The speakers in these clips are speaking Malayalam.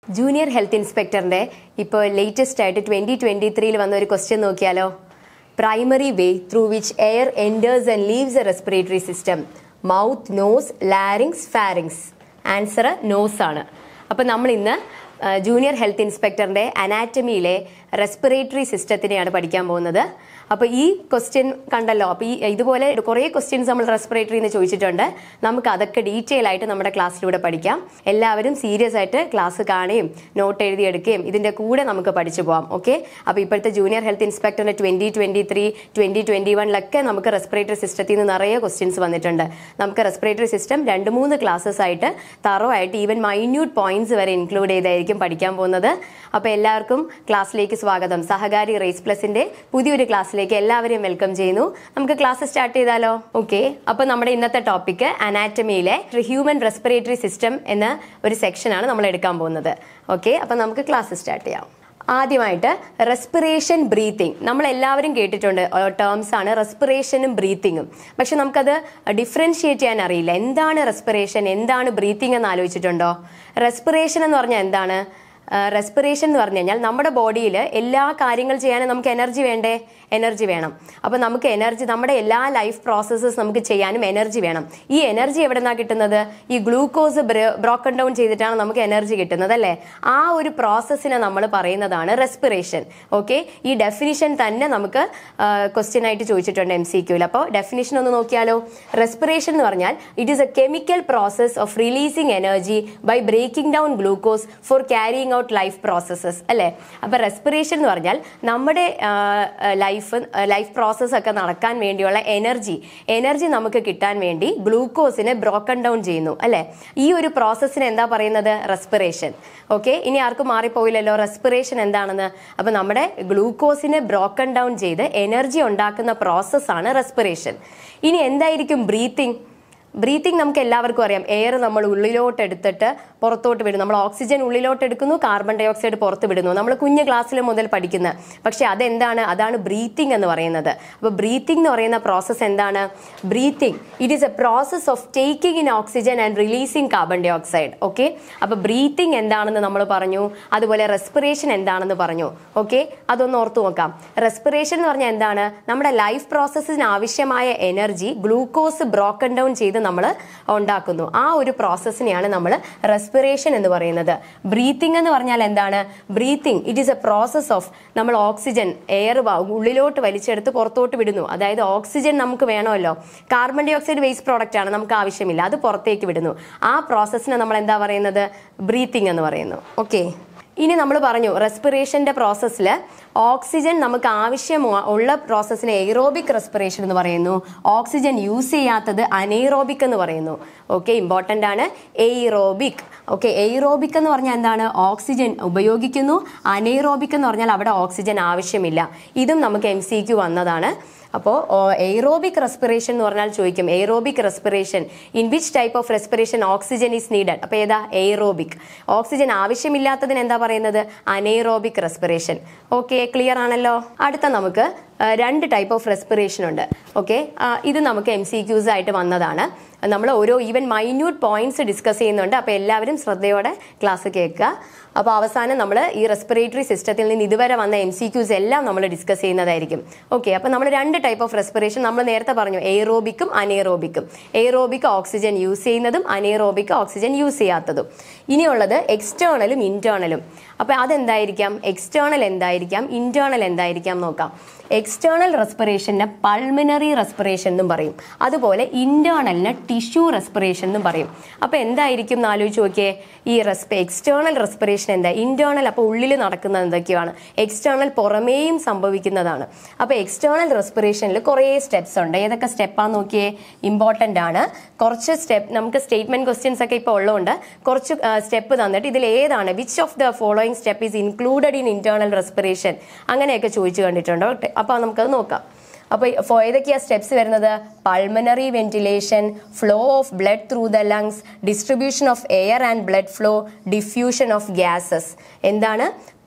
ജൂനിയർ ഹെൽത്ത് ഇൻസ്പെക്ടറിന്റെ ഇപ്പോൾ ലേറ്റസ്റ്റ് ആയിട്ട് ട്വന്റി ട്വന്റി ത്രീയിൽ വന്ന ഒരു ക്വസ്റ്റ്യൻ നോക്കിയാലോ primary way through which air enters and leaves a respiratory system mouth nose larynx pharynx answer nose ആണ് അപ്പോൾ നമ്മൾ ഇന്ന് ജൂനിയർ ഹെൽത്ത് ഇൻസ്പെക്ടറിന്റെ അനാറ്റമിയിലെ റെസ്പിറേറ്ററി സിസ്റ്റത്തിനെയാണ് പഠിക്കാൻ പോകുന്നത് അപ്പോൾ ഈ ക്വസ്റ്റ്യൻ കണ്ടല്ലോ അപ്പോൾ ഈ ഇതുപോലെ കുറേ ക്വസ്റ്റ്യൻസ് നമ്മൾ റെസ്പിറേറ്ററി എന്ന് ചോദിച്ചിട്ടുണ്ട് നമുക്ക് അതൊക്കെ ഡീറ്റെയിൽ ആയിട്ട് നമ്മുടെ ക്ലാസ്സിലൂടെ പഠിക്കാം എല്ലാവരും സീരിയസ് ആയിട്ട് ക്ലാസ് കാണുകയും നോട്ട് എഴുതിയെടുക്കുകയും ഇതിന്റെ കൂടെ നമുക്ക് പഠിച്ചു പോകാം ഓക്കെ അപ്പോൾ ഇപ്പോഴത്തെ ജൂനിയർ ഹെൽത്ത് ഇൻസ്പെക്ടറിന്റെ twenty twenty three twenty twenty വണ്ണിലൊക്കെ നമുക്ക് റെസ്പിറേറ്ററി സിസ്റ്റത്തിൽ നിന്ന് നിറയെ ക്വസ്റ്റ്യൻസ് വന്നിട്ടുണ്ട് നമുക്ക് റെസ്പിറേറ്ററി സിസ്റ്റം രണ്ട് മൂന്ന് ക്ലാസ്സസ് ആയിട്ട് തറോ ആയിട്ട് ഈവൻ മൈന്യൂട്ട് പോയിന്റ്സ് വരെ ഇൻക്ലൂഡ് ചെയ്തായിരിക്കും പഠിക്കാൻ പോകുന്നത് അപ്പോൾ എല്ലാവർക്കും ക്ലാസ്സിലേക്ക് സ്വാഗതം സഹകാരി റേസ് പ്ലസിന്റെ പുതിയൊരു ക്ലാസ്സിലേക്ക് എല്ലാവരെയും വെൽക്കം ചെയ്യുന്നു നമുക്ക് ക്ലാസ് സ്റ്റാർട്ട് ചെയ്താലോ ഓക്കെ അപ്പോൾ നമ്മുടെ ഇന്നത്തെ ടോപ്പിക് അനാറ്റമിയിലെ ഹ്യൂമൻ റെസ്പിറേറ്ററി സിസ്റ്റം എന്ന ഒരു സെക്ഷനാണ് നമ്മൾ എടുക്കാൻ പോകുന്നത് ഓക്കെ അപ്പോൾ നമുക്ക് ക്ലാസ് സ്റ്റാർട്ട് ചെയ്യാം ആദ്യമായിട്ട് റെസ്പിറേഷൻ ബ്രീത്തിങ് നമ്മൾ എല്ലാവരും കേട്ടിട്ടുണ്ട് ടേംസ് ആണ് റെസ്പിറേഷനും ബ്രീത്തിങ്ങും പക്ഷെ നമുക്കത് ഡിഫറൻഷിയേറ്റ് ചെയ്യാൻ അറിയില്ല എന്താണ് റെസ്പിറേഷൻ എന്താണ് ബ്രീത്തിങ് എന്ന് ആലോചിച്ചിട്ടുണ്ടോ റെസ്പിറേഷൻ എന്ന് പറഞ്ഞാൽ എന്താണ് റെസ്പിറേഷൻ എന്ന് പറഞ്ഞു കഴിഞ്ഞാൽ നമ്മുടെ ബോഡിയിൽ എല്ലാ കാര്യങ്ങൾ ചെയ്യാനും നമുക്ക് എനർജി വേണ്ടേ എനർജി വേണം അപ്പോൾ നമുക്ക് എനർജി നമ്മുടെ എല്ലാ ലൈഫ് പ്രോസസ്സസ് നമുക്ക് ചെയ്യാനും എനർജി വേണം ഈ എനർജി എവിടെ നിന്നാണ് കിട്ടുന്നത് ഈ ഗ്ലൂക്കോസ് ബ്രോക്കൺ ഡൗൺ ചെയ്തിട്ടാണ് നമുക്ക് എനർജി കിട്ടുന്നത് അല്ലേ ആ ഒരു പ്രോസസ്സിനെ നമ്മൾ പറയുന്നതാണ് റെസ്പിറേഷൻ ഓക്കെ ഈ ഡെഫിനിഷൻ തന്നെ നമുക്ക് ക്വസ്റ്റ്യൻ ആയിട്ട് ചോദിച്ചിട്ടുണ്ട് എം സി ക്യൂവിൽ അപ്പോൾ ഡെഫിനിഷൻ ഒന്ന് നോക്കിയാലോ റെസ്പിറേഷൻ എന്ന് പറഞ്ഞാൽ it is a chemical process of releasing energy by breaking down glucose for carrying out life processes അല്ലേ അപ്പോൾ റെസ്പിറേഷൻ എന്ന് പറഞ്ഞാൽ നമ്മുടെ ലൈഫ് ലൈഫ് പ്രോസസ്സ് ഒക്കെ നടക്കാൻ വേണ്ടിയുള്ള എനർജി എനർജി നമുക്ക് കിട്ടാൻ വേണ്ടി ഗ്ലൂക്കോസിനെ ബ്രോക്കൺ ഡൗൺ ചെയ്യുന്നു അല്ലേ ഈ ഒരു പ്രോസസ്സിന് എന്താ പറയുന്നത് റെസ്പിറേഷൻ ഓക്കെ ഇനി ആർക്കും മാറിപ്പോയില്ലല്ലോ റെസ്പിറേഷൻ എന്താണെന്ന് അപ്പൊ നമ്മുടെ ഗ്ലൂക്കോസിനെ ബ്രോക്കൺ ഡൗൺ ചെയ്ത് എനർജി ഉണ്ടാക്കുന്ന പ്രോസസ്സാണ് റെസ്പിറേഷൻ ഇനി എന്തായിരിക്കും ബ്രീത്തിങ് ബ്രീത്തിങ് നമുക്ക് എല്ലാവർക്കും അറിയാം എയർ നമ്മൾ ഉള്ളിലോട്ട് എടുത്തിട്ട് പുറത്തോട്ട് വിടുന്നു നമ്മൾ ഓക്സിജൻ ഉള്ളിലോട്ട് എടുക്കുന്നു കാർബൺ ഡൈ ഓക്സൈഡ് പുറത്ത് വിടുന്നു നമ്മൾ കുഞ്ഞു ക്ലാസ്സിൽ മുതൽ പഠിക്കുന്ന പക്ഷെ അതെന്താണ് അതാണ് ബ്രീത്തിങ് എന്ന് പറയുന്നത് അപ്പോൾ ബ്രീത്തിങ് എന്ന് പറയുന്ന പ്രോസസ്സ് എന്താണ് breathing it is a process of taking in oxygen and releasing carbon dioxide okay അപ്പോൾ ബ്രീത്തിങ് എന്താണെന്ന് നമ്മൾ പറഞ്ഞു അതുപോലെ റെസ്പിറേഷൻ എന്താണെന്ന് പറഞ്ഞു ഓക്കെ അതൊന്ന് ഓർത്തു നോക്കാം റെസ്പിറേഷൻ എന്ന് പറഞ്ഞാൽ എന്താണ് നമ്മുടെ ലൈഫ് പ്രോസസ്സിന് ആവശ്യമായ എനർജി ഗ്ലൂക്കോസ് ബ്രോക്കൺ ഡൗൺ ചെയ്ത് നമ്മൾ ഉണ്ടാക്കുന്നു ആ ഒരു പ്രോസസ്സിനെയാണ് നമ്മൾ റെസ്പിറേഷൻ എന്ന് പറയുന്നത് ബ്രീത്തിങ് എന്ന് പറഞ്ഞാൽ എന്താണ് breathing it is a process of നമ്മൾ ഓക്സിജൻ എയർ ഉള്ളിലോട്ട് വലിച്ചെടുത്ത് പുറത്തോട്ട് വിടുന്നു അതായത് ഓക്സിജൻ നമുക്ക് വേണമല്ലോ carbon dioxide waste product ആണ് നമുക്ക് ആവശ്യമില്ല അത് പുറത്തേക്ക് വിടുന്നു ആ പ്രോസസ്സിനെ നമ്മൾ എന്താ പറയുന്നത് ബ്രീത്തിങ് എന്ന് പറയുന്നു ഓക്കെ ഇനി നമ്മൾ പറഞ്ഞു റെസ്പിറേഷന്റെ പ്രോസസ്സിൽ ഓക്സിജൻ നമുക്ക് ആവശ്യം ഉള്ള പ്രോസസ്സിനെ എയ്റോബിക് റെസ്പിറേഷൻ എന്ന് പറയുന്നു ഓക്സിജൻ യൂസ് ചെയ്യാത്തത് അനൈറോബിക് എന്ന് പറയുന്നു ഓക്കെ ഇമ്പോർട്ടൻ്റ് ആണ് എയ്റോബിക് ഓക്കെ എയ്റോബിക് എന്ന് പറഞ്ഞാൽ എന്താണ് ഓക്സിജൻ ഉപയോഗിക്കുന്നു അനൈറോബിക് എന്ന് പറഞ്ഞാൽ അവിടെ ഓക്സിജൻ ആവശ്യമില്ല ഇതും നമുക്ക് എം സി ക്യു വന്നതാണ് അപ്പോൾ എയ്റോബിക് റെസ്പിറേഷൻ എന്ന് പറഞ്ഞാൽ ചോദിക്കും aerobic respiration in which type of respiration oxygen is needed അപ്പോൾ ഏതാ എയ്റോബിക് ഓക്സിജൻ ആവശ്യമില്ലാത്തതിന് എന്താ പറയുന്നത് അനൈറോബിക് റെസ്പിറേഷൻ ഓക്കെ ക്ലിയർ ആണല്ലോ അടുത്ത നമുക്ക് രണ്ട് ടൈപ്പ് ഓഫ് റെസ്പിറേഷൻ ഉണ്ട് ഓക്കെ ഇത് നമുക്ക് എം സി ക്യൂസ് ആയിട്ട് വന്നതാണ് നമ്മൾ ഓരോ ഈവൻ മൈന്യൂട്ട് പോയിന്റ്സ് ഡിസ്കസ് ചെയ്യുന്നുണ്ട് അപ്പോൾ എല്ലാവരും ശ്രദ്ധയോടെ ക്ലാസ് കേൾക്കുക അപ്പോൾ അവസാനം നമ്മൾ ഈ റെസ്പിറേറ്ററി സിസ്റ്റത്തിൽ നിന്ന് ഇതുവരെ വന്ന എം സി ക്യൂസ് എല്ലാം നമ്മൾ ഡിസ്കസ് ചെയ്യുന്നതായിരിക്കും ഓക്കെ അപ്പോൾ നമ്മൾ രണ്ട് ടൈപ്പ് ഓഫ് റെസ്പിറേഷൻ നമ്മൾ നേരത്തെ പറഞ്ഞു എയ്റോബിക്കും അനേറോബിക്കും എയ്റോബിക് ഓക്സിജൻ യൂസ് ചെയ്യുന്നതും അനേറോബിക് ഓക്സിജൻ യൂസ് ചെയ്യാത്തതും ഇനിയുള്ളത് എക്സ്റ്റേണലും ഇന്റേണലും അപ്പോൾ അതെന്തായിരിക്കാം എക്സ്റ്റേണൽ എന്തായിരിക്കാം ഇന്റേണൽ എന്തായിരിക്കാം നോക്കാം എക്സ്റ്റേണൽ റെസ്പിറേഷന് പൾമിനറി റെസ്പിറേഷൻ എന്നും പറയും അതുപോലെ ഇന്റേണലിന് ടിഷ്യൂ റെസ്പിറേഷൻ എന്നും പറയും അപ്പോൾ എന്തായിരിക്കും എന്ന് ആലോചിച്ച് നോക്കിയേ ഈ റെസ്പി എക്സ്റ്റേണൽ റെസ്പിറേഷൻ എന്താ ഇന്റേണൽ അപ്പോൾ ഉള്ളിൽ നടക്കുന്നത് എന്തൊക്കെയാണ് എക്സ്റ്റേണൽ പുറമേയും സംഭവിക്കുന്നതാണ് അപ്പോൾ എക്സ്റ്റേണൽ റെസ്പിറേഷനിൽ കുറേ സ്റ്റെപ്സ് ഉണ്ട് ഏതൊക്കെ സ്റ്റെപ്പാന്ന് നോക്കിയേ ഇമ്പോർട്ടൻ്റ് ആണ് കുറച്ച് സ്റ്റെപ്പ് നമുക്ക് സ്റ്റേറ്റ്മെന്റ് ക്വസ്റ്റ്യൻസ് ഒക്കെ ഇപ്പോൾ ഉള്ളതുകൊണ്ട് കുറച്ച് സ്റ്റെപ്പ് തന്നിട്ട് ഇതിൽ ഏതാണ് which of the following step is included in internal respiration അങ്ങനെയൊക്കെ ചോദിച്ചു കണ്ടിട്ടുണ്ടോ അപ്പോൾ നമുക്കത് നോക്കാം അപ്പോൾ ഏതൊക്കെയാ സ്റ്റെപ്സ് വരുന്നത് pulmonary ventilation flow of blood through the lungs distribution of air and blood flow diffusion of gases എന്താണ്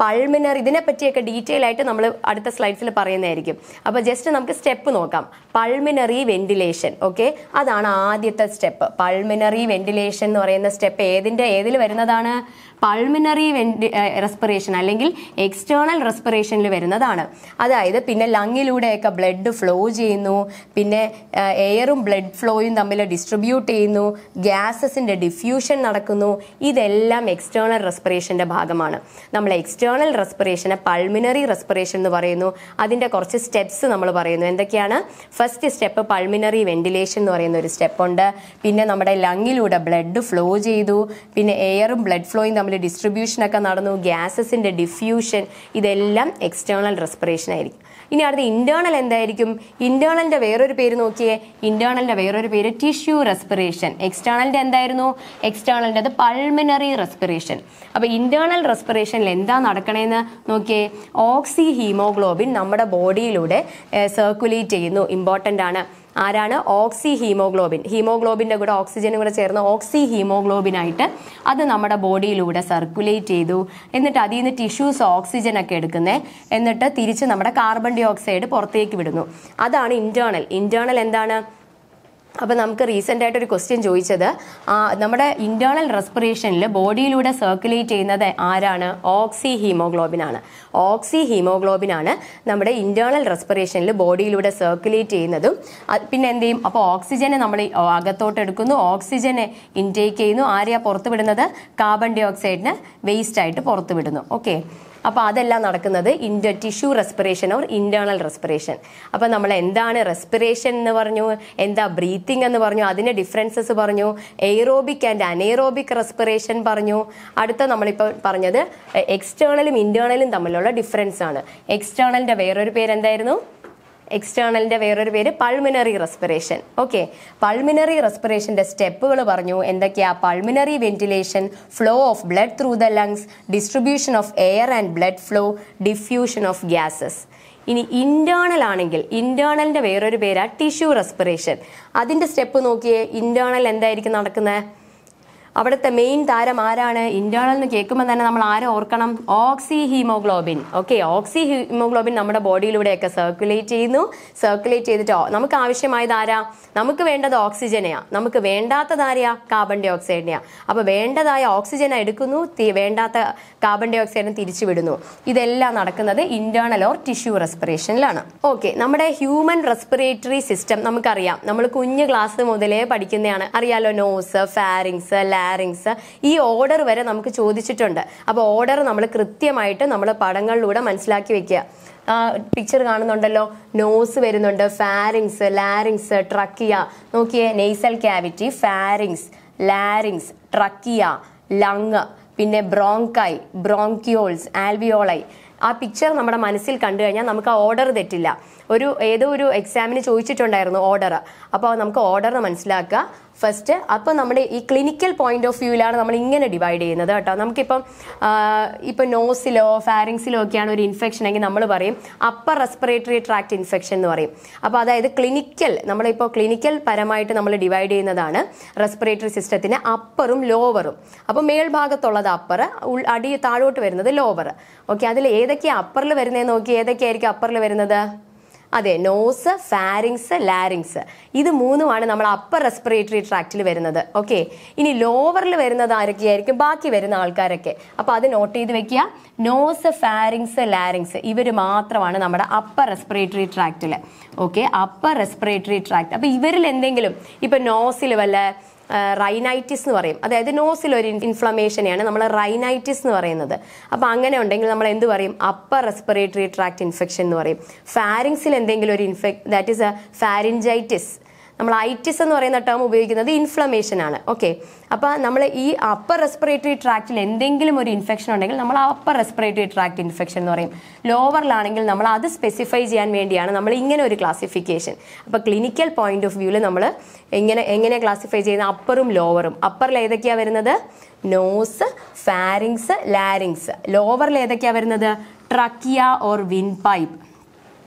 പൾമിനറി ഇതിനെ പറ്റിയൊക്കെ ഡീറ്റെയിൽ ആയിട്ട് നമ്മൾ അടുത്ത സ്ലൈഡ്സിൽ പറയുന്നതായിരിക്കും അപ്പോൾ ജസ്റ്റ് നമുക്ക് സ്റ്റെപ്പ് നോക്കാം പൾമിനറി വെന്റിലേഷൻ ഓക്കെ അതാണ് ആദ്യത്തെ സ്റ്റെപ്പ് പൾമിനറി വെന്റിലേഷൻ എന്ന് പറയുന്ന സ്റ്റെപ്പ് ഏതിന്റെ ഏതിൽ വരുന്നതാണ് പൾമിനറി വെന്റി റെസ്പിറേഷൻ അല്ലെങ്കിൽ എക്സ്റ്റേണൽ റെസ്പിറേഷനിൽ വരുന്നതാണ് അതായത് പിന്നെ ലങ്ങിലൂടെയൊക്കെ ബ്ലഡ് ഫ്ലോ ചെയ്യുന്നു പിന്നെ എയറും ബ്ലഡ് ഫ്ലോയും തമ്മിൽ ഡിസ്ട്രിബ്യൂട്ട് ചെയ്യുന്നു ഗ്യാസസിന്റെ ഡിഫ്യൂഷൻ നടക്കുന്നു ഇതെല്ലാം എക്സ്റ്റേണൽ റെസ്പിറേഷന്റെ ഭാഗമാണ് നമ്മൾ എക്സ്റ്റേണൽ റെസ്പിറേഷനെ പൾമിനറി റെസ്പിറേഷൻ എന്ന് പറയുന്നു അതിന്റെ കുറച്ച് സ്റ്റെപ്സ് നമ്മൾ പറയുന്നു എന്തൊക്കെയാണ് ഫസ്റ്റ് സ്റ്റെപ്പ് പൾമിനറി വെന്റിലേഷൻ എന്ന് പറയുന്ന ഒരു സ്റ്റെപ്പ് ഉണ്ട് പിന്നെ നമ്മുടെ ലങ്ങിലൂടെ ബ്ലഡ് ഫ്ലോ ചെയ്തു പിന്നെ എയറും ബ്ലഡ് ഫ്ലോയും തമ്മിൽ ഡിസ്ട്രിബ്യൂഷൻ ഒക്കെ നടന്നു ഗ്യാസസിന്റെ ഡിഫ്യൂഷൻ ഇതെല്ലാം എക്സ്റ്റേണൽ റെസ്പിറേഷൻ ആയിരിക്കും ഇനി അടുത്ത ഇന്റേണൽ എന്തായിരിക്കും ഇന്റേണലിന്റെ വേറൊരു പേര് നോക്കിയേ ഇന്റേണലിന്റെ വേറൊരു പേര് ടിഷ്യൂ റെസ്പിറേഷൻ എക്സ്റ്റേണലിന്റെ എന്തായിരുന്നു എക്സ്റ്റേണലിന്റെ പൾമിനറി റെസ്പിറേഷൻ അപ്പൊ ഇന്റേണൽ റെസ്പിറേഷനിൽ എന്താ നടക്കണേന്ന് നോക്കിയേ ഓക്സി ഹീമോഗ്ലോബിൻ നമ്മുടെ ബോഡിയിലൂടെ സർക്കുലേറ്റ് ചെയ്യുന്നു ഇമ്പോർട്ടന്റ് ആണ് ആരാണ് ഓക്സി ഹീമോഗ്ലോബിൻ ഹീമോഗ്ലോബിന്റെ കൂടെ ഓക്സിജനും കൂടെ ചേർന്ന് ഓക്സി ഹീമോഗ്ലോബിൻ ആയിട്ട് അത് നമ്മുടെ ബോഡിയിലൂടെ സർക്കുലേറ്റ് ചെയ്തു എന്നിട്ട് അതിൽ നിന്ന് ടിഷ്യൂസ് ഓക്സിജൻ ഒക്കെ എടുക്കുന്നേ എന്നിട്ട് തിരിച്ച് നമ്മുടെ കാർബൺ ഡൈ ഓക്സൈഡ് പുറത്തേക്ക് വിടുന്നു അതാണ് ഇന്റേണൽ ഇന്റേണൽ എന്താണ് അപ്പം നമുക്ക് റീസെൻ്റ് ആയിട്ട് ഒരു ക്വസ്റ്റ്യൻ ചോദിച്ചത് ആ, നമ്മുടെ ഇന്റേണൽ റെസ്പിറേഷനിൽ ബോഡിയിലൂടെ സർക്കുലേറ്റ് ചെയ്യുന്നത് ആരാണ് ഓക്സി ഹീമോഗ്ലോബിൻ ആണ് ഓക്സി ഹീമോഗ്ലോബിൻ ആണ് നമ്മുടെ ഇന്റേണൽ റെസ്പിറേഷനിൽ ബോഡിയിലൂടെ സർക്കുലേറ്റ് ചെയ്യുന്നതും അത് പിന്നെ എന്ത് ചെയ്യും അപ്പോൾ ഓക്സിജനെ നമ്മൾ ഈ അകത്തോട്ട് എടുക്കുന്നു ഓക്സിജനെ ഇൻടേക്ക് ചെയ്യുന്നു ആരെയാ പുറത്ത് വിടുന്നത് കാർബൺ ഡൈ ഓക്സൈഡിന് വേസ്റ്റ് ആയിട്ട് പുറത്ത് വിടുന്നു ഓക്കെ അപ്പോൾ അതെല്ലാം നടക്കുന്നത് in the tissue respiration or internal respiration അപ്പോൾ നമ്മൾ എന്താണ് റെസ്പിറേഷൻ എന്ന് പറഞ്ഞു എന്താ ബ്രീത്തിങ് എന്ന് പറഞ്ഞു അതിന്റെ ഡിഫറൻസസ് പറഞ്ഞു എയ്റോബിക് ആൻഡ് അനേറോബിക് റെസ്പിറേഷൻ പറഞ്ഞു അടുത്ത നമ്മളിപ്പോൾ പറഞ്ഞത് എക്സ്റ്റേണലും ഇന്റേണലും തമ്മിലുള്ള ഡിഫറൻസ് ആണ് എക്സ്റ്റേണലിന്റെ വേറൊരു പേര് എന്തായിരുന്നു എക്സ്റ്റേണലിന്റെ വേറൊരു പേര് പൾമിനറി റെസ്പിറേഷൻ ഓക്കെ പൾമിനറി റെസ്പിറേഷന്റെ സ്റ്റെപ്പുകൾ പറഞ്ഞു എന്തൊക്കെയാ pulmonary ventilation flow of blood through the lungs distribution of air and blood flow diffusion of gases ഇനി ഇന്റേണൽ ആണെങ്കിൽ ഇന്റേണലിന്റെ വേറൊരു പേരാ ടിഷ്യൂ റെസ്പിറേഷൻ അതിന്റെ സ്റ്റെപ്പ് നോക്കിയേ ഇന്റേണൽ എന്തായിരിക്കും നടക്കുന്നത് അവിടുത്തെ മെയിൻ താരം ആരാണ് ഇന്റേണൽ എന്ന് കേൾക്കുമ്പോൾ തന്നെ നമ്മൾ ആരെ ഓർക്കണം oxyhaemoglobin okay oxyhaemoglobin നമ്മുടെ ബോഡിയിലൂടെയൊക്കെ സർക്കുലേറ്റ് ചെയ്യുന്നു സർക്കുലേറ്റ് ചെയ്തിട്ട് ഓ- നമുക്ക് ആവശ്യമായത് ആരാ നമുക്ക് വേണ്ടത് ഓക്സിജനെയാ നമുക്ക് വേണ്ടാത്തത് ആരെയാ കാർബൺ ഡൈ ഓക്സൈഡിനെയാ അപ്പൊ വേണ്ടതായ ഓക്സിജൻ എടുക്കുന്നു തി- വേണ്ടാത്ത കാർബൺ ഡൈ ഓക്സൈഡിനെ തിരിച്ചു വിടുന്നു ഇതെല്ലാം നടക്കുന്നത് ഇന്റേണൽ ഓർ ടിഷ്യൂ റെസ്പിറേഷനിലാണ് ഓക്കെ നമ്മുടെ ഹ്യൂമൻ റെസ്പിറേറ്ററി സിസ്റ്റം നമുക്കറിയാം നമ്മൾ കുഞ്ഞു ക്ലാസ് മുതലേ പഠിക്കുന്നതാണ് അറിയാലോ നോസ് ഫാരിങ്സ് ലാരിങ്സ് ഈ ഓർഡർ വരെ നമുക്ക് ചോദിച്ചിട്ടുണ്ട് അപ്പോൾ ഓർഡർ നമ്മൾ കൃത്യമായിട്ട് നമ്മൾ പടങ്ങളിലൂടെ മനസ്സിലാക്കി വെക്കുക പിക്ചർ കാണുന്നുണ്ടല്ലോ നോസ് വരുന്നുണ്ട് ഫാരിങ്സ് ലാരിങ്സ് ട്രക്കിയ നോക്കിയേ nasal cavity pharynx larynx trachea lung പിന്നെ ബ്രോങ്കൈ ബ്രോങ്കിയോൾസ് ആൽവിയോളൈ ആ പിക്ചർ നമ്മുടെ മനസ്സിൽ കണ്ടു കഴിഞ്ഞാൽ നമുക്ക് ആ ഓർഡർ തെറ്റില്ല ഒരു ഏതോ ഒരു എക്സാമിന് ചോദിച്ചിട്ടുണ്ടായിരുന്നു ഓർഡർ അപ്പോൾ നമുക്ക് ഓർഡർ മനസ്സിലാക്കുക ഫസ്റ്റ് അപ്പോൾ നമ്മുടെ ഈ ക്ലിനിക്കൽ പോയിന്റ് ഓഫ് വ്യൂവിലാണ് നമ്മൾ ഇങ്ങനെ ഡിവൈഡ് ചെയ്യുന്നത് കേട്ടോ നമുക്കിപ്പം ആ, ഇപ്പം നോസിലോ ഫാരിങ്സിലോ ഒക്കെയാണ് ഒരു ഇൻഫെക്ഷൻ എങ്കിൽ നമ്മൾ പറയും അപ്പർ റെസ്പിറേറ്ററി ട്രാക്ട് ഇൻഫെക്ഷൻ എന്ന് പറയും അപ്പോൾ അതായത് ക്ലിനിക്കൽ നമ്മളിപ്പോൾ ക്ലിനിക്കൽ പരമായിട്ട് നമ്മൾ ഡിവൈഡ് ചെയ്യുന്നതാണ് റെസ്പിറേറ്ററി സിസ്റ്റത്തിന് അപ്പറും ലോവറും അപ്പോൾ മേൽഭാഗത്തുള്ളത് അപ്പർ അടി താഴോട്ട് വരുന്നത് ലോവർ ഓക്കെ അതിൽ ഏതൊക്കെയാണ് അപ്പറിൽ വരുന്നതെന്ന് നോക്കി ഏതൊക്കെയായിരിക്കും അപ്പറിൽ വരുന്നത് അതെ നോസ് ഫാരിങ്സ് ലാരിങ്സ് ഇത് മൂന്നുമാണ് നമ്മൾ അപ്പർ റെസ്പിറേറ്ററി ട്രാക്റ്റിൽ വരുന്നത് ഓക്കെ ഇനി ലോവറിൽ വരുന്നത് ആരൊക്കെയായിരിക്കും ബാക്കി വരുന്ന ആൾക്കാരൊക്കെ അപ്പൊ അത് നോട്ട് ചെയ്ത് വെക്കുക നോസ് ഫാരിങ്സ് ലാരിങ്സ് ഇവർ മാത്രമാണ് നമ്മുടെ അപ്പർ റെസ്പിറേറ്ററി ട്രാക്റ്റിൽ ഓക്കെ അപ്പർ റെസ്പിറേറ്ററി ട്രാക്ട് അപ്പൊ ഇവരിൽ എന്തെങ്കിലും ഇപ്പൊ നോസിൽ വല്ല റൈനൈറ്റിസ് എന്ന് പറയും അതായത് നോസിൽ ഒരു ഇൻഫ്ലമേഷനെയാണ് നമ്മൾ റൈനൈറ്റിസ് എന്ന് പറയുന്നത് അപ്പോൾ അങ്ങനെ ഉണ്ടെങ്കിൽ നമ്മൾ എന്ത് പറയും അപ്പർ റെസ്പിറേറ്ററി ട്രാക്ട് ഇൻഫെക്ഷൻ എന്ന് പറയും ഫാരിങ്സിൽ എന്തെങ്കിലും ഒരു ഇൻഫെക് ദാറ്റ് ഇസ് എ ഫാരിൻജൈറ്റിസ് നമ്മൾ ഐറ്റിസ് എന്ന് പറയുന്ന ടേം ഉപയോഗിക്കുന്നത് ഇൻഫ്ലമേഷൻ ആണ് ഓക്കെ അപ്പോൾ നമ്മൾ ഈ അപ്പർ റെസ്പിറേറ്ററി ട്രാക്റ്റിൽ എന്തെങ്കിലും ഒരു ഇൻഫെക്ഷൻ ഉണ്ടെങ്കിൽ നമ്മൾ അപ്പർ റെസ്പിറേറ്ററി ട്രാക്ട് ഇൻഫെക്ഷൻ എന്ന് പറയും ലോവറിലാണെങ്കിൽ നമ്മൾ അത് സ്പെസിഫൈ ചെയ്യാൻ വേണ്ടിയാണ് നമ്മൾ ഇങ്ങനെ ഒരു ക്ലാസിഫിക്കേഷൻ അപ്പോൾ ക്ലിനിക്കൽ പോയിന്റ് ഓഫ് വ്യൂവിൽ നമ്മൾ എങ്ങനെ എങ്ങനെ ക്ലാസിഫൈ ചെയ്യുന്ന അപ്പറും ലോവറും അപ്പറിൽ ഏതൊക്കെയാണ് വരുന്നത് നോസ് ഫാരിങ്സ് ലാരിങ്സ് ലോവറിൽ ഏതൊക്കെയാണ് വരുന്നത് ട്രക്കിയ ഓർ വിൻ പൈപ്പ്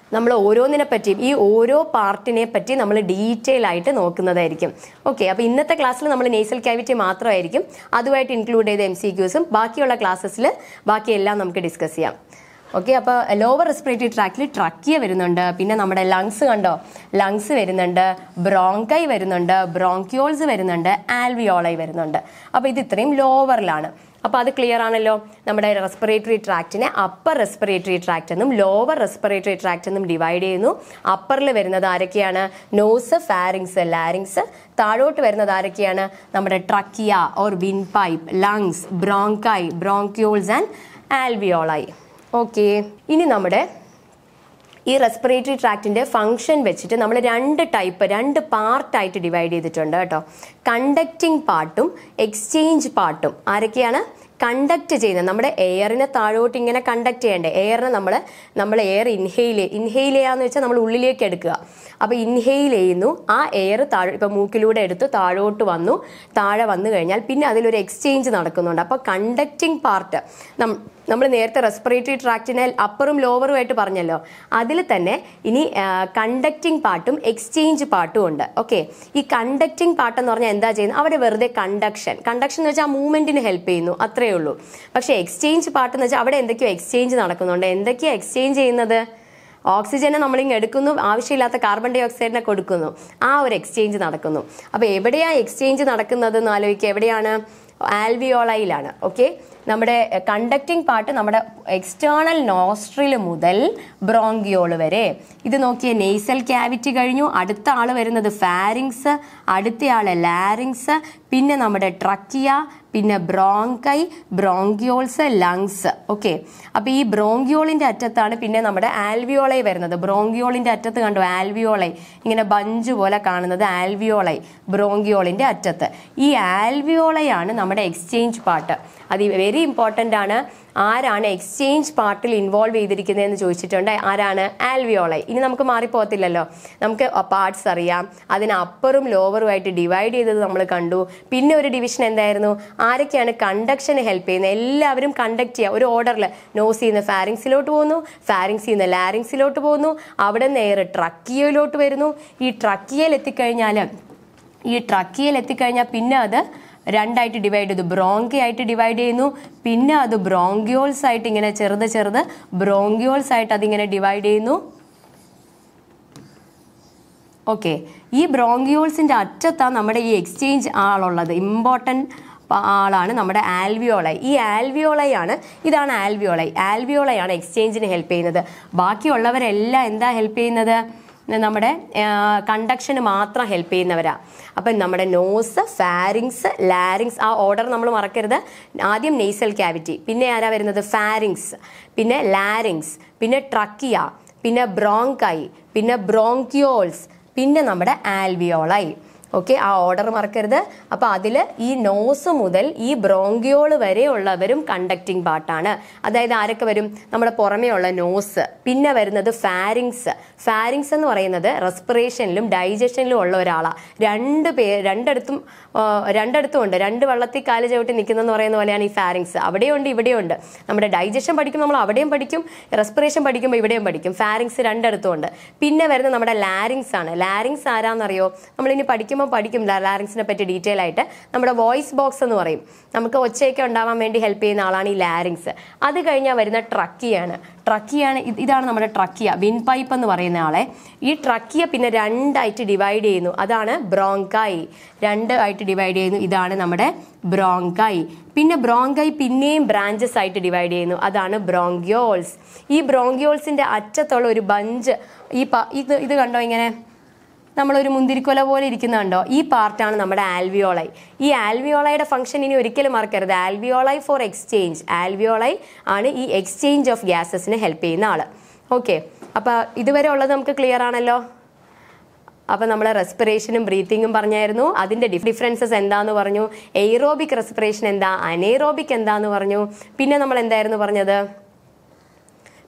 നമ്മൾ ഓരോന്നിനെ പറ്റിയും ഈ ഓരോ പാർട്ടിനെ പറ്റി നമ്മൾ ഡീറ്റെയിൽ ആയിട്ട് നോക്കുന്നതായിരിക്കും ഓക്കെ അപ്പോൾ ഇന്നത്തെ ക്ലാസ്സിൽ നമ്മൾ നേസൽ ക്യാവിറ്റി മാത്രമായിരിക്കും അതുമായിട്ട് ഇൻക്ലൂഡ് ചെയ്ത എം സി ക്യൂസും ബാക്കിയുള്ള ക്ലാസ്സസിൽ ബാക്കിയെല്ലാം നമുക്ക് ഡിസ്കസ് ചെയ്യാം ഓക്കെ അപ്പോൾ ലോവർ റെസ്പിറേറ്ററി ട്രാക്കിൽ ട്രക്കിയ വരുന്നുണ്ട് പിന്നെ നമ്മുടെ ലങ്സ് കണ്ടോ ലങ്സ് വരുന്നുണ്ട് ബ്രോങ്കൈ വരുന്നുണ്ട് ബ്രോങ്കിയോൾസ് വരുന്നുണ്ട് ആൽവിയോളൈ വരുന്നുണ്ട് അപ്പോൾ ഇത് ഇത്രയും ലോവറിലാണ് അപ്പോൾ അത് ക്ലിയർ ആണല്ലോ നമ്മുടെ റെസ്പിറേറ്ററി ട്രാക്റ്റിനെ അപ്പർ റെസ്പിറേറ്ററി ട്രാക്റ്റ് എന്നും ലോവർ റെസ്പിറേറ്ററി ട്രാക്റ്റ് എന്നും ഡിവൈഡ് ചെയ്യുന്നു അപ്പറിൽ വരുന്നത് ആരൊക്കെയാണ് നോസ് ഫാരിങ്സ് ലാരിങ്സ് താഴോട്ട് വരുന്നത് ആരൊക്കെയാണ് നമ്മുടെ trachea or windpipe lungs bronchi bronchioles and alveoli okay ഇനി നമ്മുടെ ഈ റെസ്പിറേറ്ററി ട്രാക്റ്റിന്റെ ഫംഗ്ഷൻ വെച്ചിട്ട് നമ്മൾ രണ്ട് ടൈപ്പ് രണ്ട് പാർട്ടായിട്ട് ഡിവൈഡ് ചെയ്തിട്ടുണ്ട് കേട്ടോ കണ്ടക്റ്റിംഗ് പാർട്ടും എക്സ്ചേഞ്ച് പാർട്ടും ആരൊക്കെയാണ് കണ്ടക്ട് ചെയ്യുന്നത് നമ്മുടെ എയറിനെ താഴോട്ട് ഇങ്ങനെ കണ്ടക്ട് ചെയ്യണ്ടേ എയറിനെ നമ്മൾ നമ്മൾ എയർ ഇൻഹെയിൽ ഇൻഹെയിൽ ചെയ്യാന്ന് വെച്ചാൽ നമ്മൾ ഉള്ളിലേക്ക് എടുക്കുക അപ്പോൾ ഇൻഹെയിൽ ചെയ്യുന്നു ആ എയർ താഴെ ഇപ്പം മൂക്കിലൂടെ എടുത്ത് താഴോട്ട് വന്നു താഴെ വന്നു കഴിഞ്ഞാൽ പിന്നെ അതിലൊരു എക്സ്ചേഞ്ച് നടക്കുന്നുണ്ട് അപ്പോൾ കണ്ടക്റ്റിംഗ് പാർട്ട് നമ്മൾ നേരത്തെ റെസ്പിറേറ്ററി ട്രാക്റ്റിനെ അപ്പറും ലോവറും ആയിട്ട് പറഞ്ഞല്ലോ അതിൽ തന്നെ ഇനി കണ്ടക്റ്റിംഗ് പാർട്ടും എക്സ്ചേഞ്ച് പാർട്ടും ഉണ്ട് ഓക്കെ ഈ കണ്ടക്റ്റിംഗ് പാർട്ട് എന്ന് പറഞ്ഞാൽ എന്താ ചെയ്യുന്നത് അവിടെ വെറുതെ കണ്ടക്ഷൻ കണ്ടക്ഷൻ എന്ന് വെച്ചാൽ ആ മൂവ്മെന്റിന് ഹെൽപ്പ് ചെയ്യുന്നു അത്രയേ ഉള്ളൂ പക്ഷേ എക്സ്ചേഞ്ച് പാർട്ട് എന്ന് വെച്ചാൽ അവിടെ എന്തൊക്കെയോ എക്സ്ചേഞ്ച് നടക്കുന്നുണ്ട് എന്തൊക്കെയാ എക്സ്ചേഞ്ച് ചെയ്യുന്നത് ഓക്സിജനെ നമ്മളിങ്ങ് എടുക്കുന്നു ആവശ്യമില്ലാത്ത കാർബൺ ഡൈ ഓക്സൈഡിനെ കൊടുക്കുന്നു ആ ഒരു എക്സ്ചേഞ്ച് നടക്കുന്നു അപ്പോൾ എവിടെയാ എക്സ്ചേഞ്ച് നടക്കുന്നത് എന്ന് ആലോചിക്കുക എവിടെയാണ് ആൽവിയോളയിലാണ് ഓക്കെ നമ്മുടെ കണ്ടക്റ്റിംഗ് പാർട്ട് നമ്മുടെ എക്സ്റ്റേണൽ നോസ്ട്രിൽ മുതൽ ബ്രോങ്കിയോള് വരെ ഇത് നോക്കിയ നെയ്സൽ ക്യാവിറ്റി കഴിഞ്ഞു അടുത്ത ആള് വരുന്നത് ഫാരിങ്സ് അടുത്തയാള് ലാരിങ്സ് പിന്നെ നമ്മുടെ ട്രക്കിയ പിന്നെ ബ്രോങ്കൈ ബ്രോങ്കിയോൾസ് ലങ്സ് ഓക്കെ അപ്പൊ ഈ ബ്രോങ്കിയോളിന്റെ അറ്റത്താണ് പിന്നെ നമ്മുടെ ആൽവിയോളൈ വരുന്നത് ബ്രോങ്കിയോളിന്റെ അറ്റത്ത് കണ്ടു ആൽവിയോളൈ ഇങ്ങനെ ബഞ്ച് പോലെ കാണുന്നത് ആൽവിയോളൈ ബ്രോങ്കിയോളിന്റെ അറ്റത്ത് ഈ ആൽവിയോളയാണ് നമ്മുടെ എക്സ്ചേഞ്ച് പാർട്ട് അത് വെരി ഇമ്പോർട്ടൻ്റ് ആണ് ആരാണ് എക്സ്ചേഞ്ച് പാർട്ടിൽ ഇൻവോൾവ് ചെയ്തിരിക്കുന്നതെന്ന് ചോദിച്ചിട്ടുണ്ട് ആരാണ് ആൽവിയോളൈ ഇനി നമുക്ക് മാറിപ്പോകത്തില്ലല്ലോ നമുക്ക് പാർട്സ് അറിയാം അതിന് അപ്പറും ലോവറും ആയിട്ട് ഡിവൈഡ് ചെയ്തത് നമ്മൾ കണ്ടു പിന്നെ ഒരു ഡിവിഷൻ എന്തായിരുന്നു ആരൊക്കെയാണ് കണ്ടക്ഷന് ഹെൽപ്പ് ചെയ്യുന്നത് എല്ലാവരും കണ്ടക്ട് ചെയ്യുക ഒരു ഓർഡറിൽ നോസിൽ നിന്ന് ഫാരിങ്സിലോട്ട് പോകുന്നു ഫാരിങ്സിൽ നിന്ന് ലാരിങ്സിലോട്ട് പോകുന്നു അവിടെ നിന്ന് എയർ ട്രക്കിയയിലോട്ട് വരുന്നു ഈ ട്രക്കിയയിൽ എത്തിക്കഴിഞ്ഞാൽ ഈ ട്രക്കിയയിൽ എത്തിക്കഴിഞ്ഞാൽ പിന്നെ അത് രണ്ടായിട്ട് ഡിവൈഡ് ചെയ്തു ബ്രോങ്കി ആയിട്ട് ഡിവൈഡ് ചെയ്യുന്നു പിന്നെ അത് ബ്രോങ്കിയോൾസ് ആയിട്ട് ഇങ്ങനെ ചെറുത് ചെറുത് ബ്രോങ്കിയോൾസ് ആയിട്ട് അതിങ്ങനെ ഡിവൈഡ് ചെയ്യുന്നു ഓക്കെ ഈ ബ്രോങ്കിയോൾസിന്റെ അറ്റത്താണ് നമ്മുടെ ഈ എക്സ്ചേഞ്ച് ആളുള്ളത് ഇമ്പോർട്ടൻറ്റ് ആളാണ് നമ്മുടെ ആൽവിയോളൈ ഈ ആൽവിയോളൈ ആണ് ഇതാണ് ആൽവിയോളൈ ആൽവിയോളൈ ആണ് എക്സ്ചേഞ്ചിന് ഹെൽപ്പ് ചെയ്യുന്നത് ബാക്കിയുള്ളവരെല്ലാം എന്താ ഹെൽപ്പ് ചെയ്യുന്നത് നമ്മുടെ കണ്ടക്ഷന് മാത്രം ഹെൽപ്പ് ചെയ്യുന്നവരാ അപ്പം നമ്മുടെ നോസ് ഫാരിങ്സ് ലാരിങ്സ് ആ ഓർഡർ നമ്മൾ മറക്കരുത് ആദ്യം നെയ്സൽ ക്യാവിറ്റി പിന്നെ ആരാ വരുന്നത് ഫാരിങ്സ് പിന്നെ ലാരിങ്സ് പിന്നെ ട്രക്കിയ പിന്നെ ബ്രോങ്കൈ പിന്നെ ബ്രോങ്കിയോൾസ് പിന്നെ നമ്മുടെ ആൽവിയോളൈ ഓക്കെ ആ ഓർഡർ മറക്കരുത് അപ്പോൾ അതിൽ ഈ നോസ് മുതൽ ഈ ബ്രോങ്കിയോള് വരെ ഉള്ളവരും കണ്ടക്റ്റിംഗ് പാർട്ടാണ് അതായത് ആരൊക്കെ വരും നമ്മുടെ പുറമേ ഉള്ള നോസ് പിന്നെ വരുന്നത് ഫാരിങ്സ് ഫാരിങ്സ് എന്ന് പറയുന്നത് റെസ്പിറേഷനിലും ഡൈജഷനിലും ഉള്ള ഒരാളാണ് രണ്ട് പേ രണ്ടിടത്തും ആ, രണ്ടിടത്തും ഉണ്ട് രണ്ട് വള്ളത്തിൽ കാല് ചവിട്ടി നിൽക്കുന്നതെന്ന് പറയുന്ന പോലെയാണ് ഈ ഫാരിങ്സ് അവിടെയുണ്ട് ഇവിടെയുണ്ട് നമ്മുടെ ഡൈജഷൻ പഠിക്കും നമ്മൾ അവിടെയും പഠിക്കും റെസ്പിറേഷൻ പഠിക്കുമ്പോൾ ഇവിടെയും പഠിക്കും ഫാരിങ്സ് രണ്ടിടത്തും ഉണ്ട് പിന്നെ വരുന്നത് നമ്മുടെ ലാരിങ്സ് ആണ് ലാരിങ്സ് ആരാന്നറിയോ നമ്മളിനി പഠിക്കുമ്പോൾ പഠിക്കും ലാരിങ്സിനെ പറ്റി ഡീറ്റെയിൽ ആയിട്ട് നമ്മുടെ വോയിസ് ബോക്സ് എന്ന് പറയും നമുക്ക് ഒച്ചയൊക്കെ ഉണ്ടാവാൻ വേണ്ടി ഹെൽപ്പ് ചെയ്യുന്ന ആളാണ് ഈ ലാരിങ്സ് അത് കഴിഞ്ഞാൽ വരുന്ന ട്രക്കിയാണ് ട്രക്കിയാണ് ഇത് ഇതാണ് നമ്മുടെ ട്രക്കിയ വിൻ പൈപ്പ് എന്ന് പറയുന്ന ആളെ ഈ ട്രക്കിയ പിന്നെ രണ്ടായിട്ട് ഡിവൈഡ് ചെയ്യുന്നു അതാണ് ബ്രോങ്കായി രണ്ട് ആയിട്ട് ഡിവൈഡ് ചെയ്യുന്നു ഇതാണ് നമ്മുടെ ബ്രോങ്കായി പിന്നെ ബ്രോങ്കൈ പിന്നെയും ബ്രാഞ്ചസ് ആയിട്ട് ഡിവൈഡ് ചെയ്യുന്നു അതാണ് ബ്രോങ്കിയോൾസ് ഈ ബ്രോങ്കിയോൾസിന്റെ അറ്റത്തുള്ള ഒരു ബഞ്ച് ഈ പ- ഇത് ഇത് കണ്ടോ ഇങ്ങനെ നമ്മളൊരു മുന്തിരിക്കൊല പോലെ ഇരിക്കുന്ന കണ്ടോ ഈ പാർട്ടാണ് നമ്മുടെ ആൽവിയോളൈ ഈ ആൽവിയോളൈയുടെ ഫംഗ്ഷൻ ഇനി ഒരിക്കലും മറക്കരുത് ആൽവിയോളൈ ഫോർ എക്സ്ചേഞ്ച് ആൽവിയോളൈ ആണ് ഈ എക്സ്ചേഞ്ച് ഓഫ് ഗ്യാസസിന് ഹെൽപ്പ് ചെയ്യുന്ന ആള് ഓക്കെ അപ്പോൾ ഇതുവരെ ഉള്ളത് നമുക്ക് ക്ലിയർ ആണല്ലോ അപ്പം നമ്മൾ റെസ്പിറേഷനും ബ്രീത്തിങ്ങും പറഞ്ഞായിരുന്നു അതിൻ്റെ ഡിഫറൻസസ് എന്താന്ന് പറഞ്ഞു എയ്റോബിക് റെസ്പിറേഷൻ എന്താ അനേറോബിക് എന്താന്ന് പറഞ്ഞു പിന്നെ നമ്മൾ എന്തായിരുന്നു പറഞ്ഞത്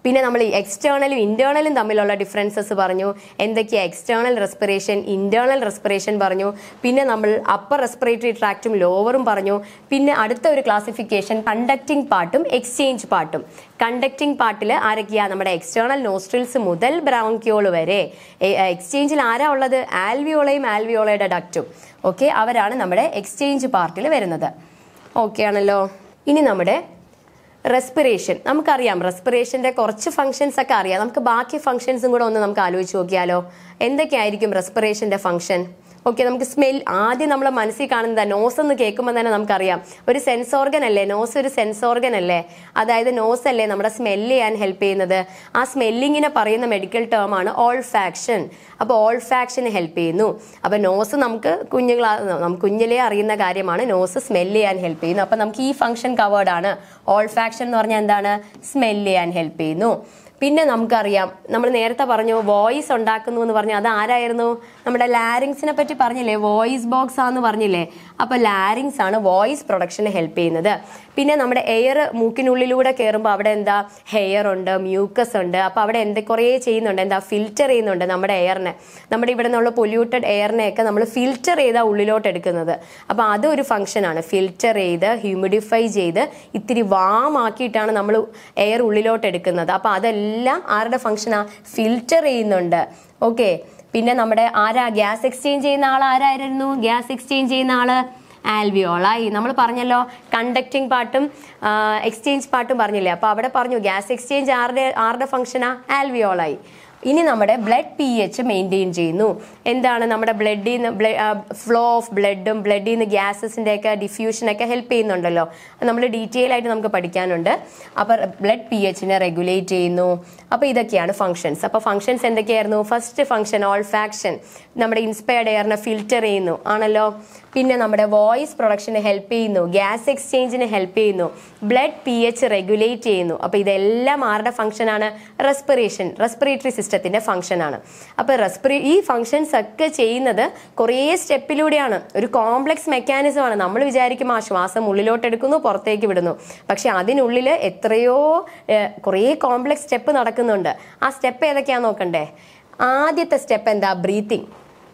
പിന്നെ നമ്മൾ എക്സ്റ്റേണലും ഇന്റേണലും തമ്മിലുള്ള ഡിഫറൻസസ് പറഞ്ഞു എന്തൊക്കെയാ എക്സ്റ്റേണൽ റെസ്പിറേഷൻ ഇന്റേണൽ റെസ്പിറേഷൻ പറഞ്ഞു പിന്നെ നമ്മൾ അപ്പർ റെസ്പിറേറ്ററി ട്രാക്റ്റും ലോവറും പറഞ്ഞു പിന്നെ അടുത്ത ഒരു ക്ലാസിഫിക്കേഷൻ കണ്ടക്റ്റിംഗ് പാർട്ടും എക്സ്ചേഞ്ച് പാർട്ടും കണ്ടക്റ്റിംഗ് പാർട്ടിൽ ആരൊക്കെയാ നമ്മുടെ എക്സ്റ്റേണൽ നോസ്ട്രിൽസ് മുതൽ ബ്രൗൺക്യോൾ വരെ എക്സ്ചേഞ്ചിൽ ആരാ ഉള്ളത് ആൽവിയോളയും ആൽവിയോളയുടെ ഡക്റ്റും ഓക്കെ അവരാണ് നമ്മുടെ എക്സ്ചേഞ്ച് പാർട്ടിൽ വരുന്നത് ഓക്കെ ആണല്ലോ ഇനി നമ്മുടെ റെസ്പിറേഷൻ നമുക്കറിയാം റെസ്പിറേഷന്റെ കുറച്ച് ഫംഗ്ഷൻസ് ഒക്കെ അറിയാം നമുക്ക് ബാക്കി ഫംഗ്ഷൻസും കൂടെ ഒന്ന് നമുക്ക് ആലോചിച്ച് നോക്കിയാലോ എന്തൊക്കെയായിരിക്കും റെസ്പിറേഷന്റെ ഫംഗ്ഷൻ ഓക്കെ നമുക്ക് സ്മെൽ ആദ്യം നമ്മൾ മനസ്സിൽ കാണുന്നത് നോസ് എന്ന് കേൾക്കുമ്പോൾ തന്നെ നമുക്കറിയാം ഒരു സെൻസ് ഓർഗൻ അല്ലേ നോസ് ഒരു സെൻസ് ഓർഗൻ അല്ലേ അതായത് നോസ് അല്ലേ നമ്മുടെ സ്മെല്ല് ചെയ്യാൻ ഹെൽപ്പ് ചെയ്യുന്നത് ആ സ്മെല്ലിങ്ങിനെ പറയുന്ന മെഡിക്കൽ ടേം ആണ് ഓൾ ഫാക്ഷൻ അപ്പോൾ ഓൾ ഫാക്ഷന് ഹെൽപ്പ് ചെയ്യുന്നു അപ്പോൾ നോസ് നമുക്ക് കുഞ്ഞുങ്ങൾ നമുക്ക് കുഞ്ഞിലേ അറിയുന്ന കാര്യമാണ് നോസ് സ്മെല്ല് ചെയ്യാൻ ഹെൽപ്പ് ചെയ്യുന്നു അപ്പോൾ നമുക്ക് ഈ ഫംഗ്ഷൻ കവേർഡ് ആണ് ഓൾ ഫാക്ഷൻ എന്ന് പറഞ്ഞാൽ എന്താണ് സ്മെല്ല് ചെയ്യാൻ ഹെൽപ്പ് ചെയ്യുന്നു പിന്നെ നമുക്കറിയാം നമ്മൾ നേരത്തെ പറഞ്ഞു വോയിസ് ഉണ്ടാക്കുന്നു എന്ന് പറഞ്ഞു അത് ആരായിരുന്നു നമ്മുടെ ലാരിങ്സിനെ പറ്റി പറഞ്ഞില്ലേ വോയിസ് ബോക്സ് ആന്ന് പറഞ്ഞില്ലേ അപ്പൊ ലാരിങ്സ് ആണ് വോയിസ് പ്രൊഡക്ഷന് ഹെൽപ്പ് ചെയ്യുന്നത് പിന്നെ നമ്മുടെ എയർ മൂക്കിനുള്ളിലൂടെ കയറുമ്പോൾ അവിടെ എന്താ ഹെയർ ഉണ്ട് മ്യൂക്കസ് ഉണ്ട് അപ്പൊ അവിടെ എന്ത് കുറേ ചെയ്യുന്നുണ്ട് എന്താ ഫിൽറ്റർ ചെയ്യുന്നുണ്ട് നമ്മുടെ എയറിനെ നമ്മുടെ ഇവിടെ നിന്നുള്ള പൊല്യൂട്ടഡ് എയറിനെയൊക്കെ നമ്മൾ ഫിൽറ്റർ ചെയ്താ ഉള്ളിലോട്ട് എടുക്കുന്നത് അപ്പൊ അതൊരു ഫംഗ്ഷനാണ് ഫിൽറ്റർ ചെയ്ത് ഹ്യൂമിഡിഫൈ ചെയ്ത് ഇത്തിരി വാമാക്കിയിട്ടാണ് നമ്മൾ എയർ ഉള്ളിലോട്ട് എടുക്കുന്നത് അപ്പൊ അതെല്ലാം ആരുടെ ഫംഗ്ഷനാ ഫിൽറ്റർ ചെയ്യുന്നുണ്ട് ഓക്കെ പിന്നെ നമ്മുടെ ആരാ ഗ്യാസ് എക്സ്ചേഞ്ച് ചെയ്യുന്ന ആൾ ആരായിരുന്നു ഗ്യാസ് എക്സ്ചേഞ്ച് ചെയ്യുന്ന ആള് ആൽവിയോളായി നമ്മൾ പറഞ്ഞല്ലോ കണ്ടക്റ്റിംഗ് പാർട്ടും എക്സ്ചേഞ്ച് പാർട്ടും പറഞ്ഞില്ലേ അപ്പൊ അവിടെ പറഞ്ഞു ഗ്യാസ് എക്സ്ചേഞ്ച് ആരുടെ ആരുടെ ഫംഗ്ഷനാ ആൽവിയോളായി ഇനി നമ്മുടെ ബ്ലഡ് പി എച്ച് മെയിൻറ്റെയിൻ ചെയ്യുന്നു എന്താണ് നമ്മുടെ ബ്ലഡിൽ നിന്ന് ഫ്ലോ ഓഫ് ബ്ലഡും ബ്ലഡിൽ നിന്ന് ഗ്യാസസിന്റെ ഒക്കെ ഡിഫ്യൂഷൻ ഒക്കെ ഹെൽപ്പ് ചെയ്യുന്നുണ്ടല്ലോ നമ്മൾ ഡീറ്റെയിൽ ആയിട്ട് നമുക്ക് പഠിക്കാനുണ്ട് അപ്പോൾ ബ്ലഡ് പി എച്ചിനെ റെഗുലേറ്റ് ചെയ്യുന്നു അപ്പോൾ ഇതൊക്കെയാണ് ഫങ്ഷൻസ് അപ്പോൾ ഫങ്ഷൻസ് എന്തൊക്കെയായിരുന്നു ഫസ്റ്റ് ഫംഗ്ഷൻ ഓൾ ഫാക്ഷൻ നമ്മുടെ ഇൻസ്പയർഡ് എയറിനെ ഫിൽറ്റർ ചെയ്യുന്നു ആണല്ലോ പിന്നെ നമ്മുടെ വോയിസ് പ്രൊഡക്ഷന് ഹെൽപ്പ് ചെയ്യുന്നു ഗ്യാസ് എക്സ്ചേഞ്ചിന് ഹെൽപ്പ് ചെയ്യുന്നു ബ്ലഡ് പി എച്ച് റെഗുലേറ്റ് ചെയ്യുന്നു അപ്പോൾ ഇതെല്ലാം ആരുടെ ഫംഗ്ഷൻ ആണ് റെസ്പിറേഷൻ റെസ്പിറേറ്ററി സിസ്റ്റത്തിന്റെ ഫംഗ്ഷൻ ആണ് അപ്പോൾ റെസ്പിറേ ഈ ഫംഗ്ഷൻസ് ഒക്കെ ചെയ്യുന്നത് കുറേ സ്റ്റെപ്പിലൂടെയാണ് ഒരു കോംപ്ലക്സ് മെക്കാനിസം ആണ് നമ്മൾ വിചാരിക്കും ആ ശ്വാസം ഉള്ളിലോട്ട് എടുക്കുന്നു പുറത്തേക്ക് വിടുന്നു പക്ഷെ അതിനുള്ളിൽ എത്രയോ ഏഹ്, കുറേ കോംപ്ലക്സ് സ്റ്റെപ്പ് നടക്കുന്നുണ്ട് ആ സ്റ്റെപ്പ് ഏതൊക്കെയാന്ന് നോക്കണ്ടേ ആദ്യത്തെ സ്റ്റെപ്പ് എന്താ ബ്രീത്തിങ്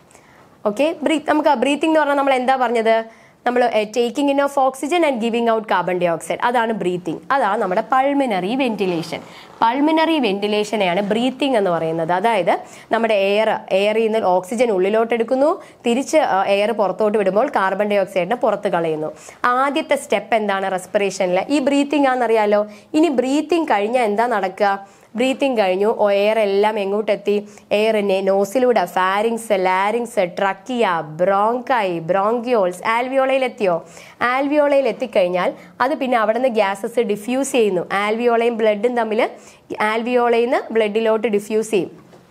ഓക്കെ ബ്രീത്ത് നമുക്ക് ബ്രീത്തിങ് എന്ന് പറഞ്ഞാൽ നമ്മൾ എന്താ പറഞ്ഞത് നമ്മൾ taking in of oxygen and giving out carbon dioxide അതാണ് ബ്രീത്തിങ് അതാണ് നമ്മുടെ പൾമിനറി വെന്റിലേഷൻ പൾമിനറി വെന്റിലേഷനെയാണ് ബ്രീത്തിങ് എന്ന് പറയുന്നത് അതായത് നമ്മുടെ എയർ എയറിൽ നിന്ന് ഓക്സിജൻ ഉള്ളിലോട്ട് എടുക്കുന്നു തിരിച്ച് എയർ പുറത്തോട്ട് വിടുമ്പോൾ കാർബൺ ഡൈ ഓക്സൈഡിനെ പുറത്ത് കളയുന്നു ആദ്യത്തെ സ്റ്റെപ്പ് എന്താണ് റെസ്പിറേഷനിൽ ഈ ബ്രീത്തിങ് ആണെന്നറിയാലോ ഇനി ബ്രീത്തിങ് കഴിഞ്ഞാൽ എന്താ നടക്കുക ബ്രീത്തിങ് കഴിഞ്ഞു എയർ എല്ലാം എങ്ങോട്ടെത്തി എയറിനെ നോസിലൂടെ pharynx larynx trachea bronchi bronchioles ആൽവിയോളയിൽ എത്തിയോ ആൽവിയോളയിൽ എത്തിക്കഴിഞ്ഞാൽ അത് പിന്നെ അവിടെ നിന്ന് ഗ്യാസസ് ഡിഫ്യൂസ് ചെയ്യുന്നു ആൽവിയോളയും ബ്ലഡും തമ്മിൽ ആൽവിയോളയിൽ നിന്ന് ബ്ലഡിലോട്ട് ഡിഫ്യൂസ് ചെയ്യും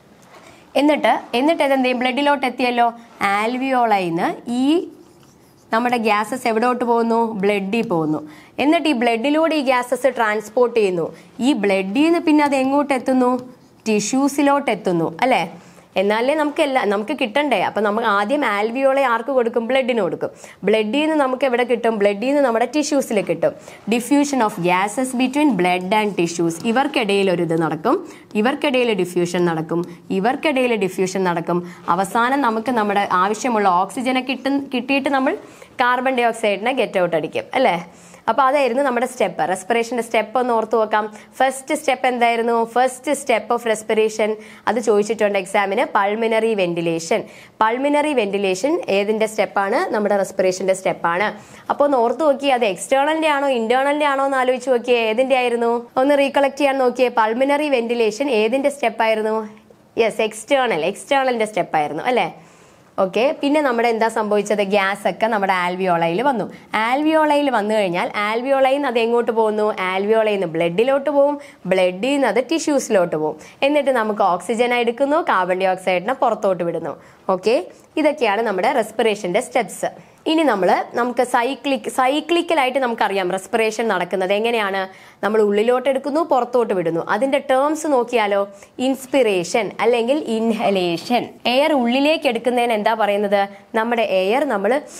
എന്നിട്ട് എന്നിട്ട് ഇതെന്ത് ചെയ്യും ബ്ലഡിലോട്ട് എത്തിയല്ലോ ആൽവിയോളയിൽ നിന്ന് ഈ നമ്മുടെ ഗ്യാസസ് എവിടോട്ട് പോകുന്നു ബ്ലഡിൽ പോകുന്നു എന്നിട്ട് ഈ ബ്ലഡിലൂടെ ഈ ഗ്യാസസ് ട്രാൻസ്പോർട്ട് ചെയ്യുന്നു ഈ ബ്ലഡിൽ നിന്ന് പിന്നെ അത് എങ്ങോട്ട് എത്തുന്നു ടിഷ്യൂസിലോട്ട് എത്തുന്നു അല്ലേ എന്നാലേ നമുക്ക് എല്ലാ നമുക്ക് കിട്ടണ്ടേ അപ്പൊ നമുക്ക് ആദ്യം ആൽവിയോളെ ആർക്ക് കൊടുക്കും ബ്ലഡിന് കൊടുക്കും ബ്ലഡിൽ നിന്ന് നമുക്ക് എവിടെ കിട്ടും ബ്ലഡിൽ നിന്ന് നമ്മുടെ ടിഷ്യൂസിൽ കിട്ടും diffusion of gases between blood and tissues ഇവർക്കിടയിൽ ഒരു ഇത് നടക്കും ഇവർക്കിടയിൽ ഡിഫ്യൂഷൻ നടക്കും ഇവർക്കിടയിൽ ഡിഫ്യൂഷൻ നടക്കും അവസാനം നമുക്ക് നമ്മുടെ ആവശ്യമുള്ള ഓക്സിജനെ കിട്ടും കിട്ടിയിട്ട് നമ്മൾ കാർബൺ ഡൈ ഓക്സൈഡിനെ ഗെറ്റ് ഔട്ട് അടിക്കും അല്ലേ അപ്പോൾ അതായിരുന്നു നമ്മുടെ സ്റ്റെപ്പ് റെസ്പിറേഷന്റെ സ്റ്റെപ്പ് ഒന്ന് ഓർത്ത് നോക്കാം ഫസ്റ്റ് സ്റ്റെപ്പ് എന്തായിരുന്നു ഫസ്റ്റ് സ്റ്റെപ്പ് ഓഫ് റെസ്പിറേഷൻ അത് ചോദിച്ചിട്ടുണ്ട് എക്സാമിന് പൾമിനറി വെന്റിലേഷൻ പൾമിനറി വെന്റിലേഷൻ ഏതിന്റെ സ്റ്റെപ്പാണ് നമ്മുടെ റെസ്പിറേഷന്റെ സ്റ്റെപ്പാണ് അപ്പോൾ ഒന്ന് ഓർത്ത് നോക്കി അത് എക്സ്റ്റേണലിന്റെ ആണോ ഇന്റേണലിന്റെ ആണോ എന്ന് ആലോചിച്ച് നോക്കിയേ ഏതിന്റെ ആയിരുന്നു ഒന്ന് റീകളക്ട് ചെയ്യാൻ നോക്കിയേ പൾമിനറി വെന്റിലേഷൻ ഏതിന്റെ സ്റ്റെപ്പായിരുന്നു യെസ് എക്സ്റ്റേണൽ എക്സ്റ്റേണലിന്റെ സ്റ്റെപ്പായിരുന്നു അല്ലേ ഓക്കെ പിന്നെ നമ്മുടെ എന്താ സംഭവിച്ചത് ഗ്യാസ് ഒക്കെ നമ്മുടെ ആൽവിയോളയിൽ വന്നു ആൽവിയോളയിൽ വന്നു കഴിഞ്ഞാൽ ആൽവിയോളയിൽ നിന്ന് അത് എങ്ങോട്ട് പോകുന്നു ആൽവിയോളയിൽ നിന്ന് ബ്ലഡിലോട്ട് പോകും ബ്ലഡിൽ നിന്ന് അത് ടിഷ്യൂസിലോട്ട് പോകും എന്നിട്ട് നമുക്ക് ഓക്സിജൻ എടുക്കുന്നു കാർബൺ ഡൈ ഓക്സൈഡിനെ പുറത്തോട്ട് വിടുന്നു ഓക്കെ ഇതൊക്കെയാണ് നമ്മുടെ റെസ്പിറേഷന്റെ സ്റ്റെപ്സ് ഇനി നമ്മൾ നമുക്ക് സൈക്ലിക് സൈക്ലിക്കലായിട്ട് നമുക്കറിയാം റെസ്പിറേഷൻ നടക്കുന്നത് എങ്ങനെയാണ് നമ്മൾ ഉള്ളിലോട്ട് എടുക്കുന്നു പുറത്തോട്ട് വിടുന്നു അതിന്റെ ടേംസ് നോക്കിയാലോ ഇൻസ്പിറേഷൻ അല്ലെങ്കിൽ ഇൻഹലേഷൻ എയർ ഉള്ളിലേക്ക് എടുക്കുന്നതിന് എന്താ പറയുന്നത് നമ്മുടെ എയർ നമ്മൾ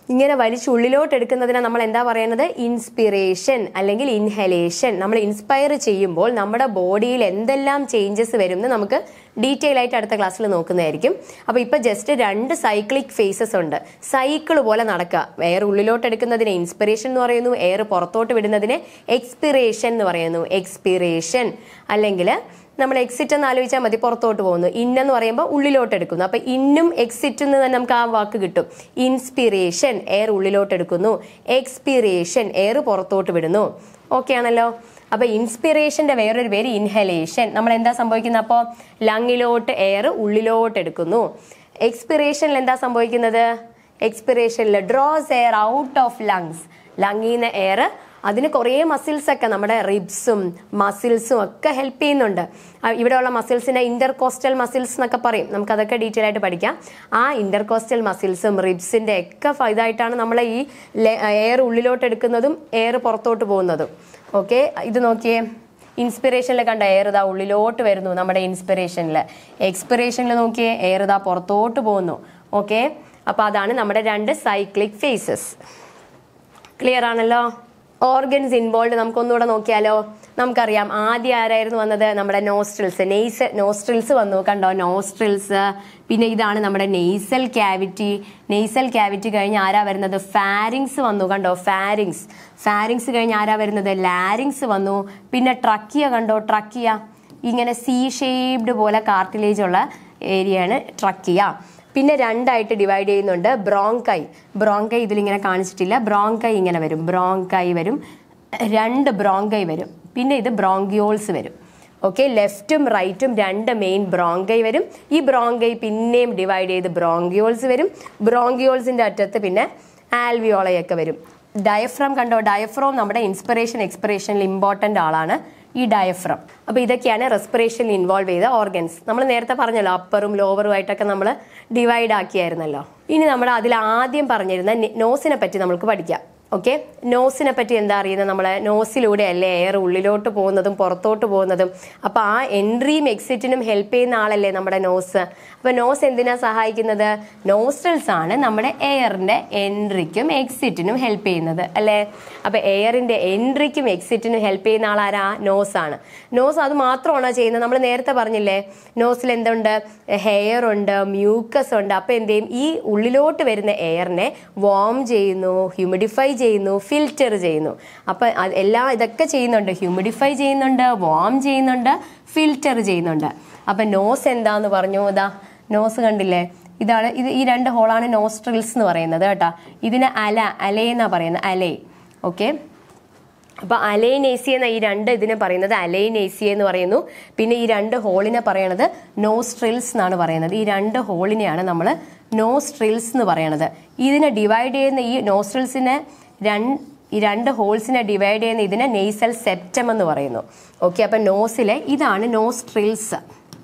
ഇങ്ങനെ വലിച്ച് ഉള്ളിലോട്ട് എടുക്കുന്നതിനെ നമ്മൾ എന്താ പറയുന്നത് ഇൻസ്പിറേഷൻ അല്ലെങ്കിൽ ഇൻഹലേഷൻ നമ്മൾ ഇൻസ്പയർ ചെയ്യുമ്പോൾ നമ്മുടെ ബോഡിയിൽ എന്തെല്ലാം ചേഞ്ചസ് വരും എന്ന് നമുക്ക് ഡീറ്റെയിൽ ആയിട്ട് അടുത്ത ക്ലാസ്സിൽ നോക്കുന്നതായിരിക്കും അപ്പോൾ ഇപ്പൊ ജസ്റ്റ് രണ്ട് സൈക്ലിക് ഫേസസ് ഉണ്ട് സൈക്കിൾ പോലെ നടക്കുക എയർ ഉള്ളിലോട്ട് എടുക്കുന്നതിനെ ഇൻസ്പിറേഷൻ എന്ന് പറയുന്നു എയർ പുറത്തോട്ട് വിടുന്നതിനെ എക്സ്പിറേഷൻ എന്ന് പറയുന്നു എക്സ്പിറേഷൻ അല്ലെങ്കിൽ നമ്മൾ എക്സിറ്റ് എന്ന് ആലോചിച്ചാൽ മതി പുറത്തോട്ട് പോകുന്നു ഇൻ എന്ന് പറയുമ്പോൾ ഉള്ളിലോട്ട് എടുക്കുന്നു അപ്പൊ ഇന്നും എക്സിറ്റ് എന്ന് തന്നെ നമുക്ക് ആ വാക്ക് കിട്ടും ഇൻസ്പിറേഷൻ എയർ ഉള്ളിലോട്ട് എടുക്കുന്നു എക്സ്പിറേഷൻ എയർ പുറത്തോട്ട് വിടുന്നു ഓക്കെ ആണല്ലോ അപ്പൊ ഇൻസ്പിറേഷന്റെ വേറൊരു പേര് ഇൻഹലേഷൻ നമ്മൾ എന്താ സംഭവിക്കുന്നത് അപ്പോൾ ലങ്ങിലോട്ട് എയർ ഉള്ളിലോട്ട് എടുക്കുന്നു എക്സ്പിറേഷനിൽ എന്താ സംഭവിക്കുന്നത് എക്സ്പിറേഷനിൽ draws air out of lungs ലങ്ങിൽ നിന്ന് എയർ അതിന് കുറേ മസിൽസ് ഒക്കെ നമ്മുടെ റിബ്സും മസിൽസും ഒക്കെ ഹെൽപ്പ് ചെയ്യുന്നുണ്ട് ആ, ഇവിടെയുള്ള മസിൽസിനെ ഇന്റർകോസ്റ്റൽ മസിൽസ് എന്നൊക്കെ പറയും നമുക്ക് അതൊക്കെ ഡീറ്റെയിൽ ആയിട്ട് പഠിക്കാം ആ ഇന്റർകോസ്റ്റൽ മസിൽസും റിബ്സിന്റെ ഒക്കെ ഫ- ഇതായിട്ടാണ് നമ്മൾ ഈ എയർ ഉള്ളിലോട്ട് എടുക്കുന്നതും എയർ പുറത്തോട്ട് പോകുന്നതും ഓക്കെ ഇത് നോക്കിയേ ഇൻസ്പിറേഷനിൽ കണ്ട എയർ ഇതാ ഉള്ളിലോട്ട് വരുന്നു നമ്മുടെ ഇൻസ്പിറേഷനിൽ എക്സ്പിറേഷനിൽ നോക്കിയേ എയർ ഇതാ പുറത്തോട്ട് പോകുന്നു ഓക്കെ അപ്പൊ അതാണ് നമ്മുടെ രണ്ട് സൈക്ലിക് ഫേസസ് ക്ലിയർ ആണല്ലോ ഓർഗൻസ് ഇൻവോൾവ് നമുക്കൊന്നുകൂടെ നോക്കിയാലോ നമുക്കറിയാം ആദ്യം ആരായിരുന്നു വന്നത് നമ്മുടെ നോസ്ട്രിൽസ് നെയ്സ് നോസ്ട്രിൽസ് വന്നു കണ്ടോ നോസ്ട്രിൽസ് പിന്നെ ഇതാണ് നമ്മുടെ നെയ്സൽ ക്യാവിറ്റി നെയ്സൽ ക്യാവിറ്റി കഴിഞ്ഞ് ആരാ വരുന്നത് ഫാരിങ്സ് വന്നു കണ്ടോ ഫാരിങ്സ് ഫാരിങ്സ് കഴിഞ്ഞ് ആരാ വരുന്നത് ലാരിങ്സ് വന്നു പിന്നെ ട്രക്കിയ കണ്ടോ ട്രക്കിയ ഇങ്ങനെ സി ഷേപ്ഡ് പോലെ കാർട്ടിലേജ് ഉള്ള ഏരിയയാണ് ട്രക്കിയ പിന്നെ രണ്ടായിട്ട് ഡിവൈഡ് ചെയ്യുന്നുണ്ട് ബ്രോങ്കൈ ബ്രോങ്കൈ ഇതിലിങ്ങനെ കാണിച്ചിട്ടില്ല ബ്രോങ്കൈ ഇങ്ങനെ വരും ബ്രോങ്കൈ വരും രണ്ട് ബ്രോങ്കൈ വരും പിന്നെ ഇത് ബ്രോങ്കിയോൾസ് വരും ഓക്കെ ലെഫ്റ്റും റൈറ്റും രണ്ട് മെയിൻ ബ്രോങ്കൈ വരും ഈ ബ്രോങ്കൈ പിന്നെയും ഡിവൈഡ് ചെയ്ത് ബ്രോങ്കിയോൾസ് വരും ബ്രോങ്കിയോൾസിന്റെ അറ്റത്ത് പിന്നെ ആൽവിയോളയൊക്കെ വരും ഡയഫ്രം കണ്ടോ ഡയഫ്രോം നമ്മുടെ ഇൻസ്പിറേഷൻ എക്സ്പിറേഷനിൽ ഇമ്പോർട്ടൻ്റ് ആളാണ് ഈ ഡയഫ്രം അപ്പൊ ഇതൊക്കെയാണ് റെസ്പിറേഷനിൽ ഇൻവോൾവ് ചെയ്ത ഓർഗൻസ് നമ്മൾ നേരത്തെ പറഞ്ഞല്ലോ അപ്പറും ലോവറും ആയിട്ടൊക്കെ നമ്മൾ ഡിവൈഡ് ആക്കിയായിരുന്നല്ലോ ഇനി നമ്മൾ അതിൽ ആദ്യം പറഞ്ഞിരുന്ന നോസിനെ പറ്റി നമുക്ക് പഠിക്കാം ഓക്കെ നോസിനെ പറ്റി എന്താ അറിയുന്നത് നമ്മളെ നോസിലൂടെ അല്ലേ എയർ ഉള്ളിലോട്ട് പോകുന്നതും പുറത്തോട്ട് പോകുന്നതും അപ്പൊ ആ എൻട്രിയും എക്സിറ്റിനും ഹെൽപ്പ് ചെയ്യുന്ന ആളല്ലേ നമ്മുടെ നോസ് അപ്പൊ നോസ് എന്തിനാ സഹായിക്കുന്നത് നോസ്ട്രൽസ് ആണ് നമ്മുടെ എയറിന്റെ എൻട്രിക്കും എക്സിറ്റിനും ഹെൽപ്പ് ചെയ്യുന്നത് അല്ലേ അപ്പൊ എയറിന്റെ എൻട്രിക്കും എക്സിറ്റിനും ഹെൽപ്പ് ചെയ്യുന്ന ആളാരാ നോസ് ആണ് നോസ് അത് മാത്രമാണോ ചെയ്യുന്നത് നമ്മൾ നേരത്തെ പറഞ്ഞില്ലേ നോസിൽ എന്തുണ്ട് ഹെയർ ഉണ്ട് മ്യൂക്കസ് ഉണ്ട് അപ്പൊ എന്ത് ചെയ്യും ഈ ഉള്ളിലോട്ട് വരുന്ന എയറിനെ വാം ചെയ്യുന്നു ഹ്യൂമിഡിഫൈ ചെയ്യുന്നു ഫിൽറ്റർ ചെയ്യുന്നു അപ്പൊ അത് എല്ലാ ഇതൊക്കെ ചെയ്യുന്നുണ്ട് ഹ്യൂമിഡിഫൈ ചെയ്യുന്നുണ്ട് വാം ചെയ്യുന്നുണ്ട് ഫിൽറ്റർ ചെയ്യുന്നുണ്ട് അപ്പൊ നോസ് എന്താന്ന് പറഞ്ഞു ഇതാ നോസ് കണ്ടില്ലേ ഇതാണ് ഇത് ഈ രണ്ട് ഹോളാണ് നോസ്ട്രിൽസ് എന്ന് പറയുന്നത് കേട്ടാ ഇതിന് അല അലയെന്നാ പറയുന്നത് അലേ ഓക്കെ അപ്പൊ അലൈനേസി എന്ന ഈ രണ്ട് ഇതിനെ പറയുന്നത് അലൈനേസി എന്ന് പറയുന്നു പിന്നെ ഈ രണ്ട് ഹോളിനെ പറയണത് നോസ്ട്രിൽസ് എന്നാണ് പറയുന്നത് ഈ രണ്ട് ഹോളിനെയാണ് നമ്മൾ നോസ്ട്രിൽസ് എന്ന് പറയണത് ഇതിനെ ഡിവൈഡ് ചെയ്യുന്ന ഈ നോസ്ട്രിൽസിനെ രണ്ട് ഈ രണ്ട് ഹോൾസിനെ ഡിവൈഡ് ചെയ്യുന്ന ഇതിനെ നെയ്സൽ സെപ്റ്റം എന്ന് പറയുന്നു ഓക്കെ അപ്പൊ നോസിലെ ഇതാണ് നോസ്ട്രിൽസ്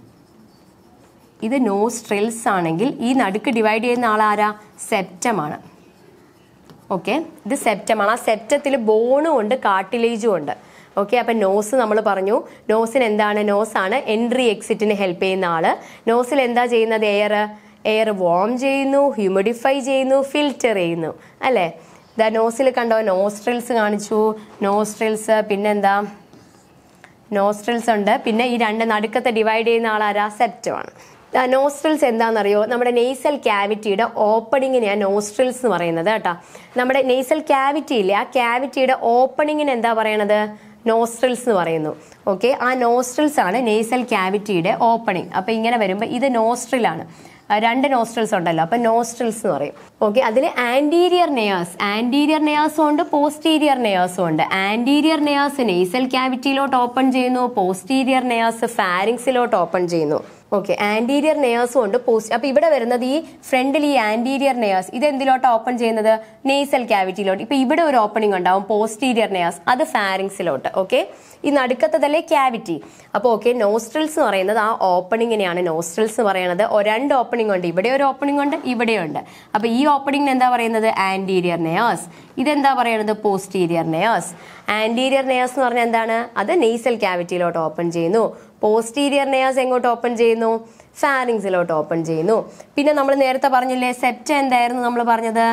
ഇത് നോസ്ട്രിൽസ് ആണെങ്കിൽ ഈ നടുക്ക് ഡിവൈഡ് ചെയ്യുന്ന ആളാരാ സെപ്റ്റമാണ് ഓക്കെ ഇത് സെപ്റ്റമാണ് ആ സെപ്റ്റത്തിൽ ബോണും ഉണ്ട് കാർട്ടിലേജും ഉണ്ട് ഓക്കെ അപ്പൊ നോസ് നമ്മൾ പറഞ്ഞു നോസിന് എന്താണ് നോസ് ആണ് എൻട്രി എക്സിറ്റിന് ഹെൽപ്പ് ചെയ്യുന്ന ആള് നോസിൽ എന്താ ചെയ്യുന്നത് എയർ എയർ വാം ചെയ്യുന്നു ഹ്യൂമിഡിഫൈ ചെയ്യുന്നു ഫിൽറ്റർ ചെയ്യുന്നു അല്ലേ ഇതാ നോസിൽ കണ്ടോ നോസ്ട്രിൽസ് കാണിച്ചു നോസ്ട്രിൽസ് പിന്നെന്താ നോസ്ട്രിൽസ് ഉണ്ട് പിന്നെ ഈ രണ്ട് നടുക്കത്തെ ഡിവൈഡ് ചെയ്യുന്ന ആളാരാ സെപ്റ്റമാണ് നോസ്ട്രിൽസ് എന്താണെന്നറിയോ നമ്മുടെ നെയ്സൽ ക്യാവിറ്റിയുടെ ഓപ്പണിങ്ങിനെയാണ് നോസ്ട്രിൽസ് എന്ന് പറയുന്നത് കേട്ടോ നമ്മുടെ നെയ്സൽ ക്യാവിറ്റി ഇല്ലേ ആ ക്യാവിറ്റിയുടെ ഓപ്പണിങ്ങിന് എന്താ പറയണത് നോസ്ട്രിൽസ് എന്ന് പറയുന്നു ഓക്കെ ആ നോസ്ട്രിൽസ് ആണ് നെയ്സൽ ക്യാവിറ്റിയുടെ ഓപ്പണിംഗ് അപ്പൊ ഇങ്ങനെ വരുമ്പോൾ ഇത് നോസ്ട്രിലാണ് ആ, രണ്ട് നോസ്ട്രിൽസ് ഉണ്ടല്ലോ അപ്പൊ നോസ്ട്രിൽസ് എന്ന് പറയും ഓക്കെ അതിൽ ആന്റീരിയർ നെയേഴ്സ് ആന്റീരിയർ നെയേഴ്സും ഉണ്ട് പോസ്റ്റീരിയർ നെയേഴ്സും ഉണ്ട് ആന്റീരിയർ നെയേഴ്സ് നെയ്സൽ ക്യാവിറ്റിയിലോട്ട് ഓപ്പൺ ചെയ്യുന്നു പോസ്റ്റീരിയർ നെയേഴ്സ് ഫാരിങ്സിലോട്ട് ഓപ്പൺ ചെയ്യുന്നു ഓക്കെ ആന്റീരിയർ നെയേഴ്സും ഉണ്ട് പോസ്റ്റ് അപ്പൊ ഇവിടെ വരുന്നത് ഈ ഫ്രണ്ടിൽ ഈ ആന്റീരിയർ നെയേഴ്സ് ഇത് എന്തിലോട്ട് ഓപ്പൺ ചെയ്യുന്നത് നെയ്സൽ ക്യാവിറ്റിയിലോട്ട് ഇപ്പൊ ഇവിടെ ഒരു ഓപ്പണിംഗ് ഉണ്ടാവും പോസ്റ്റീരിയർ നെയേഴ്സ് അത് ഫാരിങ്സിലോട്ട് ഓക്കെ ഈ നടുക്കത്തതല്ലേ ക്യാവിറ്റി അപ്പോൾ ഓക്കെ നോസ്ട്രിൽസ് എന്ന് പറയുന്നത് ആ ഓപ്പണിങ്ങിനെയാണ് നോസ്ട്രിൽസ് എന്ന് പറയുന്നത് ഒ- രണ്ട് ഓപ്പണിംഗ് ഉണ്ട് ഇവിടെ ഒരു ഓപ്പണിംഗ് ഉണ്ട് ഇവിടെയുണ്ട് അപ്പൊ ഈ ഓപ്പണിംഗിന് എന്താ പറയുന്നത് ആന്റീരിയർ നെയേഴ്സ് ഇതെന്താ പറയുന്നത് പോസ്റ്റീരിയർ നെയേഴ്സ് ആന്റീരിയർ നെയേഴ്സ് എന്ന് പറഞ്ഞാൽ എന്താണ് അത് നെയ്സൽ ക്യാവിറ്റിയിലോട്ട് ഓപ്പൺ ചെയ്യുന്നു പോസ്റ്റീരിയർ നെയേഴ്സ് എങ്ങോട്ട് ഓപ്പൺ ചെയ്യുന്നു ഫാരിങ്സിലോട്ട് ഓപ്പൺ ചെയ്യുന്നു പിന്നെ നമ്മൾ നേരത്തെ പറഞ്ഞില്ലേ സെപ്റ്റ എന്തായിരുന്നു നമ്മൾ പറഞ്ഞത്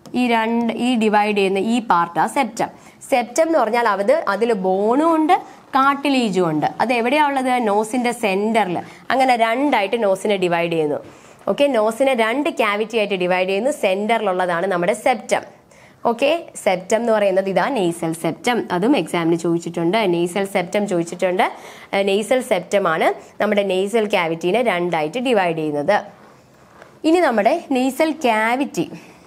ഈ രണ്ട് ഈ ഡിവൈഡ് ചെയ്യുന്ന ഈ പാർട്ടാ സെപ്റ്റം സെപ്റ്റം എന്ന് പറഞ്ഞാൽ അത് അതിൽ ബോണും ഉണ്ട് കാട്ടിലീജും ഉണ്ട് അത് എവിടെയാ ഉള്ളത് നോസിന്റെ സെന്ററിൽ അങ്ങനെ രണ്ടായിട്ട് നോസിനെ ഡിവൈഡ് ചെയ്യുന്നു ഓക്കെ നോസിനെ രണ്ട് ക്യാവിറ്റി ആയിട്ട് ഡിവൈഡ് ചെയ്യുന്നു സെന്ററിലുള്ളതാണ് നമ്മുടെ സെപ്റ്റം ഓക്കെ സെപ്റ്റം എന്ന് പറയുന്നത് ഇതാ നെയ്സൽ സെപ്റ്റം അതും എക്സാമിന് ചോദിച്ചിട്ടുണ്ട് നെയ്സൽ സെപ്റ്റം ചോദിച്ചിട്ടുണ്ട് നെയ്സൽ സെപ്റ്റം ആണ് നമ്മുടെ നെയ്സൽ ക്യാവിറ്റീനെ രണ്ടായിട്ട് ഡിവൈഡ് ചെയ്യുന്നത് ഇനി നമ്മുടെ നെയ്സൽ ക്യാവിറ്റി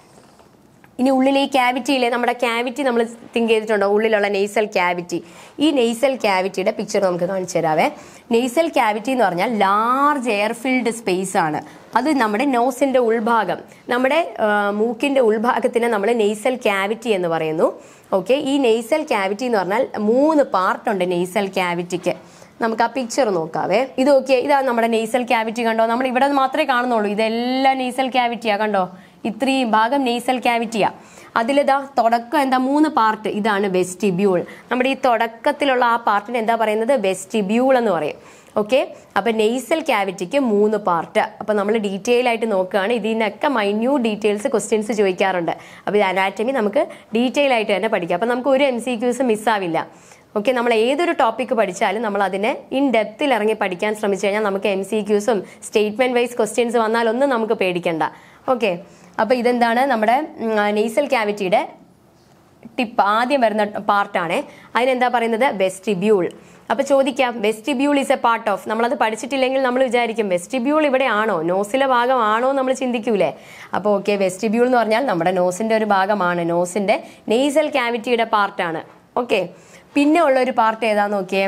ഇനി ഉള്ളിലെ ഈ ക്യാവിറ്റിയിലെ നമ്മുടെ ക്യാവിറ്റി നമ്മൾ തിങ്ക് ചെയ്തിട്ടുണ്ടോ ഉള്ളിലുള്ള നെയ്സൽ ക്യാവിറ്റി ഈ നെയ്സൽ ക്യാവിറ്റിയുടെ പിക്ചർ നമുക്ക് കാണിച്ചു തരാവേ നെയ്സൽ ക്യാവിറ്റി എന്ന് പറഞ്ഞാൽ ലാർജ് എയർ ഫിൽഡ് സ്പേസ് ആണ് അത് നമ്മുടെ നോസിന്റെ ഉൾഭാഗം നമ്മുടെ ആ, മൂക്കിന്റെ ഉൾഭാഗത്തിന് നമ്മൾ നെയ്സൽ ക്യാവിറ്റി എന്ന് പറയുന്നു ഓക്കെ ഈ നെയ്സൽ ക്യാവിറ്റി എന്ന് പറഞ്ഞാൽ മൂന്ന് പാർട്ടുണ്ട് നെയ്സൽ ക്യാവിറ്റിക്ക് നമുക്ക് ആ പിക്ചർ നോക്കാവേ ഇത് നോക്കിയേ ഇതാ നമ്മുടെ നെയ്സൽ ക്യാവിറ്റി കണ്ടോ നമ്മൾ ഇവിടെ മാത്രമേ കാണുന്നുള്ളൂ ഇതെല്ലാം നെയ്സൽ ക്യാവിറ്റിയാ കണ്ടോ ഇത്രയും ഭാഗം നെയ്സൽ ക്യാവിറ്റിയാ അതിലിതാ തുടക്കം എന്താ മൂന്ന് പാർട്ട് ഇതാണ് വെസ്റ്റിബ്യൂൾ നമ്മുടെ ഈ തുടക്കത്തിലുള്ള ആ പാർട്ടിന് എന്താ പറയുന്നത് വെസ്റ്റിബ്യൂൾ എന്ന് പറയും ഓക്കെ അപ്പൊ നെയ്സൽ ക്യാവിറ്റിക്ക് മൂന്ന് പാർട്ട് അപ്പൊ നമ്മൾ ഡീറ്റെയിൽ ആയിട്ട് നോക്കുകയാണ് ഇതിനൊക്കെ മൈന്യൂട്ട് ഡീറ്റെയിൽസ് ക്വസ്റ്റ്യൻസ് ചോദിക്കാറുണ്ട് അപ്പൊ ഇത് അനാറ്റമി നമുക്ക് ഡീറ്റെയിൽ ആയിട്ട് തന്നെ പഠിക്കാം അപ്പൊ നമുക്ക് ഒരു എം സി ക്യൂസ് മിസ്സാവില്ല ഓക്കെ നമ്മൾ ഏതൊരു ടോപ്പിക്ക് പഠിച്ചാലും നമ്മൾ അതിനെ ഇൻ ഡെപ്തിൽ ഇറങ്ങി പഠിക്കാൻ ശ്രമിച്ചു കഴിഞ്ഞാൽ നമുക്ക് എം സി ക്യൂസും സ്റ്റേറ്റ്മെന്റ് വൈസ് ക്വസ്റ്റ്യൻസ് വന്നാലൊന്നും നമുക്ക് പേടിക്കണ്ട ഓക്കെ അപ്പൊ ഇതെന്താണ് നമ്മുടെ നെയ്സൽ ക്യാവിറ്റിയുടെ ടിപ്പ് ആദ്യം വരുന്ന പാർട്ടാണ് അതിനെന്താ പറയുന്നത് വെസ്റ്റിബ്യൂൾ അപ്പൊ ചോദിക്കാം vestibule is a part of നമ്മളത് പഠിച്ചിട്ടില്ലെങ്കിൽ നമ്മൾ വിചാരിക്കും വെസ്റ്റിബ്യൂൾ ഇവിടെ ആണോ നോസിലെ ഭാഗമാണോ നമ്മൾ ചിന്തിക്കൂലേ അപ്പോൾ ഓക്കെ വെസ്റ്റിബ്യൂൾ എന്ന് പറഞ്ഞാൽ നമ്മുടെ നോസിന്റെ ഒരു ഭാഗമാണ് നോസിന്റെ നെയ്സൽ ക്യാവിറ്റിയുടെ പാർട്ടാണ് ഓക്കെ പിന്നെ ഉള്ള ഒരു പാർട്ട് ഏതാ നോക്കിയേ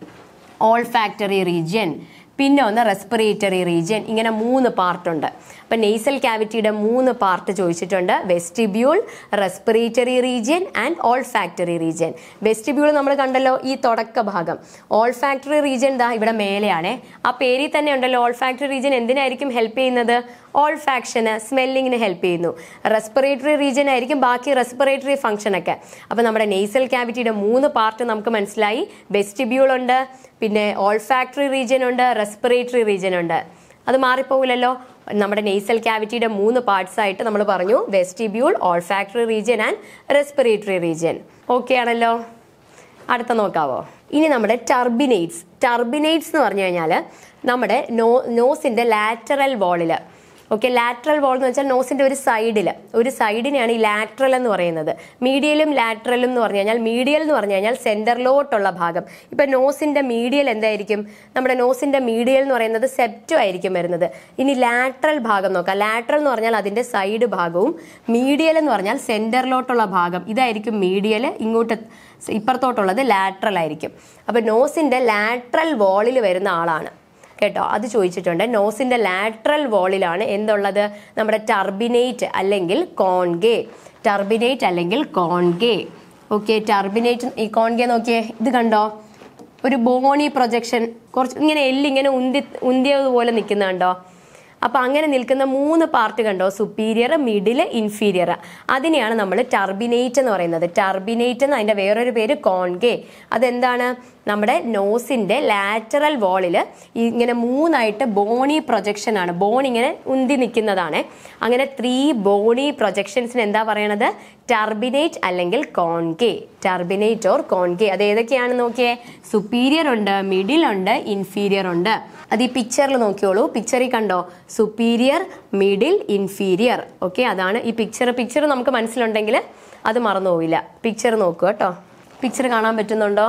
ഓൾ ഫാക്ടറി റീജിയൻ പിന്നെ ഒന്ന് റെസ്പിറേറ്ററി റീജിയൻ ഇങ്ങനെ മൂന്ന് പാർട്ടുണ്ട് അപ്പൊ നെയ്സൽ ക്യാവിറ്റിയുടെ മൂന്ന് പാർട്ട് ചോദിച്ചിട്ടുണ്ട് vestibule respiratory region and olfactory region vestibule നമ്മൾ കണ്ടല്ലോ ഈ തുടക്ക ഭാഗം ഓൾ ഫാക്ടറി റീജിയൻ ദാ ഇവിടെ മേലെയാണ് ആ പേരിൽ തന്നെ ഉണ്ടല്ലോ ഓൾ ഫാക്ടറി റീജിയൻ എന്തിനായിരിക്കും ഹെൽപ്പ് ചെയ്യുന്നത് ഓൾ ഫാക്ഷന് സ്മെല്ലിങ്ങിന് ഹെൽപ്പ് ചെയ്യുന്നു റെസ്പിറേറ്ററി റീജിയൻ ആയിരിക്കും ബാക്കി റെസ്പിറേറ്ററി ഫംഗ്ഷൻ ഒക്കെ അപ്പൊ നമ്മുടെ നെയ്സൽ ക്യാവിറ്റിയുടെ മൂന്ന് പാർട്ട് നമുക്ക് മനസ്സിലായി വെസ്റ്റിബ്യൂൾ ഉണ്ട് പിന്നെ ഓൾ ഫാക്ടറി റീജിയൻ ഉണ്ട് റെസ്പിറേറ്ററി റീജിയൻ ഉണ്ട് അത് മാറിപ്പോകില്ലല്ലോ നമ്മുടെ നെയ്സൽ ക്യാവിറ്റിയുടെ മൂന്ന് പാർട്സ് ആയിട്ട് നമ്മൾ പറഞ്ഞു vestibule olfactory region and respiratory region okay ആണല്ലോ അടുത്ത നോക്കാവോ ഇനി നമ്മുടെ ടർബിനേറ്റ്സ് ടർബിനേറ്റ്സ് എന്ന് പറഞ്ഞു കഴിഞ്ഞാൽ നമ്മുടെ നോ നോസിന്റെ ലാറ്ററൽ വോളിൽ ഓക്കെ ലാറ്ററൽ വോൾ എന്ന് വെച്ചാൽ നോസിന്റെ ഒരു സൈഡിൽ ഒരു സൈഡിനെയാണ് ഈ ലാറ്ററൽ എന്ന് പറയുന്നത് മീഡിയലും ലാറ്ററലും എന്ന് പറഞ്ഞു കഴിഞ്ഞാൽ മീഡിയൽ എന്ന് പറഞ്ഞു കഴിഞ്ഞാൽ സെന്ററിലോട്ടുള്ള ഭാഗം ഇപ്പൊ നോസിന്റെ മീഡിയൽ എന്തായിരിക്കും നമ്മുടെ നോസിന്റെ മീഡിയൽ എന്ന് പറയുന്നത് സെപ്റ്റോ ആയിരിക്കും വരുന്നത് ഇനി ലാറ്ററൽ ഭാഗം നോക്കാം ലാറ്ററൽ എന്ന് പറഞ്ഞാൽ അതിന്റെ സൈഡ് ഭാഗവും മീഡിയൽ എന്ന് പറഞ്ഞാൽ സെന്ററിലോട്ടുള്ള ഭാഗം ഇതായിരിക്കും മീഡിയൽ ഇങ്ങോട്ട് ഇപ്പുറത്തോട്ടുള്ളത് ലാറ്ററൽ ആയിരിക്കും അപ്പൊ നോസിന്റെ ലാറ്ററൽ വോളിൽ വരുന്ന ആളാണ് കേട്ടോ അത് ചോദിച്ചിട്ടുണ്ട് നോസിന്റെ ലാറ്ററൽ വോളിലാണ് എന്തുള്ളത് നമ്മുടെ ടർബിനേറ്റ് അല്ലെങ്കിൽ കോൺഗേ ടർബിനേറ്റ് അല്ലെങ്കിൽ കോൺഗേ ഓക്കെ ടർബിനേറ്റ് ഈ കോൺഗേ നോക്കിയേ ഇത് കണ്ടോ ഒരു ബോണി പ്രൊജക്ഷൻ കുറച്ച് ഇങ്ങനെ എല്ലിങ്ങനെ ഉന്തി ഉന്തിയതുപോലെ നിൽക്കുന്ന കണ്ടോ അപ്പൊ അങ്ങനെ നിൽക്കുന്ന മൂന്ന് പാർട്ട് കണ്ടോ സുപ്പീരിയർ മിഡില് ഇൻഫീരിയർ അതിനെയാണ് നമ്മൾ ടർബിനേറ്റ് എന്ന് പറയുന്നത് ടർബിനേറ്റ് എന്ന് അതിന്റെ വേറൊരു പേര് കോൺഗേ അതെന്താണ് നമ്മുടെ നോസിന്റെ ലാറ്ററൽ വോളിൽ ഇങ്ങനെ മൂന്നായിട്ട് ബോണി പ്രൊജക്ഷൻ ആണ് ബോൺ ഇങ്ങനെ ഉന്തി നിൽക്കുന്നതാണ് അങ്ങനെ ത്രീ ബോണി പ്രൊജക്ഷൻസിന് എന്താ പറയണത് ടർബിനേറ്റ് അല്ലെങ്കിൽ കോൺകേ ടർബിനേറ്റ് ഓർ കോൺകേ അത് ഏതൊക്കെയാണ് നോക്കിയേ സുപ്പീരിയർ ഉണ്ട് മിഡിൽ ഉണ്ട് ഇൻഫീരിയർ ഉണ്ട് അത് ഈ പിക്ചറിൽ നോക്കിയോളൂ പിക്ചറിൽ കണ്ടോ സുപ്പീരിയർ മിഡിൽ ഇൻഫീരിയർ ഓക്കെ അതാണ് ഈ പിക്ചർ പിക്ചർ നമുക്ക് മനസ്സിലുണ്ടെങ്കിൽ അത് മറന്നുപോവില്ല പിക്ചർ നോക്കുക കേട്ടോ പിക്ചർ കാണാൻ പറ്റുന്നുണ്ടോ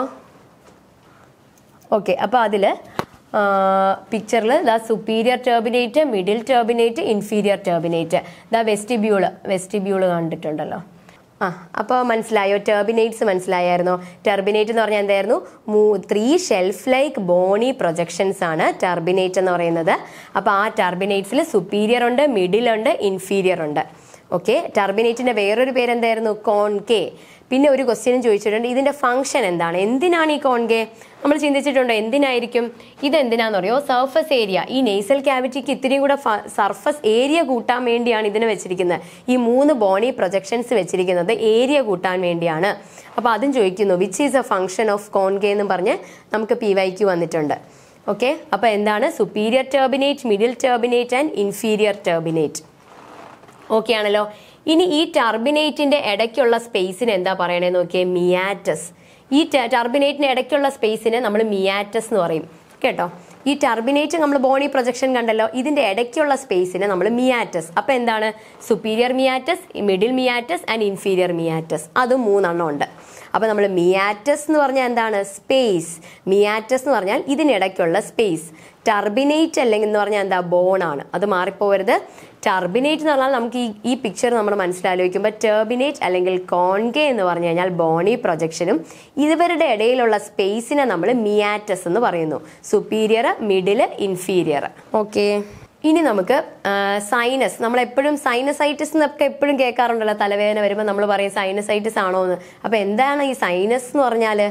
ഓക്കെ അപ്പോൾ അതിൽ പിക്ചറിൽ the superior turbinate middle turbinate inferior turbinate the vestibule vestibule കണ്ടിട്ടുണ്ടല്ലോ ആ അപ്പോൾ മനസ്സിലായോ ടെർബിനേറ്റ്സ് മനസ്സിലായായിരുന്നോ ടെർബിനേറ്റ് എന്ന് പറഞ്ഞാൽ എന്തായിരുന്നു three shelf like bony projections ആണ് ടെർബിനേറ്റ് എന്ന് പറയുന്നത് അപ്പോൾ ആ ടെർബിനേറ്റ്സിൽ സുപ്പീരിയർ ഉണ്ട് മിഡിൽ ഉണ്ട് ഇൻഫീരിയർ ഉണ്ട് ഓക്കെ ടർബിനേറ്റിന്റെ വേറൊരു പേര് എന്തായിരുന്നു കോൺകേ പിന്നെ ഒരു ക്വസ്റ്റ്യനും ചോദിച്ചിട്ടുണ്ട് ഇതിന്റെ ഫംഗ്ഷൻ എന്താണ് എന്തിനാണ് ഈ കോൺകേ നമ്മൾ ചിന്തിച്ചിട്ടുണ്ടോ എന്തിനായിരിക്കും ഇത് എന്തിനാന്ന് പറയോ സർഫസ് ഏരിയ ഈ നെയ്സൽ ക്യാവിറ്റിക്ക് ഇത്തിരിയും കൂടെ സർഫസ് ഏരിയ കൂട്ടാൻ വേണ്ടിയാണ് ഇതിന് വെച്ചിരിക്കുന്നത് ഈ മൂന്ന് ബോണി പ്രൊജക്ഷൻസ് വെച്ചിരിക്കുന്നത് ഏരിയ കൂട്ടാൻ വേണ്ടിയാണ് അപ്പൊ അതും ചോദിക്കുന്നു which is a function of conchae എന്ന് പറഞ്ഞ് നമുക്ക് പി വൈക്ക് വന്നിട്ടുണ്ട് ഓക്കെ അപ്പൊ എന്താണ് superior turbinate middle turbinate and inferior turbinate okay ആണല്ലോ ഇനി ഈ ടർബിനേറ്റിന്റെ ഇടയ്ക്കുള്ള സ്പേസിന് എന്താ പറയണേ നോക്കിയേ മിയാറ്റസ് ഈ ടർബിനേറ്റിന് ഇടയ്ക്കുള്ള സ്പേസിന് നമ്മൾ മിയാറ്റസ് എന്ന് പറയും കേട്ടോ ഈ ടർബിനേറ്റ് നമ്മൾ ബോണി പ്രൊജക്ഷൻ കണ്ടല്ലോ ഇതിന്റെ ഇടയ്ക്കുള്ള സ്പേസിനെ നമ്മൾ മിയാറ്റസ് അപ്പൊ എന്താണ് superior meatus middle meatus and inferior meatus അത് മൂന്നെണ്ണം ഉണ്ട് അപ്പൊ നമ്മൾ മിയാറ്റസ് എന്ന് പറഞ്ഞാൽ എന്താണ് സ്പേസ് മിയാറ്റസ് എന്ന് പറഞ്ഞാൽ ഇതിനിടയ്ക്കുള്ള സ്പേസ് ടർബിനേറ്റ് അല്ലെങ്കിൽ എന്ന് പറഞ്ഞാൽ എന്താ ബോണാണ് അത് മാറിപ്പോവരുത് ടർബിനേറ്റ് എന്ന് പറഞ്ഞാൽ നമുക്ക് ഈ ഈ പിക്ചർ നമ്മൾ മനസ്സിലാലോചിക്കുമ്പോൾ ടെർബിനേറ്റ് അല്ലെങ്കിൽ കോൺകെ എന്ന് പറഞ്ഞു കഴിഞ്ഞാൽ ബോണി പ്രൊജക്ഷനും ഇവരുടെ ഇടയിലുള്ള സ്പേസിനെ നമ്മൾ മിയാറ്റസ് എന്ന് പറയുന്നു സുപ്പീരിയർ മിഡിൽ ഇൻഫീരിയർ ഓക്കെ ഇനി നമുക്ക് സൈനസ് നമ്മൾ എപ്പോഴും സൈനസൈറ്റിസ് എന്നൊക്കെ എപ്പോഴും കേൾക്കാറുണ്ടല്ലോ തലവേദന വരുമ്പോൾ നമ്മൾ പറയും സൈനസൈറ്റിസ് ആണോ എന്ന് അപ്പൊ എന്താണ് ഈ സൈനസ് എന്ന് പറഞ്ഞാല്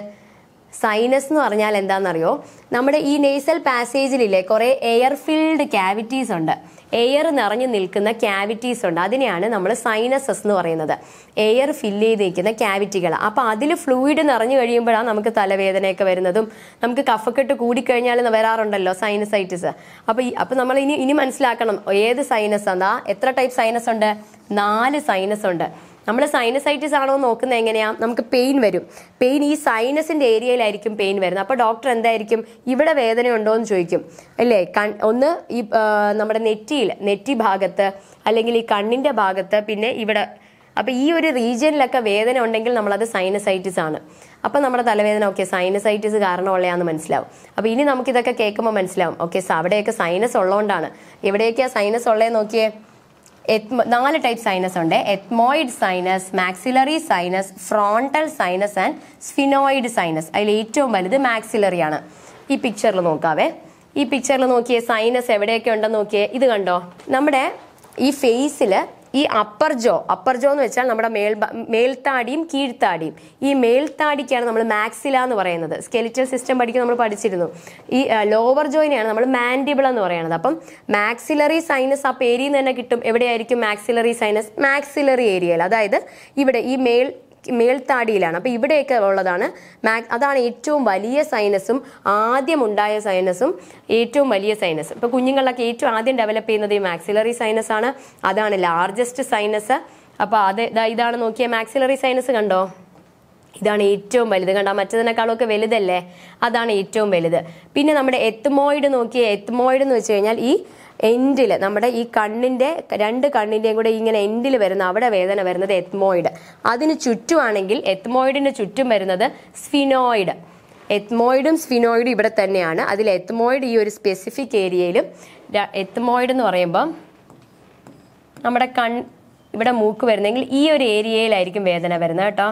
സൈനസ് എന്ന് പറഞ്ഞാൽ എന്താണെന്നറിയോ നമ്മുടെ ഈ നേസൽ പാസേജിലില്ലേ കുറെ എയർ ഫിൽഡ് ക്യാവിറ്റീസ് ഉണ്ട് എയർ നിറഞ്ഞു നിൽക്കുന്ന ക്യാവിറ്റീസ് ഉണ്ട് അതിനെയാണ് നമ്മൾ സൈനസസ് എന്ന് പറയുന്നത് എയർ ഫില്ല് ചെയ്ത് നിൽക്കുന്ന ക്യാവിറ്റികൾ അപ്പൊ അതിൽ ഫ്ലൂയിഡ് നിറഞ്ഞു കഴിയുമ്പോഴാണ് നമുക്ക് തലവേദനയൊക്കെ വരുന്നതും നമുക്ക് കഫക്കെട്ട് കൂടിക്കഴിഞ്ഞാൽ വരാറുണ്ടല്ലോ സൈനസൈറ്റിസ് അപ്പൊ ഈ അപ്പൊ നമ്മൾ ഇനി ഇനി മനസ്സിലാക്കണം ഏത് സൈനസ് എന്താ എത്ര ടൈപ്പ് സൈനസ് ഉണ്ട് നാല് സൈനസ് ഉണ്ട് നമ്മൾ സൈനസൈറ്റിസ് ആണോ എന്ന് നോക്കുന്നത് എങ്ങനെയാ നമുക്ക് പെയിൻ വരും പെയിൻ ഈ സൈനസിന്റെ ഏരിയയിലായിരിക്കും പെയിൻ വരുന്നത് അപ്പോൾ ഡോക്ടർ എന്തായിരിക്കും ഇവിടെ വേദന ഉണ്ടോ എന്ന് ചോദിക്കും അല്ലേ കൺ ഒന്ന് ഈ ആ, നമ്മുടെ നെറ്റിയിൽ നെറ്റി ഭാഗത്ത് അല്ലെങ്കിൽ ഈ കണ്ണിന്റെ ഭാഗത്ത് പിന്നെ ഇവിടെ അപ്പൊ ഈ ഒരു റീജിയനിലൊക്കെ വേദന ഉണ്ടെങ്കിൽ നമ്മളത് സൈനസൈറ്റിസ് ആണ് അപ്പൊ നമ്മുടെ തലവേദന ഓക്കെ സൈനസൈറ്റിസ് കാരണമുള്ളതാന്ന് മനസ്സിലാവും അപ്പൊ ഇനി നമുക്ക് ഇതൊക്കെ കേൾക്കുമ്പോൾ മനസ്സിലാവും ഓക്കെ അവിടെയൊക്കെ സൈനസ് ഉള്ളതുകൊണ്ടാണ് എവിടെയൊക്കെയാ സൈനസ് ഉള്ളത് നോക്കിയേ എത്മ- നാല് ടൈപ്പ് സൈനസ് ഉണ്ട് ethmoid sinus maxillary sinus frontal sinus and sphenoid sinus അതിൽ ഏറ്റവും വലുത് മാക്സിലറി ആണ് ഈ പിക്ചറിൽ നോക്കാവേ ഈ പിക്ചറിൽ നോക്കിയേ സൈനസ് എവിടെയൊക്കെ ഉണ്ടെന്ന് നോക്കിയേ ഇത് കണ്ടോ നമ്മുടെ ഈ ഫേസിൽ ഈ അപ്പർ ജോ അപ്പർ ജോ എന്ന് വെച്ചാൽ നമ്മുടെ മേൽ മേൽത്താടിയും കീഴ്ത്താടിയും ഈ മേൽത്താടിക്കാണ് നമ്മൾ മാക്സില എന്ന് പറയുന്നത് സ്കെലിറ്റൽ സിസ്റ്റം പഠിക്കുന്ന നമ്മൾ പഠിച്ചിരുന്നു ഈ ലോവർ ജോയിനെയാണ് നമ്മൾ മാൻഡിബിൾ എന്ന് പറയുന്നത് അപ്പം മാക്സിലറി സൈനസ് ആ പേരിൽ നിന്ന് തന്നെ കിട്ടും എവിടെയായിരിക്കും മാക്സിലറി സൈനസ് മാക്സിലറി ഏരിയയിൽ അതായത് ഇവിടെ ഈ മേൽ മേൽത്താടിയിലാണ് അപ്പൊ ഇവിടെയൊക്കെ ഉള്ളതാണ് മാക് അതാണ് ഏറ്റവും വലിയ സൈനസും ആദ്യം ഉണ്ടായ സൈനസും ഏറ്റവും വലിയ സൈനസ് ഇപ്പൊ കുഞ്ഞുങ്ങളിലൊക്കെ ഏറ്റവും ആദ്യം ഡെവലപ്പ് ചെയ്യുന്നത് ഈ മാക്സിലറി സൈനസ് ആണ് അതാണ് ലാർജസ്റ്റ് സൈനസ് അപ്പൊ അത് ദാ ഇതാണ് നോക്കിയ മാക്സിലറി സൈനസ് കണ്ടോ ഇതാണ് ഏറ്റവും വലുത് കണ്ടോ മറ്റതിനേക്കാളും ഒക്കെ വലുതല്ലേ അതാണ് ഏറ്റവും വലുത് പിന്നെ നമ്മുടെ എത്മോയിഡ് നോക്കിയ എത്മോയിഡ് എന്ന് വെച്ച് കഴിഞ്ഞാൽ ഈ എൻഡിൽ നമ്മുടെ ഈ കണ്ണിന്റെ രണ്ട് കണ്ണിന്റെയും കൂടെ ഇങ്ങനെ എൻഡിൽ വരുന്ന അവിടെ വേദന വരുന്നത് എത്മോയിഡ് അതിന് ചുറ്റുമാണെങ്കിൽ എത്മോയിഡിന് ചുറ്റും വരുന്നത് സ്ഫിനോയിഡ് എത്മോയിഡും സ്ഫിനോയിഡും ഇവിടെ തന്നെയാണ് അതിൽ എത്മോയിഡ് ഈ ഒരു സ്പെസിഫിക് ഏരിയയിലും എത്മോയിഡ് എന്ന് പറയുമ്പോൾ നമ്മുടെ കൺ ഇവിടെ മൂക്ക് വരുന്നെങ്കിൽ ഈ ഒരു ഏരിയയിലായിരിക്കും വേദന വരുന്നത് കേട്ടോ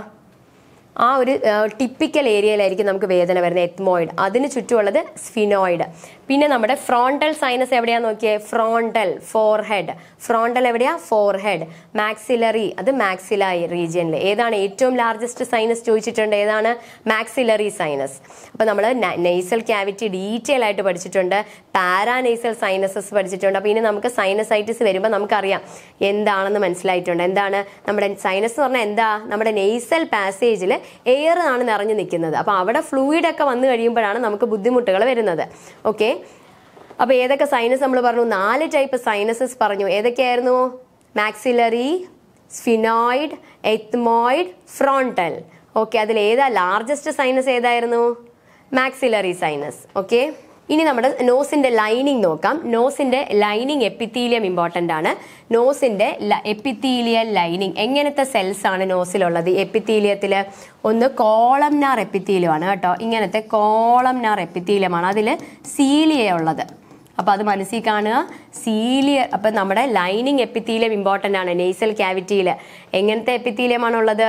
ആ ഒരു ടിപ്പിക്കൽ ഏരിയയിലായിരിക്കും നമുക്ക് വേദന വരുന്നത് എത്മോയിഡ് അതിന് ചുറ്റുമുള്ളത് സ്ഫിനോയിഡ് പിന്നെ നമ്മുടെ ഫ്രോണ്ടൽ സൈനസ് എവിടെയാ നോക്കിയേ ഫ്രോണ്ടൽ ഫോർഹെഡ് ഫ്രോണ്ടൽ എവിടെയാ ഫോർഹെഡ് മാക്സിലറി അത് മാക്സിലായി റീജിയനിൽ ഏതാണ് ഏറ്റവും ലാർജസ്റ്റ് സൈനസ് ചോദിച്ചിട്ടുണ്ട് ഏതാണ് മാക്സിലറി സൈനസ് അപ്പൊ നമ്മൾ നെയ്സൽ ക്യാവിറ്റി ഡീറ്റെയിൽ ആയിട്ട് പഠിച്ചിട്ടുണ്ട് പാരാനൈസൽ സൈനസസ് പഠിച്ചിട്ടുണ്ട് അപ്പൊ ഇനി നമുക്ക് സൈനസൈറ്റിസ് വരുമ്പോൾ നമുക്കറിയാം എന്താണെന്ന് മനസ്സിലായിട്ടുണ്ട് എന്താണ് നമ്മുടെ സൈനസ് എന്ന് പറഞ്ഞാൽ എന്താ നമ്മുടെ നെയ്സൽ പാസേജിൽ എയർ ആണ് നിറഞ്ഞു നിൽക്കുന്നത് അപ്പൊ അവിടെ ഫ്ലൂയിഡ് ഒക്കെ വന്നു കഴിയുമ്പോഴാണ് നമുക്ക് ബുദ്ധിമുട്ടുകൾ വരുന്നത് ഓക്കെ അപ്പൊ ഏതൊക്കെ സൈനസ് നമ്മൾ പറഞ്ഞു നാല് ടൈപ്പ് സൈനസസ് പറഞ്ഞു ഏതൊക്കെയായിരുന്നു maxillary sphenoid ethmoid frontal okay അതിൽ ഏതാ ലാർജസ്റ്റ് സൈനസ് ഏതായിരുന്നു മാക്സിലറി സൈനസ് ഓക്കെ ഇനി നമ്മുടെ നോസിന്റെ ലൈനിങ് നോക്കാം നോസിന്റെ ലൈനിങ് എപ്പിത്തീലിയം ഇമ്പോർട്ടന്റ് ആണ് നോസിന്റെ എപ്പിത്തീലിയൽ ലൈനിങ് എങ്ങനത്തെ സെൽസ് ആണ് നോസിലുള്ളത് എപ്പിത്തീലിയത്തിൽ ഒന്ന് കോളംനാർ എപ്പിത്തീലിയം ആണ് കേട്ടോ ഇങ്ങനത്തെ കോളംനാർ എപ്പിത്തീലിയമാണ് അതിൽ സീലിയ ഉള്ളത് അപ്പൊ അത് മനസ്സിൽ കാണുക സീലിയ അപ്പൊ നമ്മുടെ ലൈനിങ് എപ്പിത്തീലിയം ഇമ്പോർട്ടന്റ് ആണ് നെയ്സൽ ക്യാവിറ്റിയിൽ എങ്ങനത്തെ എപ്പിത്തീലിയമാണുള്ളത്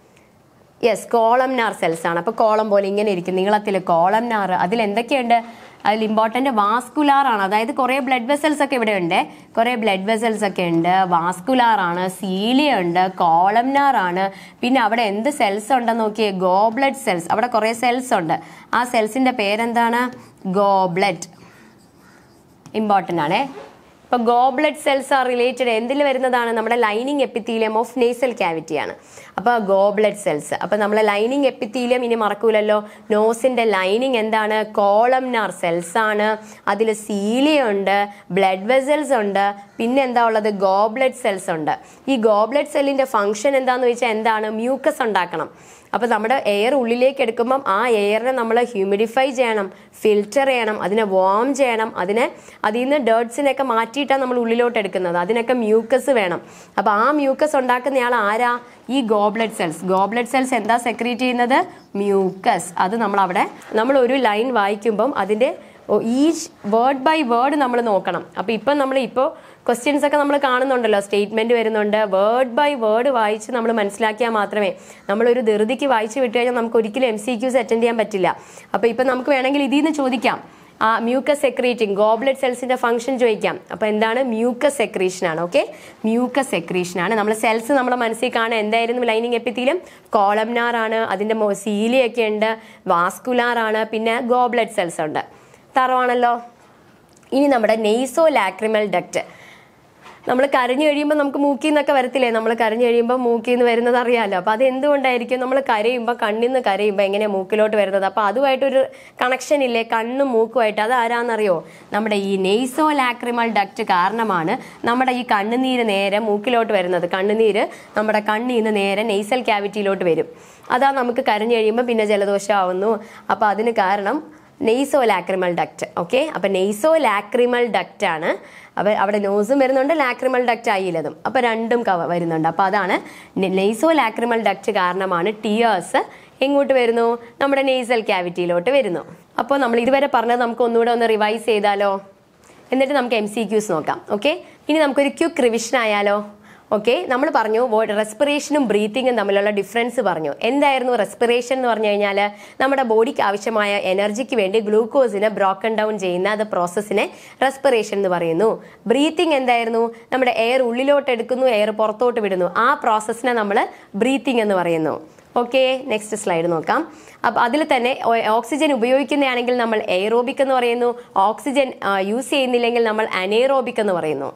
യെസ് കോളംനാർ സെൽസ് ആണ് അപ്പൊ കോളം പോലെ ഇങ്ങനെ ഇരിക്കും നീളത്തിൽ കോളംനാർ അതിൽ എന്തൊക്കെയുണ്ട് അതിൽ ഇമ്പോർട്ടന്റ് വാസ്കുലാർ ആണ് അതായത് കുറെ ബ്ലഡ് വെസൽസ് ഒക്കെ ഇവിടെ ഉണ്ട് കുറെ ബ്ലഡ് വെസൽസ് ഒക്കെ ഉണ്ട് വാസ്കുലാർ ആണ് സീലിയ ഉണ്ട് കോളംനാർ ആണ് പിന്നെ അവിടെ എന്ത് സെൽസ് ഉണ്ടെന്ന് നോക്കിയേ ഗോബ്ലഡ് സെൽസ് അവിടെ കുറെ സെൽസ് ഉണ്ട് ആ സെൽസിന്റെ പേരെന്താണ് ഗോബ്ലഡ് ഇമ്പോർട്ടൻ്റ് ആണേ ഇപ്പൊ ഗോബ്ലഡ് സെൽസ് ആർ റിലേറ്റഡ് എന്തിൽ വരുന്നതാണ് നമ്മുടെ lining epithelium of nasal cavity ആണ് അപ്പൊ ഗോബ്ലഡ് സെൽസ് അപ്പൊ നമ്മളെ ലൈനിങ് എപ്പിത്തീലിയം ഇനി മറക്കൂലല്ലോ നോസിന്റെ ലൈനിങ് എന്താണ് കോളംനാർ സെൽസ് ആണ് അതിൽ സീലിയ ഉണ്ട് ബ്ലഡ് വെസൽസ് ഉണ്ട് പിന്നെ എന്താ ഉള്ളത് ഗോബ്ലഡ് സെൽസ് ഉണ്ട് ഈ ഗോബ്ലഡ് സെല്ലിന്റെ ഫംഗ്ഷൻ എന്താന്ന് വെച്ചാൽ എന്താണ് മ്യൂക്കസ് ഉണ്ടാക്കണം അപ്പൊ നമ്മുടെ എയർ ഉള്ളിലേക്ക് എടുക്കുമ്പം ആ എയറിനെ നമ്മൾ ഹ്യൂമിഡിഫൈ ചെയ്യണം ഫിൽറ്റർ ചെയ്യണം അതിനെ വാം ചെയ്യണം അതിനെ അതിൽ നിന്ന് ഡേർട്സിനെയൊക്കെ മാറ്റിയിട്ടാണ് നമ്മൾ ഉള്ളിലോട്ട് എടുക്കുന്നത് അതിനൊക്കെ മ്യൂക്കസ് വേണം അപ്പൊ ആ മ്യൂക്കസ് ഉണ്ടാക്കുന്നയാൾ ആരാ ഈ ഗോബ്ലഡ് സെൽസ് ഗോബ്ലഡ് സെൽസ് എന്താ സെക്രീറ്റ് ചെയ്യുന്നത് മ്യൂക്കസ് അത് നമ്മൾ അവിടെ നമ്മൾ ഒരു ലൈൻ വായിക്കുമ്പം അതിന്റെ ഈച്ച് വേർഡ് ബൈ വേർഡ് നമ്മൾ നോക്കണം അപ്പൊ ഇപ്പം നമ്മൾ ഇപ്പോൾ ക്വസ്റ്റ്യൻസ് ഒക്കെ നമ്മൾ കാണുന്നുണ്ടല്ലോ സ്റ്റേറ്റ്മെന്റ് വരുന്നുണ്ട് വേർഡ് ബൈ വേർഡ് വായിച്ച് നമ്മൾ മനസ്സിലാക്കിയാൽ മാത്രമേ നമ്മളൊരു ധൃതിക്ക് വായിച്ച് വിട്ടു കഴിഞ്ഞാൽ നമുക്ക് ഒരിക്കലും എം സി ക്യൂസ് അറ്റൻഡ് ചെയ്യാൻ പറ്റില്ല അപ്പൊ ഇപ്പൊ നമുക്ക് വേണമെങ്കിൽ ഇതിൽ നിന്ന് ചോദിക്കാം ആ മ്യൂക്കസ് സെക്രീറ്റിംഗ് ഗോബ്ലഡ് സെൽസിന്റെ ഫംഗ്ഷൻ ചോദിക്കാം അപ്പൊ എന്താണ് മ്യൂക്കസ് സെക്രീഷൻ ആണ് ഓക്കെ മ്യൂക്കസ് സെക്രീഷൻ ആണ് നമ്മൾ സെൽസ് നമ്മുടെ മനസ്സിൽ കാണാൻ എന്തായിരുന്നു ലൈനിങ് എപ്പിത്തീലും കോളംനാർ ആണ് അതിന്റെ സീലിയൊക്കെ ഉണ്ട് വാസ്കുലാർ ആണ് പിന്നെ ഗോബ്ലഡ് സെൽസ് ഉണ്ട് തറവാണല്ലോ ഇനി നമ്മുടെ നെയ്സോ ലാക്രിമൽ ഡക്റ്റ് നമ്മൾ കരഞ്ഞു കഴിയുമ്പോൾ നമുക്ക് മൂക്കിൽ നിന്നൊക്കെ വരത്തില്ലേ നമ്മൾ കരഞ്ഞു കഴിയുമ്പോൾ മൂക്കിൽ നിന്ന് വരുന്നത് അറിയാമല്ലോ അപ്പോൾ അത് എന്തുകൊണ്ടായിരിക്കും നമ്മൾ കരയുമ്പോൾ കണ്ണിൽ നിന്ന് കരയുമ്പോൾ എങ്ങനെയാണ് മൂക്കിലോട്ട് വരുന്നത് അപ്പോൾ അതുമായിട്ടൊരു കണക്ഷൻ ഇല്ലേ കണ്ണും മൂക്കുമായിട്ട് അത് ആരാന്നറിയോ നമ്മുടെ ഈ നെയ്സോ ലാക്രിമൽ ഡക്റ്റ് കാരണമാണ് നമ്മുടെ ഈ കണ്ണുനീര് നേരെ മൂക്കിലോട്ട് വരുന്നത് കണ്ണുനീര് നമ്മുടെ കണ്ണിൽ നിന്ന് നേരെ നെയ്സൽ ക്യാവിറ്റിയിലോട്ട് വരും അതാ നമുക്ക് കരഞ്ഞു കഴിയുമ്പോൾ പിന്നെ ജലദോഷം ആവുന്നു അപ്പോൾ അതിന് കാരണം നെയ്സോ ലാക്രിമൽ ഡക്റ്റ് ഓക്കെ അപ്പൊ നെയ്സോ ലാക്രിമൽ ഡക്റ്റ് ആണ് അപ്പൊ അവിടെ നോസും വരുന്നുണ്ട് ലാക്രിമൽ ഡക്റ്റ് ആയില്ലതും അപ്പൊ രണ്ടും കവ വരുന്നുണ്ട് അപ്പൊ അതാണ് നെയ്സോ ലാക്രിമൽ ഡക്റ്റ് കാരണമാണ് ടിയേഴ്സ് എങ്ങോട്ട് വരുന്നു നമ്മുടെ നെയ്സൽ ക്യാവിറ്റിയിലോട്ട് വരുന്നു അപ്പോൾ നമ്മൾ ഇതുവരെ പറഞ്ഞത് നമുക്ക് ഒന്നുകൂടെ ഒന്ന് റിവൈസ് ചെയ്താലോ എന്നിട്ട് നമുക്ക് എം സി ക്യൂസ് നോക്കാം ഓക്കെ ഇനി നമുക്കൊരു ക്യുക്ക് റിവിഷൻ ആയാലോ ഓക്കെ നമ്മൾ പറഞ്ഞു റെസ്പിറേഷനും ബ്രീത്തിങ്ങും തമ്മിലുള്ള ഡിഫറൻസ് പറഞ്ഞു എന്തായിരുന്നു റെസ്പിറേഷൻ എന്ന് പറഞ്ഞു കഴിഞ്ഞാൽ നമ്മുടെ ബോഡിക്ക് ആവശ്യമായ എനർജിക്ക് വേണ്ടി ഗ്ലൂക്കോസിനെ ബ്രോക്കൺ ഡൗൺ ചെയ്യുന്ന അത് പ്രോസസ്സിനെ റെസ്പിറേഷൻ എന്ന് പറയുന്നു ബ്രീത്തിങ് എന്തായിരുന്നു നമ്മുടെ എയർ ഉള്ളിലോട്ട് എടുക്കുന്നു എയർ പുറത്തോട്ട് വിടുന്നു ആ പ്രോസസ്സിനെ നമ്മൾ ബ്രീത്തിങ് എന്ന് പറയുന്നു ഓക്കെ നെക്സ്റ്റ് സ്ലൈഡ് നോക്കാം അപ്പൊ അതിൽ തന്നെ ഓക്സിജൻ ഉപയോഗിക്കുന്നതാണെങ്കിൽ നമ്മൾ എയറോബിക് എന്ന് പറയുന്നു ഓക്സിജൻ യൂസ് ചെയ്യുന്നില്ലെങ്കിൽ നമ്മൾ അനേറോബിക് എന്ന് പറയുന്നു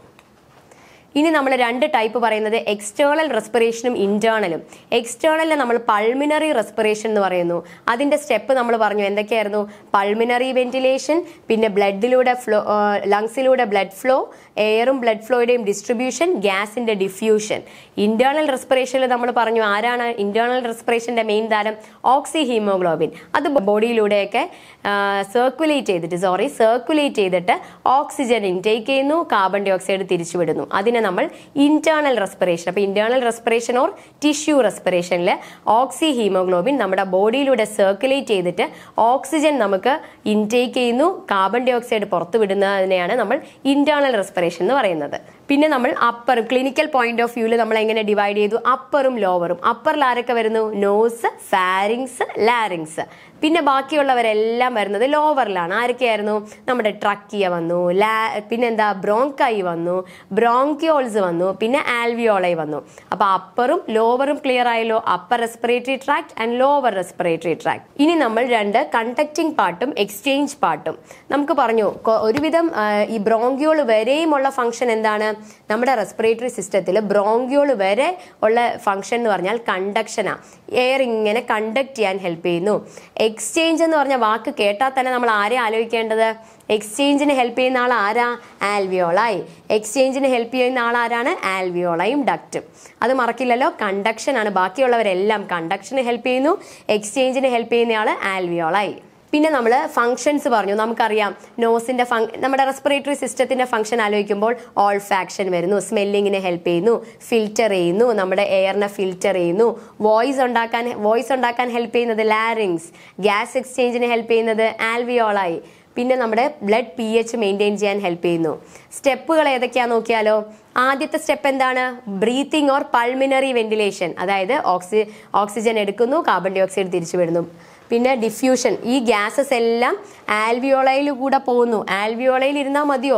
ഇനി നമ്മൾ രണ്ട് ടൈപ്പ് പറയുന്നത് എക്സ്റ്റേണൽ റെസ്പിറേഷനും ഇന്റേണലും എക്സ്റ്റേണലിൽ നമ്മൾ പൾമിനറി റെസ്പിറേഷൻ എന്ന് പറയുന്നു അതിന്റെ സ്റ്റെപ്പ് നമ്മൾ പറഞ്ഞു എന്തൊക്കെയായിരുന്നു പൾമിനറി വെന്റിലേഷൻ പിന്നെ ബ്ലഡിലൂടെ ഫ്ലോ ലങ്സിലൂടെ ബ്ലഡ് ഫ്ലോ എയറും ബ്ലഡ് ഫ്ലോയുടെയും ഡിസ്ട്രിബ്യൂഷൻ ഗ്യാസിന്റെ ഡിഫ്യൂഷൻ ഇന്റേണൽ റെസ്പിറേഷനിൽ നമ്മൾ പറഞ്ഞു ആരാണ് ഇന്റേണൽ റെസ്പിറേഷന്റെ മെയിൻ താരം ഓക്സി ഹീമോഗ്ലോബിൻ അത് ബോഡിയിലൂടെയൊക്കെ സർക്കുലേറ്റ് ചെയ്തിട്ട് സോറി സർക്കുലേറ്റ് ചെയ്തിട്ട് ഓക്സിജൻ ഇൻടേക്ക് ചെയ്യുന്നു കാർബൺ ഡൈ ഓക്സൈഡ് തിരിച്ചുവിടുന്നു അതിനെ നമ്മൾ ഇന്റേണൽ റെസ്പിറേഷൻ അപ്പൊ ഇന്റേണൽ റെസ്പിറേഷൻ ഓർ ടിഷ്യൂ റെസ്പിറേഷനിൽ ഓക്സി ഹീമോഗ്ലോബിൻ നമ്മുടെ ബോഡിയിലൂടെ സർക്കുലേറ്റ് ചെയ്തിട്ട് ഓക്സിജൻ നമുക്ക് ഇൻടേക്ക് ചെയ്യുന്നു കാർബൺ ഡൈ ഓക്സൈഡ് പുറത്തു വിടുന്നതിനെയാണ് നമ്മൾ ഇന്റേണൽ റെസ്പിറേഷൻ എന്ന് പറയുന്നത് പിന്നെ നമ്മൾ അപ്പർ ക്ലിനിക്കൽ പോയിന്റ് ഓഫ് വ്യൂവിൽ നമ്മൾ എങ്ങനെ ഡിവൈഡ് ചെയ്തു അപ്പറും ലോവറും അപ്പറിൽ ആരൊക്കെ വരുന്നു നോസ് ഫാരിങ്സ് ലാരിങ്സ് പിന്നെ ബാക്കിയുള്ളവരെല്ലാം വരുന്നത് ലോവറിലാണ് ആരൊക്കെയായിരുന്നു നമ്മുടെ ട്രക്കിയ വന്നു ലാ പിന്നെന്താ ബ്രോങ്കൈ വന്നു ബ്രോങ്കിയോൾസ് വന്നു പിന്നെ ആൽവിയോളൈ വന്നു അപ്പൊ അപ്പറും ലോവറും ക്ലിയർ ആയല്ലോ upper respiratory tract and lower respiratory tract ഇനി നമ്മൾ രണ്ട് കണ്ടക്റ്റിംഗ് പാർട്ടും എക്സ്ചേഞ്ച് പാർട്ടും നമുക്ക് പറഞ്ഞു കൊ- ഒരുവിധം ആ, ഈ ബ്രോങ്കിയോൾ വരെയുമുള്ള ഫംഗ്ഷൻ എന്താണ് നമ്മുടെ റെസ്പിറേറ്ററി സിസ്റ്റത്തിൽ ബ്രോങ്കിയോൾ വരെ ഉള്ള ഫംഗ്ഷൻ എന്ന് പറഞ്ഞാൽ കണ്ടക്ഷനാ എയർ ഇങ്ങനെ കണ്ടക്ട് ചെയ്യാൻ ഹെൽപ്പ് ചെയ്യുന്നു എക്സ്ചേഞ്ച് എന്ന് പറഞ്ഞ വാക്ക് കേട്ടാൽ തന്നെ നമ്മൾ ആരെ ആലോചിക്കേണ്ടത് എക്സ്ചേഞ്ചിന് ഹെൽപ്പ് ചെയ്യുന്ന ആൾ ആരാ ആൽവിയോളായി എക്സ്ചേഞ്ചിന് ഹെൽപ്പ് ചെയ്യുന്ന ആൾ ആരാണ് ആൽവിയോളയും ഡക്റ്റും അത് മറക്കില്ലല്ലോ കണ്ടക്ഷൻ ആണ് ബാക്കിയുള്ളവരെല്ലാം കണ്ടക്ഷന് ഹെൽപ്പ് ചെയ്യുന്നു എക്സ്ചേഞ്ചിന് ഹെൽപ്പ് ചെയ്യുന്ന ആൾ ആൽവിയോളായി പിന്നെ നമ്മൾ ഫങ്ഷൻസ് പറഞ്ഞു നമുക്കറിയാം നോസിന്റെ ഫങ് നമ്മുടെ റെസ്പിറേറ്ററി സിസ്റ്റത്തിന്റെ ഫംഗ്ഷൻ ആലോചിക്കുമ്പോൾ ഓൾ ഫാക്ഷൻ വരുന്നു സ്മെല്ലിങ്ങിനെ ഹെൽപ്പ് ചെയ്യുന്നു ഫിൽറ്റർ ചെയ്യുന്നു നമ്മുടെ എയറിനെ ഫിൽറ്റർ ചെയ്യുന്നു വോയിസ് ഉണ്ടാക്കാൻ വോയിസ് ഉണ്ടാക്കാൻ ഹെൽപ്പ് ചെയ്യുന്നത് ലാരിങ്സ് ഗ്യാസ് എക്സ്ചേഞ്ചിന് ഹെൽപ്പ് ചെയ്യുന്നത് ആൽവിയോളായി പിന്നെ നമ്മുടെ ബ്ലഡ് പി എച്ച് മെയിൻറ്റെയിൻ ചെയ്യാൻ ഹെൽപ്പ് ചെയ്യുന്നു സ്റ്റെപ്പുകൾ ഏതൊക്കെയാ നോക്കിയാലോ ആദ്യത്തെ സ്റ്റെപ്പ് എന്താണ് ബ്രീത്തിങ് ഓർ പൾമിനറി വെന്റിലേഷൻ അതായത് ഓക്സി ഓക്സിജൻ എടുക്കുന്നു കാർബൺ ഡൈ ഓക്സൈഡ് തിരിച്ചു വിടുന്നു പിന്നെ ഡിഫ്യൂഷൻ ഈ ഗ്യാസസ് എല്ലാം ആൽവിയോളയിൽ കൂടെ പോകുന്നു ആൽവിയോളയിൽ ഇരുന്നാൽ മതിയോ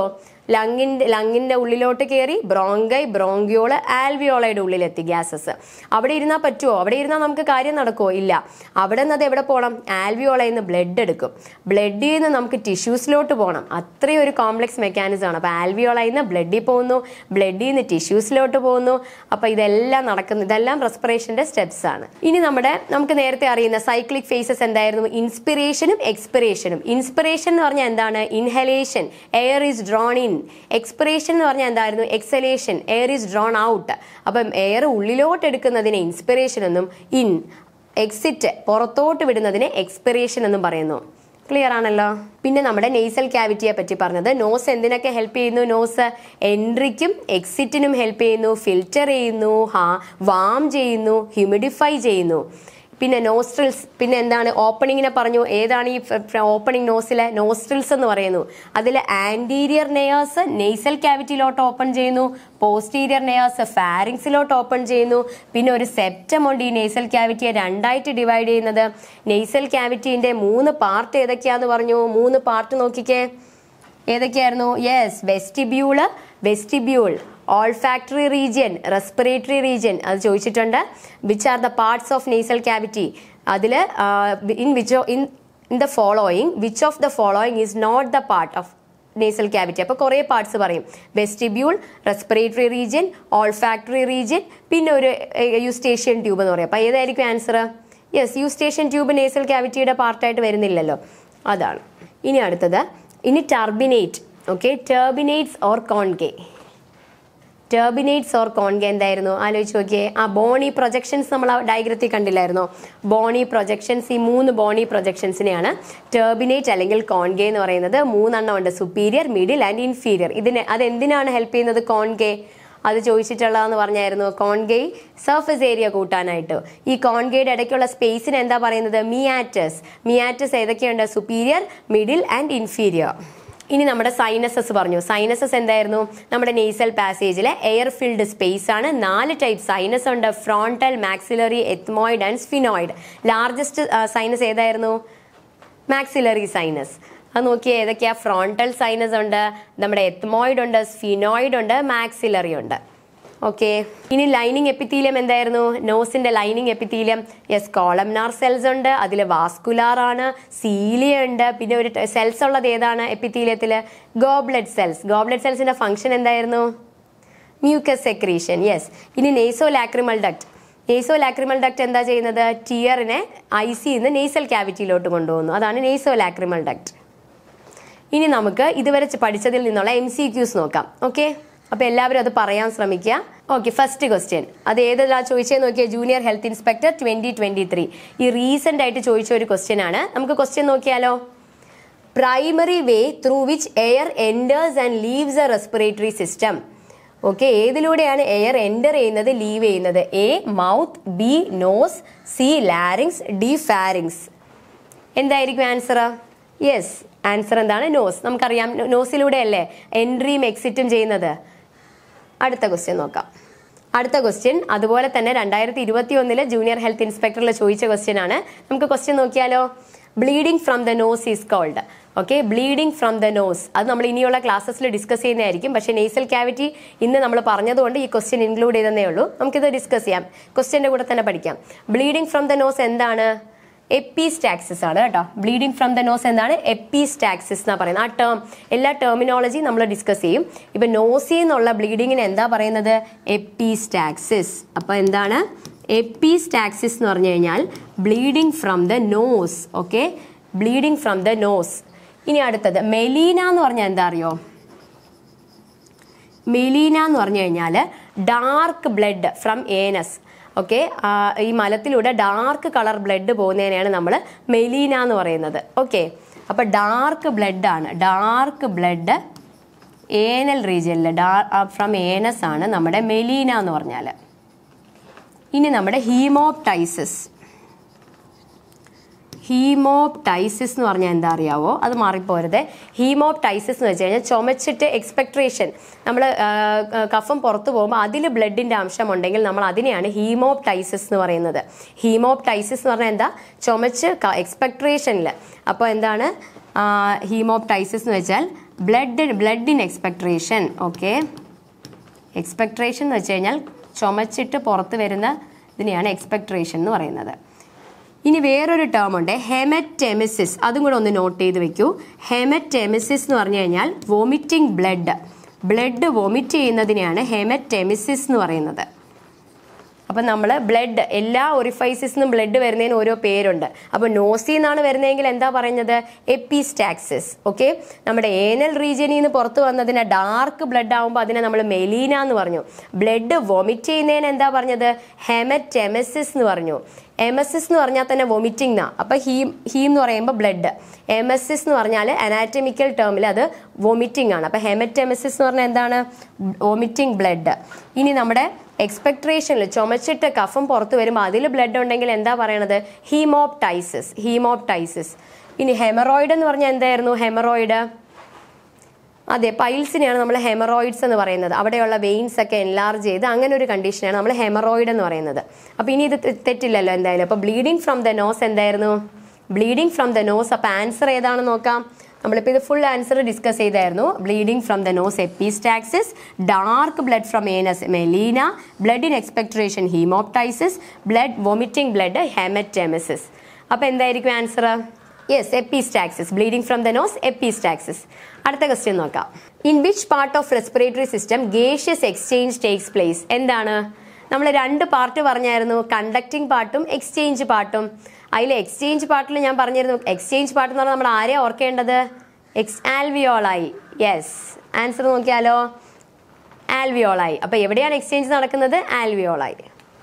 ലങ്ങിന്റെ ലങ്ങിന്റെ ഉള്ളിലോട്ട് കയറി ബ്രോങ്കൈ ബ്രോങ്കിയോള് ആൽവിയോളയുടെ ഉള്ളിലെത്തി ഗ്യാസസ് അവിടെ ഇരുന്നാൽ പറ്റുമോ അവിടെ ഇരുന്നാൽ നമുക്ക് കാര്യം നടക്കുമോ ഇല്ല അവിടെ നിന്ന് അത് എവിടെ പോകണം ആൽവിയോളയിൽ നിന്ന് ബ്ലഡ് എടുക്കും ബ്ലഡിൽ നിന്ന് നമുക്ക് ടിഷ്യൂസിലോട്ട് പോകണം അത്രയും ഒരു കോംപ്ലക്സ് മെക്കാനിസം ആണ് അപ്പൊ ആൽവിയോളയിൽ നിന്ന് ബ്ലഡിൽ പോകുന്നു ബ്ലഡിൽ നിന്ന് ടിഷ്യൂസിലോട്ട് പോകുന്നു അപ്പൊ ഇതെല്ലാം നടക്കുന്നു ഇതെല്ലാം റെസ്പിറേഷന്റെ സ്റ്റെപ്സ് ആണ് ഇനി നമ്മുടെ നമുക്ക് നേരത്തെ അറിയുന്ന സൈക്ലിക് ഫേസസ് എന്തായിരുന്നു ഇൻസ്പിറേഷനും എക്സ്പിറേഷനും ഇൻസ്പിറേഷൻ എന്ന് പറഞ്ഞാൽ എന്താണ് inhalation air is drawn in expiration എന്ന് പറഞ്ഞാൽ എന്തായിരുന്നു exhalation air is drawn out അപ്പം എയർ ഉള്ളിലോട്ട് എടുക്കുന്നതിനെ ഇൻസ്പിറേഷൻ എന്നും ഇൻ എക്സിറ്റ് പുറത്തോട്ട് വിടുന്നതിനെ എക്സ്പിറേഷൻ എന്നും പറയുന്നു ക്ലിയർ ആണല്ലോ പിന്നെ നമ്മുടെ നെയ്സൽ ക്യാവിറ്റിയെ പറ്റി പറഞ്ഞത് നോസ് എന്തിനൊക്കെ ഹെൽപ്പ് ചെയ്യുന്നു നോസ് എൻട്രിക്കും എക്സിറ്റിനും ഹെൽപ്പ് ചെയ്യുന്നു ഫിൽറ്റർ ചെയ്യുന്നു ഹാ വാം ചെയ്യുന്നു ഹ്യൂമിഡിഫൈ ചെയ്യുന്നു പിന്നെ നോസ്ട്രിൽസ് പിന്നെ എന്താണ് ഓപ്പണിങ്ങിനെ പറഞ്ഞു ഏതാണ് ഈ ഓപ്പണിംഗ് നോസിലെ നോസ്ട്രിൽസ് എന്ന് പറയുന്നു അതിൽ ആന്റീരിയർ നെയേഴ്സ് നെയ്സൽ ക്യാവിറ്റിയിലോട്ട് ഓപ്പൺ ചെയ്യുന്നു പോസ്റ്റീരിയർ നെയേഴ്സ് ഫാരിങ്സിലോട്ട് ഓപ്പൺ ചെയ്യുന്നു പിന്നെ ഒരു സെപ്റ്റം ഉണ്ട് ഈ നെയ്സൽ ക്യാവിറ്റിയെ രണ്ടായിട്ട് ഡിവൈഡ് ചെയ്യുന്നത് നെയ്സൽ ക്യാവിറ്റിന്റെ മൂന്ന് പാർട്ട് ഏതൊക്കെയാന്ന് പറഞ്ഞു മൂന്ന് പാർട്ട് നോക്കിക്കേ ഏതൊക്കെയായിരുന്നു yes vestibule vestibule olfactory region respiratory region അത് ചോദിച്ചിട്ടുണ്ട് which are the parts of nasal cavity അതിൽ in which in in the following which of the following is not the part of nasal cavity അപ്പോൾ കുറേ പാർട്സ് പറയും vestibule respiratory region olfactory region പിന്നെ ഒരു യൂസ്റ്റേഷ്യൻ ട്യൂബ് എന്ന് പറയും അപ്പോൾ ഏതായിരിക്കും answer yes Eustachian tube nasal ക്യാവിറ്റിയുടെ പാർട്ടായിട്ട് വരുന്നില്ലല്ലോ അതാണ് ഇനി അടുത്തത് ഇനി turbinate okay turbinates or conchae turbinates or conchae എന്തായിരുന്നു ആലോചിച്ച് നോക്കിയേ ആ ബോണി പ്രൊജക്ഷൻസ് നമ്മൾ ആ ഡയഗ്രത്തിൽ കണ്ടില്ലായിരുന്നോ ബോണി പ്രൊജക്ഷൻസ് ഈ മൂന്ന് ബോണി പ്രൊജക്ഷൻസിനെയാണ് ടർബിനേറ്റ് അല്ലെങ്കിൽ കോൺകെ എന്ന് പറയുന്നത് മൂന്നെണ്ണം ഉണ്ട് സുപ്പീരിയർ മിഡിൽ ആൻഡ് ഇൻഫീരിയർ ഇതിന് അത് എന്തിനാണ് ഹെൽപ്പ് ചെയ്യുന്നത് കോൺകെ അത് ചോദിച്ചിട്ടുള്ളതെന്ന് പറഞ്ഞായിരുന്നു കോൺഗേ സർഫസ് ഏരിയ കൂട്ടാനായിട്ട് ഈ കോൺഗേയുടെ ഇടയ്ക്കുള്ള സ്പേസിന് എന്താ പറയുന്നത് മിയാറ്റസ് മിയാറ്റസ് ഏതൊക്കെയുണ്ട് സുപ്പീരിയർ മിഡിൽ ആൻഡ് ഇൻഫീരിയർ ഇനി നമ്മുടെ സൈനസസ് പറഞ്ഞു സൈനസസ് എന്തായിരുന്നു നമ്മുടെ നെയ്സൽ പാസേജിലെ എയർ ഫിൽഡ് സ്പേസ് ആണ് നാല് ടൈപ്പ് സൈനസ് ഉണ്ട് frontal maxillary ethmoid and sphenoid largest sinus ഏതായിരുന്നു മാക്സിലറി സൈനസ് അത് നോക്കിയാൽ ഏതൊക്കെയാ ഫ്രോണ്ടൽ സൈനസ് ഉണ്ട് നമ്മുടെ എത്മോയിഡ് ഉണ്ട് സ്ഫിനോയിഡ് ഉണ്ട് മാക്സിലറി ഉണ്ട് ഓക്കെ ഇനി ലൈനിങ് എപ്പിത്തീലിയം എന്തായിരുന്നു നോസിന്റെ lining epithelium yes columnar cells ഉണ്ട് അതിൽ വാസ്കുലാർ ആണ് സീലിയ ഉണ്ട് പിന്നെ ഒരു സെൽസ് ഉള്ളത് ഏതാണ് എപ്പിത്തീലിയത്തില് ഗോബ്ലെഡ് സെൽസ് ഗോബ്ലെഡ് സെൽസിന്റെ ഫംഗ്ഷൻ എന്തായിരുന്നു മ്യൂക്കസ് സെക്രീഷൻ യെസ് ഇനി naso lacrimal duct naso lacrimal duct എന്താ ചെയ്യുന്നത് ടിയറിനെ ഐ സിന്ന് നെയ്സൽ ക്യാവിറ്റിയിലോട്ട് കൊണ്ടുപോകുന്നു അതാണ് നെയ്സോ ലാക്രിമൽ ഡക്ട് ഇനി നമുക്ക് ഇതുവരെ ച- പഠിച്ചതിൽ നിന്നുള്ള എം സി ക്യൂസ് നോക്കാം ഓക്കെ അപ്പൊ എല്ലാവരും അത് പറയാൻ ശ്രമിക്കുക ഓക്കെ ഫസ്റ്റ് ക്വസ്റ്റ്യൻ അത് ഏതെല്ലാം ചോദിച്ചേ നോക്കിയ junior health inspector twenty twenty three ഈ റീസെന്റ് ആയിട്ട് ചോദിച്ച ഒരു ക്വസ്റ്റ്യൻ ആണ് നമുക്ക് ക്വസ്റ്റ്യൻ നോക്കിയാലോ primary way through which air enters and leaves a respiratory system okay ഏതിലൂടെയാണ് എയർ എൻ്റർ ചെയ്യുന്നത് ലീവ് ചെയ്യുന്നത് A mouth B nose C larynx D pharynx എന്തായിരിക്കും ആൻസർ യെസ് ആൻസർ എന്താണ് നോസ് നമുക്കറിയാം നോസിലൂടെ അല്ലേ എൻട്രിയും എക്സിറ്റും ചെയ്യുന്നത് അടുത്ത ക്വസ്റ്റ്യൻ നോക്കാം അടുത്ത ക്വസ്റ്റ്യൻ അതുപോലെ തന്നെ രണ്ടായിരത്തി ഇരുപത്തി ഒന്നില് ജൂനിയർ ഹെൽത്ത് ഇൻസ്പെക്ടറിൽ ചോദിച്ച ക്വസ്റ്റ്യൻ ആണ് നമുക്ക് ക്വസ്റ്റ്യൻ നോക്കിയാലോ bleeding from the nose is called okay bleeding from the nose അത് നമ്മൾ ഇനിയുള്ള ക്ലാസ്സസിൽ ഡിസ്കസ് ചെയ്യുന്നതായിരിക്കും പക്ഷേ നേസൽ ക്യാവിറ്റി ഇന്ന് നമ്മൾ പറഞ്ഞതുകൊണ്ട് ഈ ക്വസ്റ്റ്യൻ ഇൻക്ലൂഡ് ചെയ്തതേ ഉള്ളൂ നമുക്കിത് ഡിസ്കസ് ചെയ്യാം ക്വസ്റ്റ്യൻ്റെ കൂടെ തന്നെ പഠിക്കാം ബ്ലീഡിംഗ് ഫ്രം ദ നോസ് എന്താണ് എപ്പിസ്റ്റാക്സിസ് ആണ് കേട്ടോ ബ്ലീഡിംഗ് ഫ്രം ദ നോസ് എന്താണ് എപ്പിസ്റ്റാക്സിസ് എന്നാ പറയുന്നത് ആ ടേം എല്ലാ ടെർമിനോളജി നമ്മൾ ഡിസ്കസ് ചെയ്യും ഇപ്പൊ നോസിൽ നിന്നുള്ള ബ്ലീഡിങ്ങിന് എന്താ പറയുന്നത് എപ്പിസ്റ്റാക്സിസ് അപ്പൊ എന്താണ് എപ്പിസ്റ്റാക്സിസ് എന്ന് പറഞ്ഞു കഴിഞ്ഞാൽ bleeding from the nose okay bleeding from the nose ഇനി അടുത്തത് മെലീന എന്ന് പറഞ്ഞാൽ എന്താ അറിയോ മെലീന എന്ന് പറഞ്ഞു കഴിഞ്ഞാൽ dark blood from anus okay ഈ മലത്തിലൂടെ ഡാർക്ക് കളർ ബ്ലഡ് പോകുന്നതിനെയാണ് നമ്മൾ മെലീന എന്ന് പറയുന്നത് ഓക്കെ അപ്പൊ ഡാർക്ക് ബ്ലഡ് ആണ് ഡാർക്ക് ബ്ലഡ് ഏനൽ റീജിയനിൽ ഡാ ഫ്രം ഏനസ് ആണ് നമ്മുടെ മെലീന എന്ന് പറഞ്ഞാൽ ഇനി നമ്മുടെ ഹീമോപ്റ്റൈസിസ് ഹീമോപ്റ്റൈസിസ് എന്ന് പറഞ്ഞാൽ എന്താ അറിയാവോ അത് മാറിപ്പോരുത് ഹീമോപ്റ്റൈസിസ് എന്ന് വെച്ച് കഴിഞ്ഞാൽ ചുമച്ചിട്ട് എക്സ്പെക്ട്രേഷൻ നമ്മൾ കഫം പുറത്തു പോകുമ്പോൾ അതിൽ ബ്ലഡിന്റെ അംശം ഉണ്ടെങ്കിൽ നമ്മൾ അതിനെയാണ് ഹീമോപ്റ്റൈസിസ് എന്ന് പറയുന്നത് ഹീമോപ്റ്റൈസിസ് എന്ന് പറഞ്ഞാൽ എന്താ ചുമച്ച് എക്സ്പെക്ട്രേഷനിൽ അപ്പോൾ എന്താണ് ഹീമോപ്റ്റൈസിസ് എന്ന് വെച്ചാൽ blood blood in expectoration okay expectoration എന്ന് വെച്ച് കഴിഞ്ഞാൽ ചുമച്ചിട്ട് പുറത്ത് വരുന്ന ഇതിനെയാണ് എക്സ്പെക്ട്രേഷൻ എന്ന് പറയുന്നത് ഇനി വേറൊരു ടേം ഉണ്ട് ഹെമറ്റെമിസിസ് അതും കൂടെ ഒന്ന് നോട്ട് ചെയ്ത് വെക്കൂ ഹെമറ്റെമിസിസ് എന്ന് പറഞ്ഞു കഴിഞ്ഞാൽ വോമിറ്റിംഗ് ബ്ലഡ് ബ്ലഡ് വോമിറ്റ് ചെയ്യുന്നതിനെയാണ് ഹെമറ്റെമിസിസ് എന്ന് പറയുന്നത് അപ്പം നമ്മൾ ബ്ലഡ് എല്ലാ ഒറിഫൈസിസിനും ബ്ലഡ് വരുന്നതിന് ഓരോ പേരുണ്ട് അപ്പോൾ നോസി എന്നാണ് വരുന്നതെങ്കിൽ എന്താ പറയുന്നത് എപ്പിസ്റ്റാക്സിസ് ഓക്കെ നമ്മുടെ ഏനൽ റീജിയനിൽ നിന്ന് പുറത്ത് വന്നതിനെ ഡാർക്ക് ബ്ലഡ് ആകുമ്പോൾ അതിനെ നമ്മൾ മെലീന എന്ന് പറഞ്ഞു ബ്ലഡ് വൊമിറ്റ് ചെയ്യുന്നതിന് എന്താ പറഞ്ഞത് ഹെമറ്റെമസിസ് എന്ന് പറഞ്ഞു എമസിസ് എന്ന് പറഞ്ഞാൽ തന്നെ വൊമിറ്റിംഗ് എന്നാ അപ്പൊ ഹീം ഹീം എന്ന് പറയുമ്പോൾ ബ്ലഡ് എമസിസ് എന്ന് പറഞ്ഞാൽ അനാറ്റമിക്കൽ ടേമിൽ അത് വൊമിറ്റിംഗ് ആണ് അപ്പൊ ഹെമറ്റെമസിസ് എന്ന് പറഞ്ഞാൽ എന്താണ് വൊമിറ്റിംഗ് ബ്ലഡ് ഇനി നമ്മുടെ എക്സ്പെക്ട്രേഷനിൽ ചുമച്ചിട്ട് കഫം പുറത്ത് വരുമ്പോൾ അതിൽ ബ്ലഡ് ഉണ്ടെങ്കിൽ എന്താ പറയണത് ഹീമോപ്ടൈസിസ് ഹീമോപ്ടൈസിസ് ഇനി ഹെമറോയിഡ് എന്ന് പറഞ്ഞാൽ എന്തായിരുന്നു ഹെമറോയിഡ് അതെ പൈൽസിനെയാണ് നമ്മൾ ഹെമറോയിഡ്സ് എന്ന് പറയുന്നത് അവിടെയുള്ള വെയിൻസ് ഒക്കെ എൻലാർജ് ചെയ്ത് അങ്ങനെ ഒരു കണ്ടീഷനാണ് നമ്മൾ ഹെമറോയിഡ് എന്ന് പറയുന്നത് അപ്പോൾ ഇനി ഇത് തെ- തെറ്റില്ലല്ലോ എന്തായാലും അപ്പോൾ ബ്ലീഡിങ് ഫ്രം ദ നോസ് എന്തായിരുന്നു ബ്ലീഡിങ് ഫ്രം ദ നോസ് അപ്പോൾ ആൻസർ ഏതാണെന്ന് നോക്കാം നമ്മളിപ്പോൾ ഇത് ഫുൾ ആൻസർ ഡിസ്കസ് ചെയ്തായിരുന്നു bleeding from the nose epistaxis dark blood from anus melaena blood in expectoration haemoptysis blood vomiting blood haematemesis അപ്പോൾ എന്തായിരിക്കും answer yes epistaxis bleeding from the nose epistaxis അടുത്ത ക്വസ്റ്റ്യൻ നോക്കാം in which part of respiratory system gaseous exchange takes place എന്താണ് നമ്മൾ രണ്ട് പാർട്ട് പറഞ്ഞായിരുന്നു കണ്ടക്ടിങ് പാർട്ടും എക്സ്ചേഞ്ച് പാർട്ടും അതിൽ എക്സ്ചേഞ്ച് പാർട്ടിൽ ഞാൻ പറഞ്ഞിരുന്നു എക്സ്ചേഞ്ച് പാർട്ട് എന്ന് പറഞ്ഞാൽ നമ്മൾ ആരെയാ ഓർക്കേണ്ടത് എക്സ് ആൽവിയോളായി യെസ് ആൻസർ നോക്കിയാലോ ആൽവിയോളായി അപ്പോൾ എവിടെയാണ് എക്സ്ചേഞ്ച് നടക്കുന്നത് ആൽവിയോളായി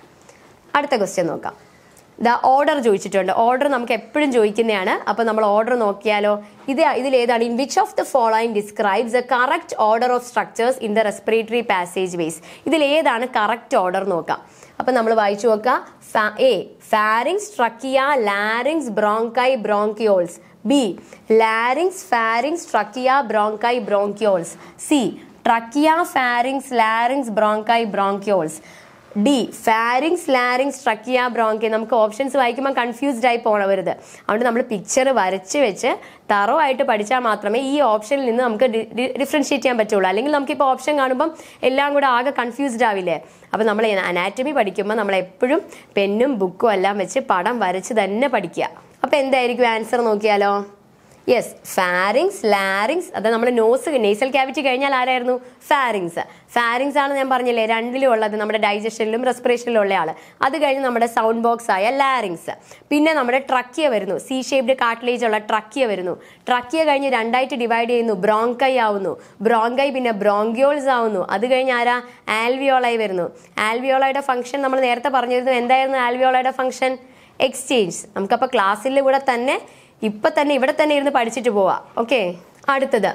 അടുത്ത ക്വസ്റ്റ്യൻ നോക്കാം ദ ഓർഡർ ചോദിച്ചിട്ടുണ്ട് ഓർഡർ നമുക്ക് എപ്പോഴും ചോദിക്കുന്നതാണ് അപ്പോൾ നമ്മൾ ഓർഡർ നോക്കിയാലോ ഇത് ഇതിൽ ഏതാണ് in which of the following describes the correct order of structures in the respiratory passageways ഇതിൽ ഏതാണ് കറക്റ്റ് ഓർഡർ നോക്കാം അപ്പോൾ നമ്മൾ വായിച്ചു നോക്കുക A pharynx trachea larynx bronchi bronchioles B larynx pharynx trachea bronchi bronchioles C trachea pharynx larynx bronchi bronchioles D pharynx larynx trachea bronchi നമുക്ക് ഓപ്ഷൻസ് വായിക്കുമ്പോൾ കൺഫ്യൂസ്ഡ് ആയി പോകണവരുത് അതുകൊണ്ട് നമ്മൾ പിക്ചർ വരച്ച് വെച്ച് തറോ ആയിട്ട് പഠിച്ചാൽ മാത്രമേ ഈ ഓപ്ഷനിൽ നിന്ന് നമുക്ക് ഡിഫറൻഷിയേറ്റ് ചെയ്യാൻ പറ്റുള്ളൂ അല്ലെങ്കിൽ നമുക്കിപ്പോൾ ഓപ്ഷൻ കാണുമ്പം എല്ലാം കൂടെ ആകെ കൺഫ്യൂസ്ഡ് ആവില്ലേ അപ്പോൾ നമ്മൾ അനാറ്റമി പഠിക്കുമ്പോൾ നമ്മൾ എപ്പോഴും പെന്നും ബുക്കും എല്ലാം വെച്ച് പടം വരച്ച് തന്നെ പഠിക്കുക അപ്പോൾ എന്തായിരിക്കും ആൻസർ നോക്കിയാലോ യെസ് ഫാരിങ്സ് ലാരിങ്സ് അത് നമ്മുടെ നോസ് നേസൽ ക്യാവിറ്റി കഴിഞ്ഞാൽ ആരായിരുന്നു ഫാരിങ്സ് ഫാരിങ്സ് ആണ് ഞാൻ പറഞ്ഞില്ലേ രണ്ടിലും ഉള്ളത് നമ്മുടെ ഡൈജഷനിലും റെസ്പിറേഷനിലും ഉള്ള ആള് അത് കഴിഞ്ഞ് നമ്മുടെ സൗണ്ട് ബോക്സ് ആയ ലാരിങ്സ് പിന്നെ നമ്മുടെ ട്രക്കിയ വരുന്നു സി ഷേപ്ഡ് കാർട്ടിലേജ് ഉള്ള ട്രക്കിയ വരുന്നു ട്രക്കിയ കഴിഞ്ഞ് രണ്ടായിട്ട് ഡിവൈഡ് ചെയ്യുന്നു ബ്രോങ്കൈ ആവുന്നു ബ്രോങ്കൈ പിന്നെ ബ്രോങ്കിയോൾസ് ആവുന്നു അത് കഴിഞ്ഞ് ആരാ ആൽവിയോളായി വരുന്നു ആൽവിയോളയുടെ ഫംഗ്ഷൻ നമ്മൾ നേരത്തെ പറഞ്ഞിരുന്നു എന്തായിരുന്നു ആൽവിയോളയുടെ ഫംഗ്ഷൻ എക്സ്ചേഞ്ച് നമുക്കപ്പോൾ ക്ലാസ്സിൽ കൂടെ തന്നെ ഇപ്പൊ തന്നെ ഇവിടെ തന്നെ ഇരുന്ന് പഠിച്ചിട്ട് പോവാം ഓക്കെ അടുത്തത്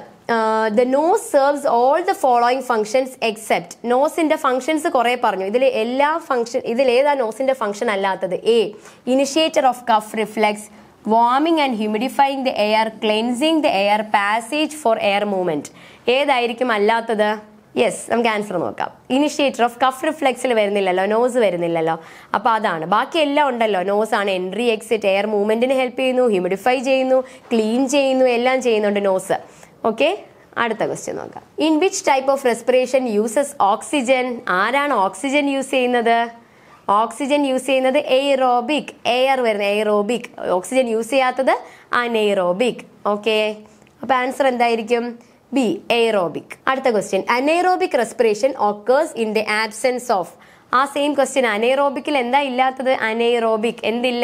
the nose serves all the following functions except നോസിന്റെ ഫംഗ്ഷൻസ് കുറെ പറഞ്ഞു ഇതിൽ എല്ലാ ഫംഗ്ഷൻ ഇതിൽ ഏതാ നോസിന്റെ ഫംഗ്ഷൻ അല്ലാത്തത് A initiator of cough reflex warming and humidifying the air cleansing the air passage for air movement ഏതായിരിക്കും അല്ലാത്തത് യെസ് നമുക്ക് ആൻസർ നോക്കാം ഇനിഷ്യേറ്റർ ഓഫ് കഫ് റിഫ്ലെക്സിൽ വരുന്നില്ലല്ലോ നോസ് വരുന്നില്ലല്ലോ അപ്പോൾ അതാണ് ബാക്കി എല്ലാം ഉണ്ടല്ലോ നോസ് ആണ് എൻട്രി എക്സിറ്റ് എയർ മൂവ്മെന്റിന് ഹെൽപ്പ് ചെയ്യുന്നു ഹ്യൂമിഡിഫൈ ചെയ്യുന്നു ക്ലീൻ ചെയ്യുന്നു എല്ലാം ചെയ്യുന്നുണ്ട് നോസ് ഓക്കെ അടുത്ത ക്വസ്റ്റ്യൻ നോക്കാം in which type of respiration uses oxygen ആരാണ് ഓക്സിജൻ യൂസ് ചെയ്യുന്നത് ഓക്സിജൻ യൂസ് ചെയ്യുന്നത് എയ്റോബിക് എയർ വരുന്ന എയ്റോബിക് ഓക്സിജൻ യൂസ് ചെയ്യാത്തത് അനെയ്റോബിക് ഓക്കെ അപ്പൊ ആൻസർ എന്തായിരിക്കും ബി എയ്റോബിക് അടുത്ത question anaerobic respiration occurs in the absence of ah same question അനൈറോബിക്കിൽ എന്താ ഇല്ലാത്തത് അനൈറോബിക് എന്തില്ല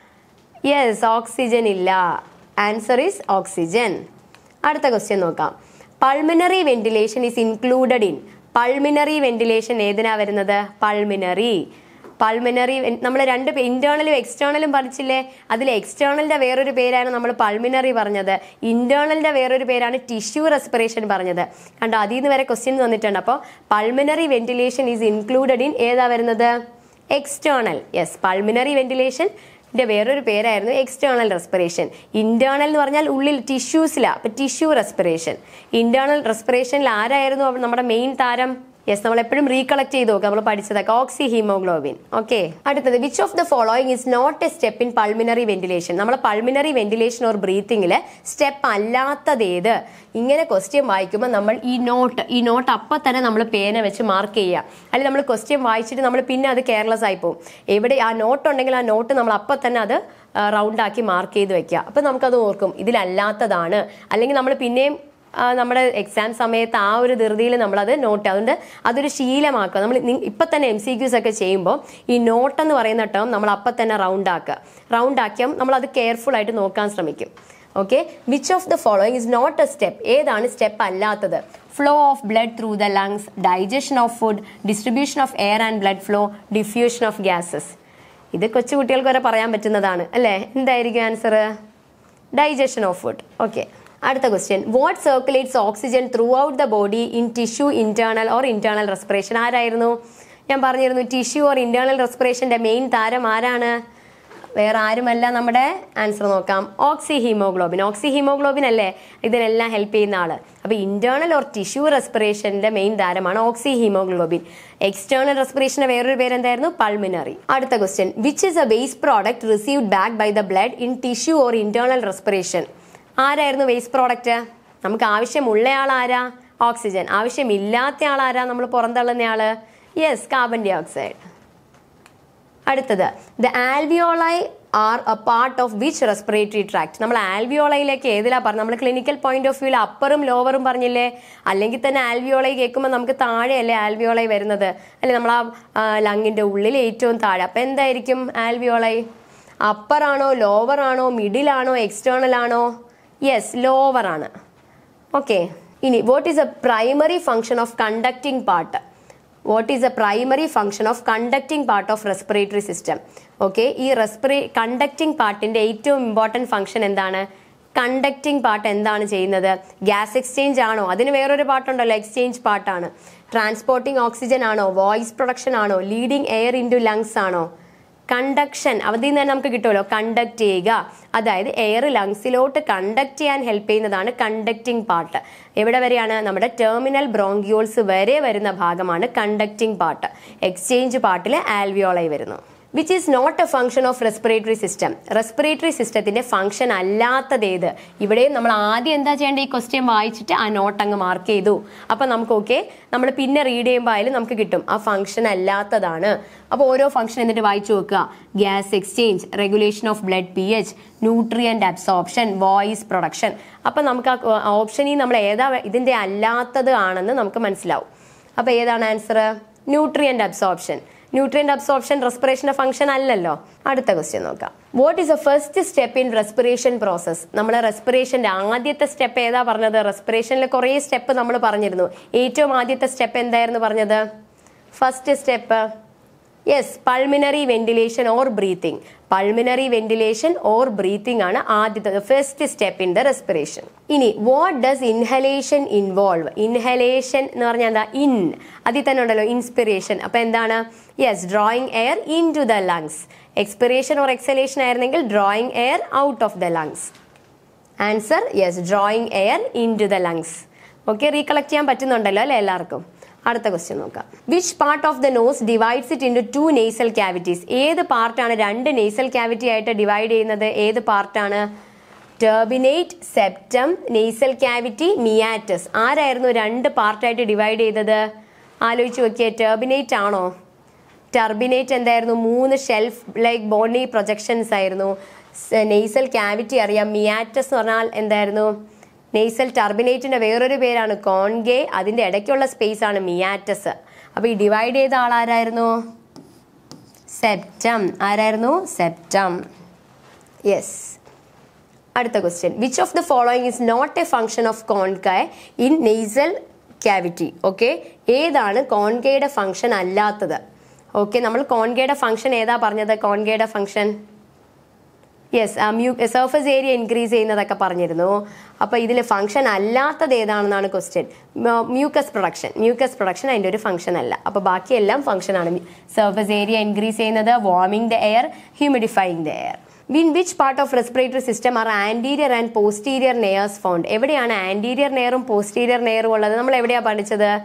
യെസ് ഓക്സിജൻ ഇല്ല ആൻസർ ഈസ് ഓക്സിജൻ അടുത്ത ക്വസ്റ്റ്യൻ നോക്കാം pulmonary ventilation is included in pulmonary ventilation ഏതിനാ വരുന്നത് പൾമിനറി പൾമിനറി നമ്മൾ രണ്ട് ഇന്റേണലും എക്സ്റ്റേണലും പഠിച്ചില്ലേ അതിൽ എക്സ്റ്റേണലിന്റെ വേറൊരു പേരാണ് നമ്മൾ പൾമിനറി പറഞ്ഞത് ഇന്റേണലിന്റെ വേറൊരു പേരാണ് ടിഷ്യൂ റെസ്പിറേഷൻ പറഞ്ഞത് കണ്ടോ അതിൽ നിന്ന് വരെ ക്വസ്റ്റ്യൻ വന്നിട്ടുണ്ട് അപ്പോൾ pulmonary ventilation is included in ഏതാ വരുന്നത് എക്സ്റ്റേണൽ യെസ് പൾമിനറി വെന്റിലേഷൻ ന്റെ വേറൊരു പേരായിരുന്നു എക്സ്റ്റേണൽ റെസ്പിറേഷൻ ഇന്റേണൽ എന്ന് പറഞ്ഞാൽ ഉള്ളിൽ ടിഷ്യൂസിലാ അപ്പൊ ടിഷ്യൂ റെസ്പിറേഷൻ ഇന്റേണൽ റെസ്പിറേഷനിൽ ആരായിരുന്നു അവ- നമ്മുടെ മെയിൻ താരം യെസ് നമ്മൾ എപ്പോഴും റീകളക്ട് ചെയ്ത് നോക്കുക നമ്മൾ പഠിച്ചതൊക്കെ ഓക്സി ഹീമോഗ്ലോബിൻ ഓക്കെ അടുത്തത് which of the following is not a step in pulmonary ventilation നമ്മൾ പൾമിനറി വെന്റിലേഷൻ ഓർ ബ്രീത്തിങ്ങിൽ സ്റ്റെപ്പ് അല്ലാത്തത് ഏത് ഇങ്ങനെ ക്വസ്റ്റ്യൻ വായിക്കുമ്പോൾ നമ്മൾ ഈ നോട്ട് ഈ നോട്ട് അപ്പം തന്നെ നമ്മൾ പേന വെച്ച് മാർക്ക് ചെയ്യുക അല്ലെങ്കിൽ നമ്മൾ ക്വസ്റ്റ്യൻ വായിച്ചിട്ട് നമ്മൾ പിന്നെ അത് കെയർലെസ് ആയി പോകും എവിടെ ആ നോട്ട് ഉണ്ടെങ്കിൽ ആ നോട്ട് നമ്മൾ അപ്പം തന്നെ അത് റൗണ്ട് ആക്കി മാർക്ക് ചെയ്ത് വെക്കുക അപ്പം നമുക്കത് ഓർക്കും ഇതിലല്ലാത്തതാണ് അല്ലെങ്കിൽ നമ്മൾ പിന്നെയും ആ, നമ്മുടെ എക്സാം സമയത്ത് ആ ഒരു ധൃതിയിൽ നമ്മളത് നോട്ട് അതുകൊണ്ട് അതൊരു ശീലമാക്കുക നമ്മൾ നി- ഇപ്പം തന്നെ എം സി ക്യൂസ് ഒക്കെ ചെയ്യുമ്പോൾ ഈ നോട്ട് എന്ന് പറയുന്ന ടേം നമ്മൾ അപ്പം തന്നെ റൗണ്ട് ആക്കുക റൗണ്ട് ആക്കിയാൽ നമ്മൾ അത് കെയർഫുൾ ആയിട്ട് നോക്കാൻ ശ്രമിക്കും okay which of the following is not a step ഏതാണ് സ്റ്റെപ്പ് അല്ലാത്തത് flow of blood through the lungs digestion of food distribution of air and blood flow diffusion of gases ഇത് കൊച്ചു കുട്ടികൾക്ക് വരെ പറയാൻ പറ്റുന്നതാണ് അല്ലേ എന്തായിരിക്കും answer digestion of food okay അടുത്ത question what circulates oxygen throughout the body in tissue internal or internal respiration ആരായിരുന്നു ഞാൻ പറഞ്ഞിരുന്നു ടിഷ്യൂ ഓർ ഇന്റേണൽ റെസ്പിറേഷന്റെ മെയിൻ താരം ആരാണ് വേറെ ആരുമല്ല നമ്മുടെ ആൻസർ നോക്കാം ഓക്സി ഹീമോഗ്ലോബിൻ ഓക്സി ഹീമോഗ്ലോബിൻ അല്ലേ ഇതിനെല്ലാം ഹെൽപ്പ് ചെയ്യുന്ന ആള് അപ്പൊ ഇന്റേണൽ ഓർ ടിഷ്യൂ റെസ്പിറേഷന്റെ മെയിൻ താരമാണ് ഓക്സി ഹീമോഗ്ലോബിൻ എക്സ്റ്റേണൽ റെസ്പിറേഷന്റെ വേറൊരു പേര് എന്തായിരുന്നു പൾമിനറി അടുത്ത question which is a waste product received back by the blood in tissue or internal respiration ആരായിരുന്നു വേസ്റ്റ് പ്രോഡക്റ്റ് നമുക്ക് ആവശ്യമുള്ള ആൾ ആരാ ഓക്സിജൻ ആവശ്യമില്ലാത്ത ആൾ ആരാ നമ്മൾ പുറന്തള്ളുന്ന ആള് യെസ് കാർബൺ ഡൈ ഓക്സൈഡ് അടുത്തത് the alveoli are a part of which respiratory tract നമ്മൾ ആൽവിയോളയിലേക്ക് ഏതിലാ പറഞ്ഞു നമ്മൾ ക്ലിനിക്കൽ പോയിന്റ് ഓഫ് വ്യൂവിൽ അപ്പറും ലോവറും പറഞ്ഞില്ലേ അല്ലെങ്കിൽ തന്നെ ആൽവിയോളൈ കേൾക്കുമ്പോൾ നമുക്ക് താഴെയല്ലേ ആൽവിയോളൈ വരുന്നത് അല്ലെ നമ്മൾ ആ ലങ്ങിന്റെ ഉള്ളിൽ ഏറ്റവും താഴെ അപ്പൊ എന്തായിരിക്കും ആൽവിയോളൈ അപ്പർ ആണോ ലോവർ ആണോ മിഡിൽ ആണോ എക്സ്റ്റേണൽ ആണോ യെസ് ലോവർ ആണ് ഓക്കെ ഇനി what is a primary function of conducting part what is a primary function of conducting part of respiratory system okay ഈ റെസ്പിറേ കണ്ടക്ടിങ് പാർട്ടിന്റെ ഏറ്റവും ഇമ്പോർട്ടൻറ്റ് ഫംഗ്ഷൻ എന്താണ് കണ്ടക്ടിങ് പാർട്ട് എന്താണ് ചെയ്യുന്നത് ഗ്യാസ് എക്സ്ചേഞ്ച് ആണോ അതിന് വേറൊരു പാർട്ടുണ്ടല്ലോ എക്സ്ചേഞ്ച് പാർട്ടാണ് ട്രാൻസ്പോർട്ടിംഗ് ഓക്സിജൻ ആണോ വോയിസ് പ്രൊഡക്ഷൻ ആണോ leading air into lungs ആണോ കണ്ടക്ഷൻ അതിൽ നിന്ന് തന്നെ നമുക്ക് കിട്ടുമല്ലോ കണ്ടക്ട് ചെയ്യുക അതായത് എയർ ലങ്സിലോട്ട് കണ്ടക്ട് ചെയ്യാൻ ഹെൽപ്പ് ചെയ്യുന്നതാണ് കണ്ടക്ടിങ് പാർട്ട് എവിടെ വരെയാണ് നമ്മുടെ ടെർമിനൽ ബ്രോങ്കിയോൾസ് വരെ വരുന്ന ഭാഗമാണ് കണ്ടക്ടിങ് പാർട്ട് എക്സ്ചേഞ്ച് പാർട്ടിൽ ആൽവിയോളൈ വരുന്നു which is not a function of respiratory system respiratory സിസ്റ്റത്തിന്റെ ഫംഗ്ഷൻ അല്ലാത്തത് ഏത് ഇവിടെയും നമ്മൾ ആദ്യം എന്താ ചെയ്യേണ്ടത് ഈ ക്വസ്റ്റ്യൻ വായിച്ചിട്ട് ആ നോട്ട് അങ്ങ് മാർക്ക് ചെയ്തു അപ്പൊ നമുക്ക് ഓക്കെ നമ്മൾ പിന്നെ റീഡ് ചെയ്യുമ്പോൾ ആയാലും നമുക്ക് കിട്ടും ആ ഫംഗ്ഷൻ അല്ലാത്തതാണ് അപ്പോൾ ഓരോ ഫംഗ്ഷൻ എന്നിട്ട് വായിച്ചു നോക്കുക gas exchange regulation of blood P H nutrient absorption voice production അപ്പം നമുക്ക് ആ ഓപ്ഷനിൽ നമ്മൾ ഏതാ ഇതിന്റെ അല്ലാത്തത് ആണെന്ന് നമുക്ക് മനസ്സിലാവും അപ്പോൾ ഏതാണ് answer nutrient absorption nutrient absorption റെസ്പിറേഷന്റെ ഫംഗ്ഷൻ അല്ലല്ലോ അടുത്ത ക്വസ്റ്റ്യൻ നോക്കാം what is a first step in respiration process നമ്മൾ റെസ്പിറേഷന്റെ ആദ്യത്തെ സ്റ്റെപ്പ് ഏതാ പറഞ്ഞത് റെസ്പിറേഷനിൽ കുറേ സ്റ്റെപ്പ് നമ്മൾ പറഞ്ഞിരുന്നു ഏറ്റവും ആദ്യത്തെ സ്റ്റെപ്പ് എന്തായിരുന്നു പറഞ്ഞത് first step yes pulmonary ventilation or breathing pulmonary ventilation or breathing ആണ് ആദ്യത്തെ first step in the respiration ഇനി what does inhalation involve inhalation എന്ന് പറഞ്ഞാൽ എന്താ ഇൻ അതിൽ തന്നെ ഉണ്ടല്ലോ ഇൻസ്പിറേഷൻ അപ്പൊ എന്താണ് yes drawing air into the lungs expiration or exhalation ആയിരുന്നെങ്കിൽ drawing air out of the lungs answer yes drawing air into the lungs okay recollect ചെയ്യാൻ പറ്റുന്നുണ്ടല്ലോ അല്ലേ എല്ലാവർക്കും അടുത്ത ക്വസ്റ്റ്യൻ നോക്കാം which part of the nose divides it into two nasal cavities ഏത് പാർട്ടാണ് രണ്ട് നേസൽ ക്യാവിറ്റി ആയിട്ട് ഡിവൈഡ് ചെയ്യുന്നത് ഏത് പാർട്ടാണ് turbinate septum nasal cavity meatus ആരായിരുന്നു രണ്ട് പാർട്ടായിട്ട് ഡിവൈഡ് ചെയ്തത് ആലോചിച്ച് നോക്കിയേ ടെർബിനേറ്റ് ആണോ ടർബിനേറ്റ് എന്തായിരുന്നു മൂന്ന് ഷെൽഫ് ലൈക്ക് ബോണി പ്രൊജക്ഷൻസ് ആയിരുന്നു നെയ്സൽ ക്യാവിറ്റി അറിയാം മിയാറ്റസ് എന്ന് പറഞ്ഞാൽ എന്തായിരുന്നു നെയ്സൽ ടർബിനേറ്റിന്റെ വേറൊരു പേരാണ് കോൺഗേ അതിന്റെ ഇടയ്ക്കുള്ള സ്പേസ് ആണ് മിയാറ്റസ് അപ്പൊ ഈ ഡിവൈഡ് ചെയ്ത ആൾ ആരായിരുന്നു സെപ്റ്റം ആരായിരുന്നു സെപ്റ്റം യെസ് അടുത്ത question which of the following is not a function of conchae in nasal cavity okay ഏതാണ് കോൺകയുടെ ഫംഗ്ഷൻ അല്ലാത്തത് ഓക്കെ നമ്മൾ കോൺകയുടെ ഫംഗ്ഷൻ ഏതാ പറഞ്ഞത് കോൺകയുടെ ഫംഗ്ഷൻ യെസ് മ്യൂ സർഫസ് ഏരിയ ഇൻക്രീസ് ചെയ്യുന്നതൊക്കെ പറഞ്ഞിരുന്നു അപ്പൊ ഇതിൽ ഫംഗ്ഷൻ അല്ലാത്തത് ഏതാണെന്നാണ് question mucus production mucus production അതിന്റെ ഒരു ഫംഗ്ഷൻ അല്ല അപ്പൊ ബാക്കിയെല്ലാം ഫംഗ്ഷൻ ആണ് സർഫസ് ഏരിയ ഇൻക്രീസ് ചെയ്യുന്നത് warming the air humidifying the air വിൻ which part of respiratory system are anterior and posterior nares found എവിടെയാണ് ആന്റീരിയർ നെയറും പോസ്റ്റീരിയർ നെയറും ഉള്ളത് നമ്മൾ എവിടെയാ പഠിച്ചത്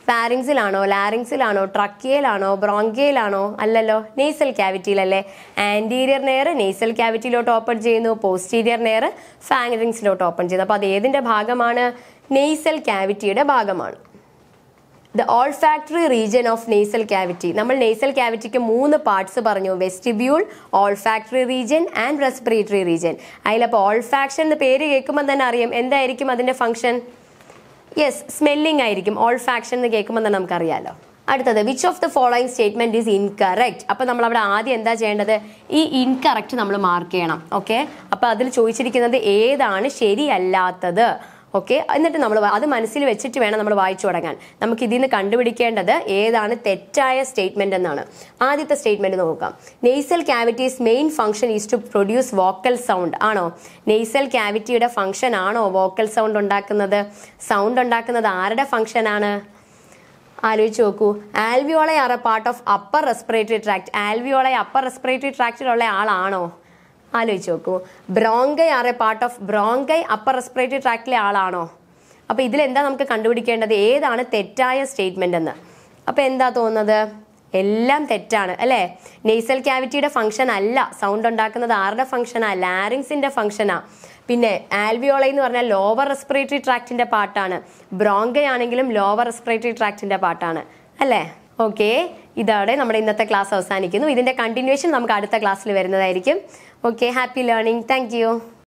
പാരിങ്സിലാണോ ലാരിങ്സിലാണോ ട്രക്കിയയിലാണോ ബ്രോങ്കിയയിലാണോ അല്ലല്ലോ നെയ്സൽ ക്യാവിറ്റിയിലല്ലേ ആൻറ്റീരിയർ നെയർ നെയ്സൽ ക്യാവിറ്റിയിലോട്ട് ഓപ്പൺ ചെയ്യുന്നു പോസ്റ്റീരിയർ നെയർ ഫാങ്റിങ്സിലോട്ട് ഓപ്പൺ ചെയ്യുന്നു അപ്പോൾ അത് ഏതിൻ്റെ ഭാഗമാണ് നെയ്സൽ ക്യാവിറ്റിയുടെ ഭാഗമാണ് the olfactory region of nasal cavity നമ്മൾ നെയ്സൽ ക്യാവിറ്റിക്ക് മൂന്ന് പാർട്സ് പറഞ്ഞു vestibule olfactory region and respiratory region അതിലപ്പോൾ ഓൾഫാക്ഷൻ എന്ന് പേര് കേൾക്കുമ്പോൾ തന്നെ അറിയാം എന്തായിരിക്കും അതിന്റെ ഫംഗ്ഷൻ യെസ് സ്മെല്ലിംഗ് ആയിരിക്കും ഓൾഫാക്ഷൻ എന്ന് കേൾക്കുമ്പോൾ തന്നെ നമുക്കറിയാലോ അടുത്തത് which of the following statement is incorrect അപ്പൊ നമ്മൾ അവിടെ ആദ്യം എന്താ ചെയ്യേണ്ടത് ഈ ഇൻകറക്റ്റ് നമ്മൾ മാർക്ക് ചെയ്യണം ഓക്കെ അപ്പൊ അതിൽ ചോദിച്ചിരിക്കുന്നത് ഏതാണ് ശരിയല്ലാത്തത് ഓക്കെ എന്നിട്ട് നമ്മൾ അത് മനസ്സിൽ വെച്ചിട്ട് വേണം നമ്മൾ വായിച്ചു തുടങ്ങാൻ നമുക്ക് ഇതിൽ നിന്ന് കണ്ടുപിടിക്കേണ്ടത് ഏതാണ് തെറ്റായ സ്റ്റേറ്റ്മെന്റ് എന്നാണ് ആദ്യത്തെ സ്റ്റേറ്റ്മെന്റ് നോക്കാം nasal cavities main function is to produce vocal sound ആണോ നെയ്സൽ ക്യാവിറ്റിയുടെ ഫംഗ്ഷൻ ആണോ വോക്കൽ സൗണ്ട് ഉണ്ടാക്കുന്നത് സൗണ്ട് ഉണ്ടാക്കുന്നത് ആരുടെ ഫംഗ്ഷൻ ആണ് ആലോചിച്ച് നോക്കൂ alveoli are a part of upper respiratory tract alveoli upper respiratory ട്രാക്റ്റിലുള്ള ആളാണോ ആലോചിച്ച് നോക്കൂ bronchi are a part of bronchi upper respiratory ട്രാക്റ്റിലെ ആളാണോ അപ്പൊ ഇതിലെന്താ നമുക്ക് കണ്ടുപിടിക്കേണ്ടത് ഏതാണ് തെറ്റായ സ്റ്റേറ്റ്മെന്റ് എന്ന് അപ്പൊ എന്താ തോന്നുന്നത് എല്ലാം തെറ്റാണ് അല്ലേ നെയ്സൽ ക്യാവിറ്റിയുടെ ഫംഗ്ഷൻ അല്ല സൗണ്ട് ഉണ്ടാക്കുന്നത് ആരുടെ ഫംഗ്ഷനാ ലാരിങ്സിന്റെ ഫംഗ്ഷനാ പിന്നെ ആൽവിയോള എന്ന് പറഞ്ഞാൽ ലോവർ റെസ്പിറേറ്ററി ട്രാക്റ്റിന്റെ പാട്ടാണ് ബ്രോങ്കൈ ആണെങ്കിലും ലോവർ റെസ്പിറേറ്ററി ട്രാക്റ്റിന്റെ പാട്ടാണ് അല്ലേ ഓക്കെ ഇതോടെ നമ്മുടെ ഇന്നത്തെ ക്ലാസ് അവസാനിക്കുന്നു ഇതിന്റെ കണ്ടിന്യൂഷൻ നമുക്ക് അടുത്ത ക്ലാസ്സിൽ വരുന്നതായിരിക്കും ഓക്കെ ഹാപ്പി ലേണിംഗ് താങ്ക്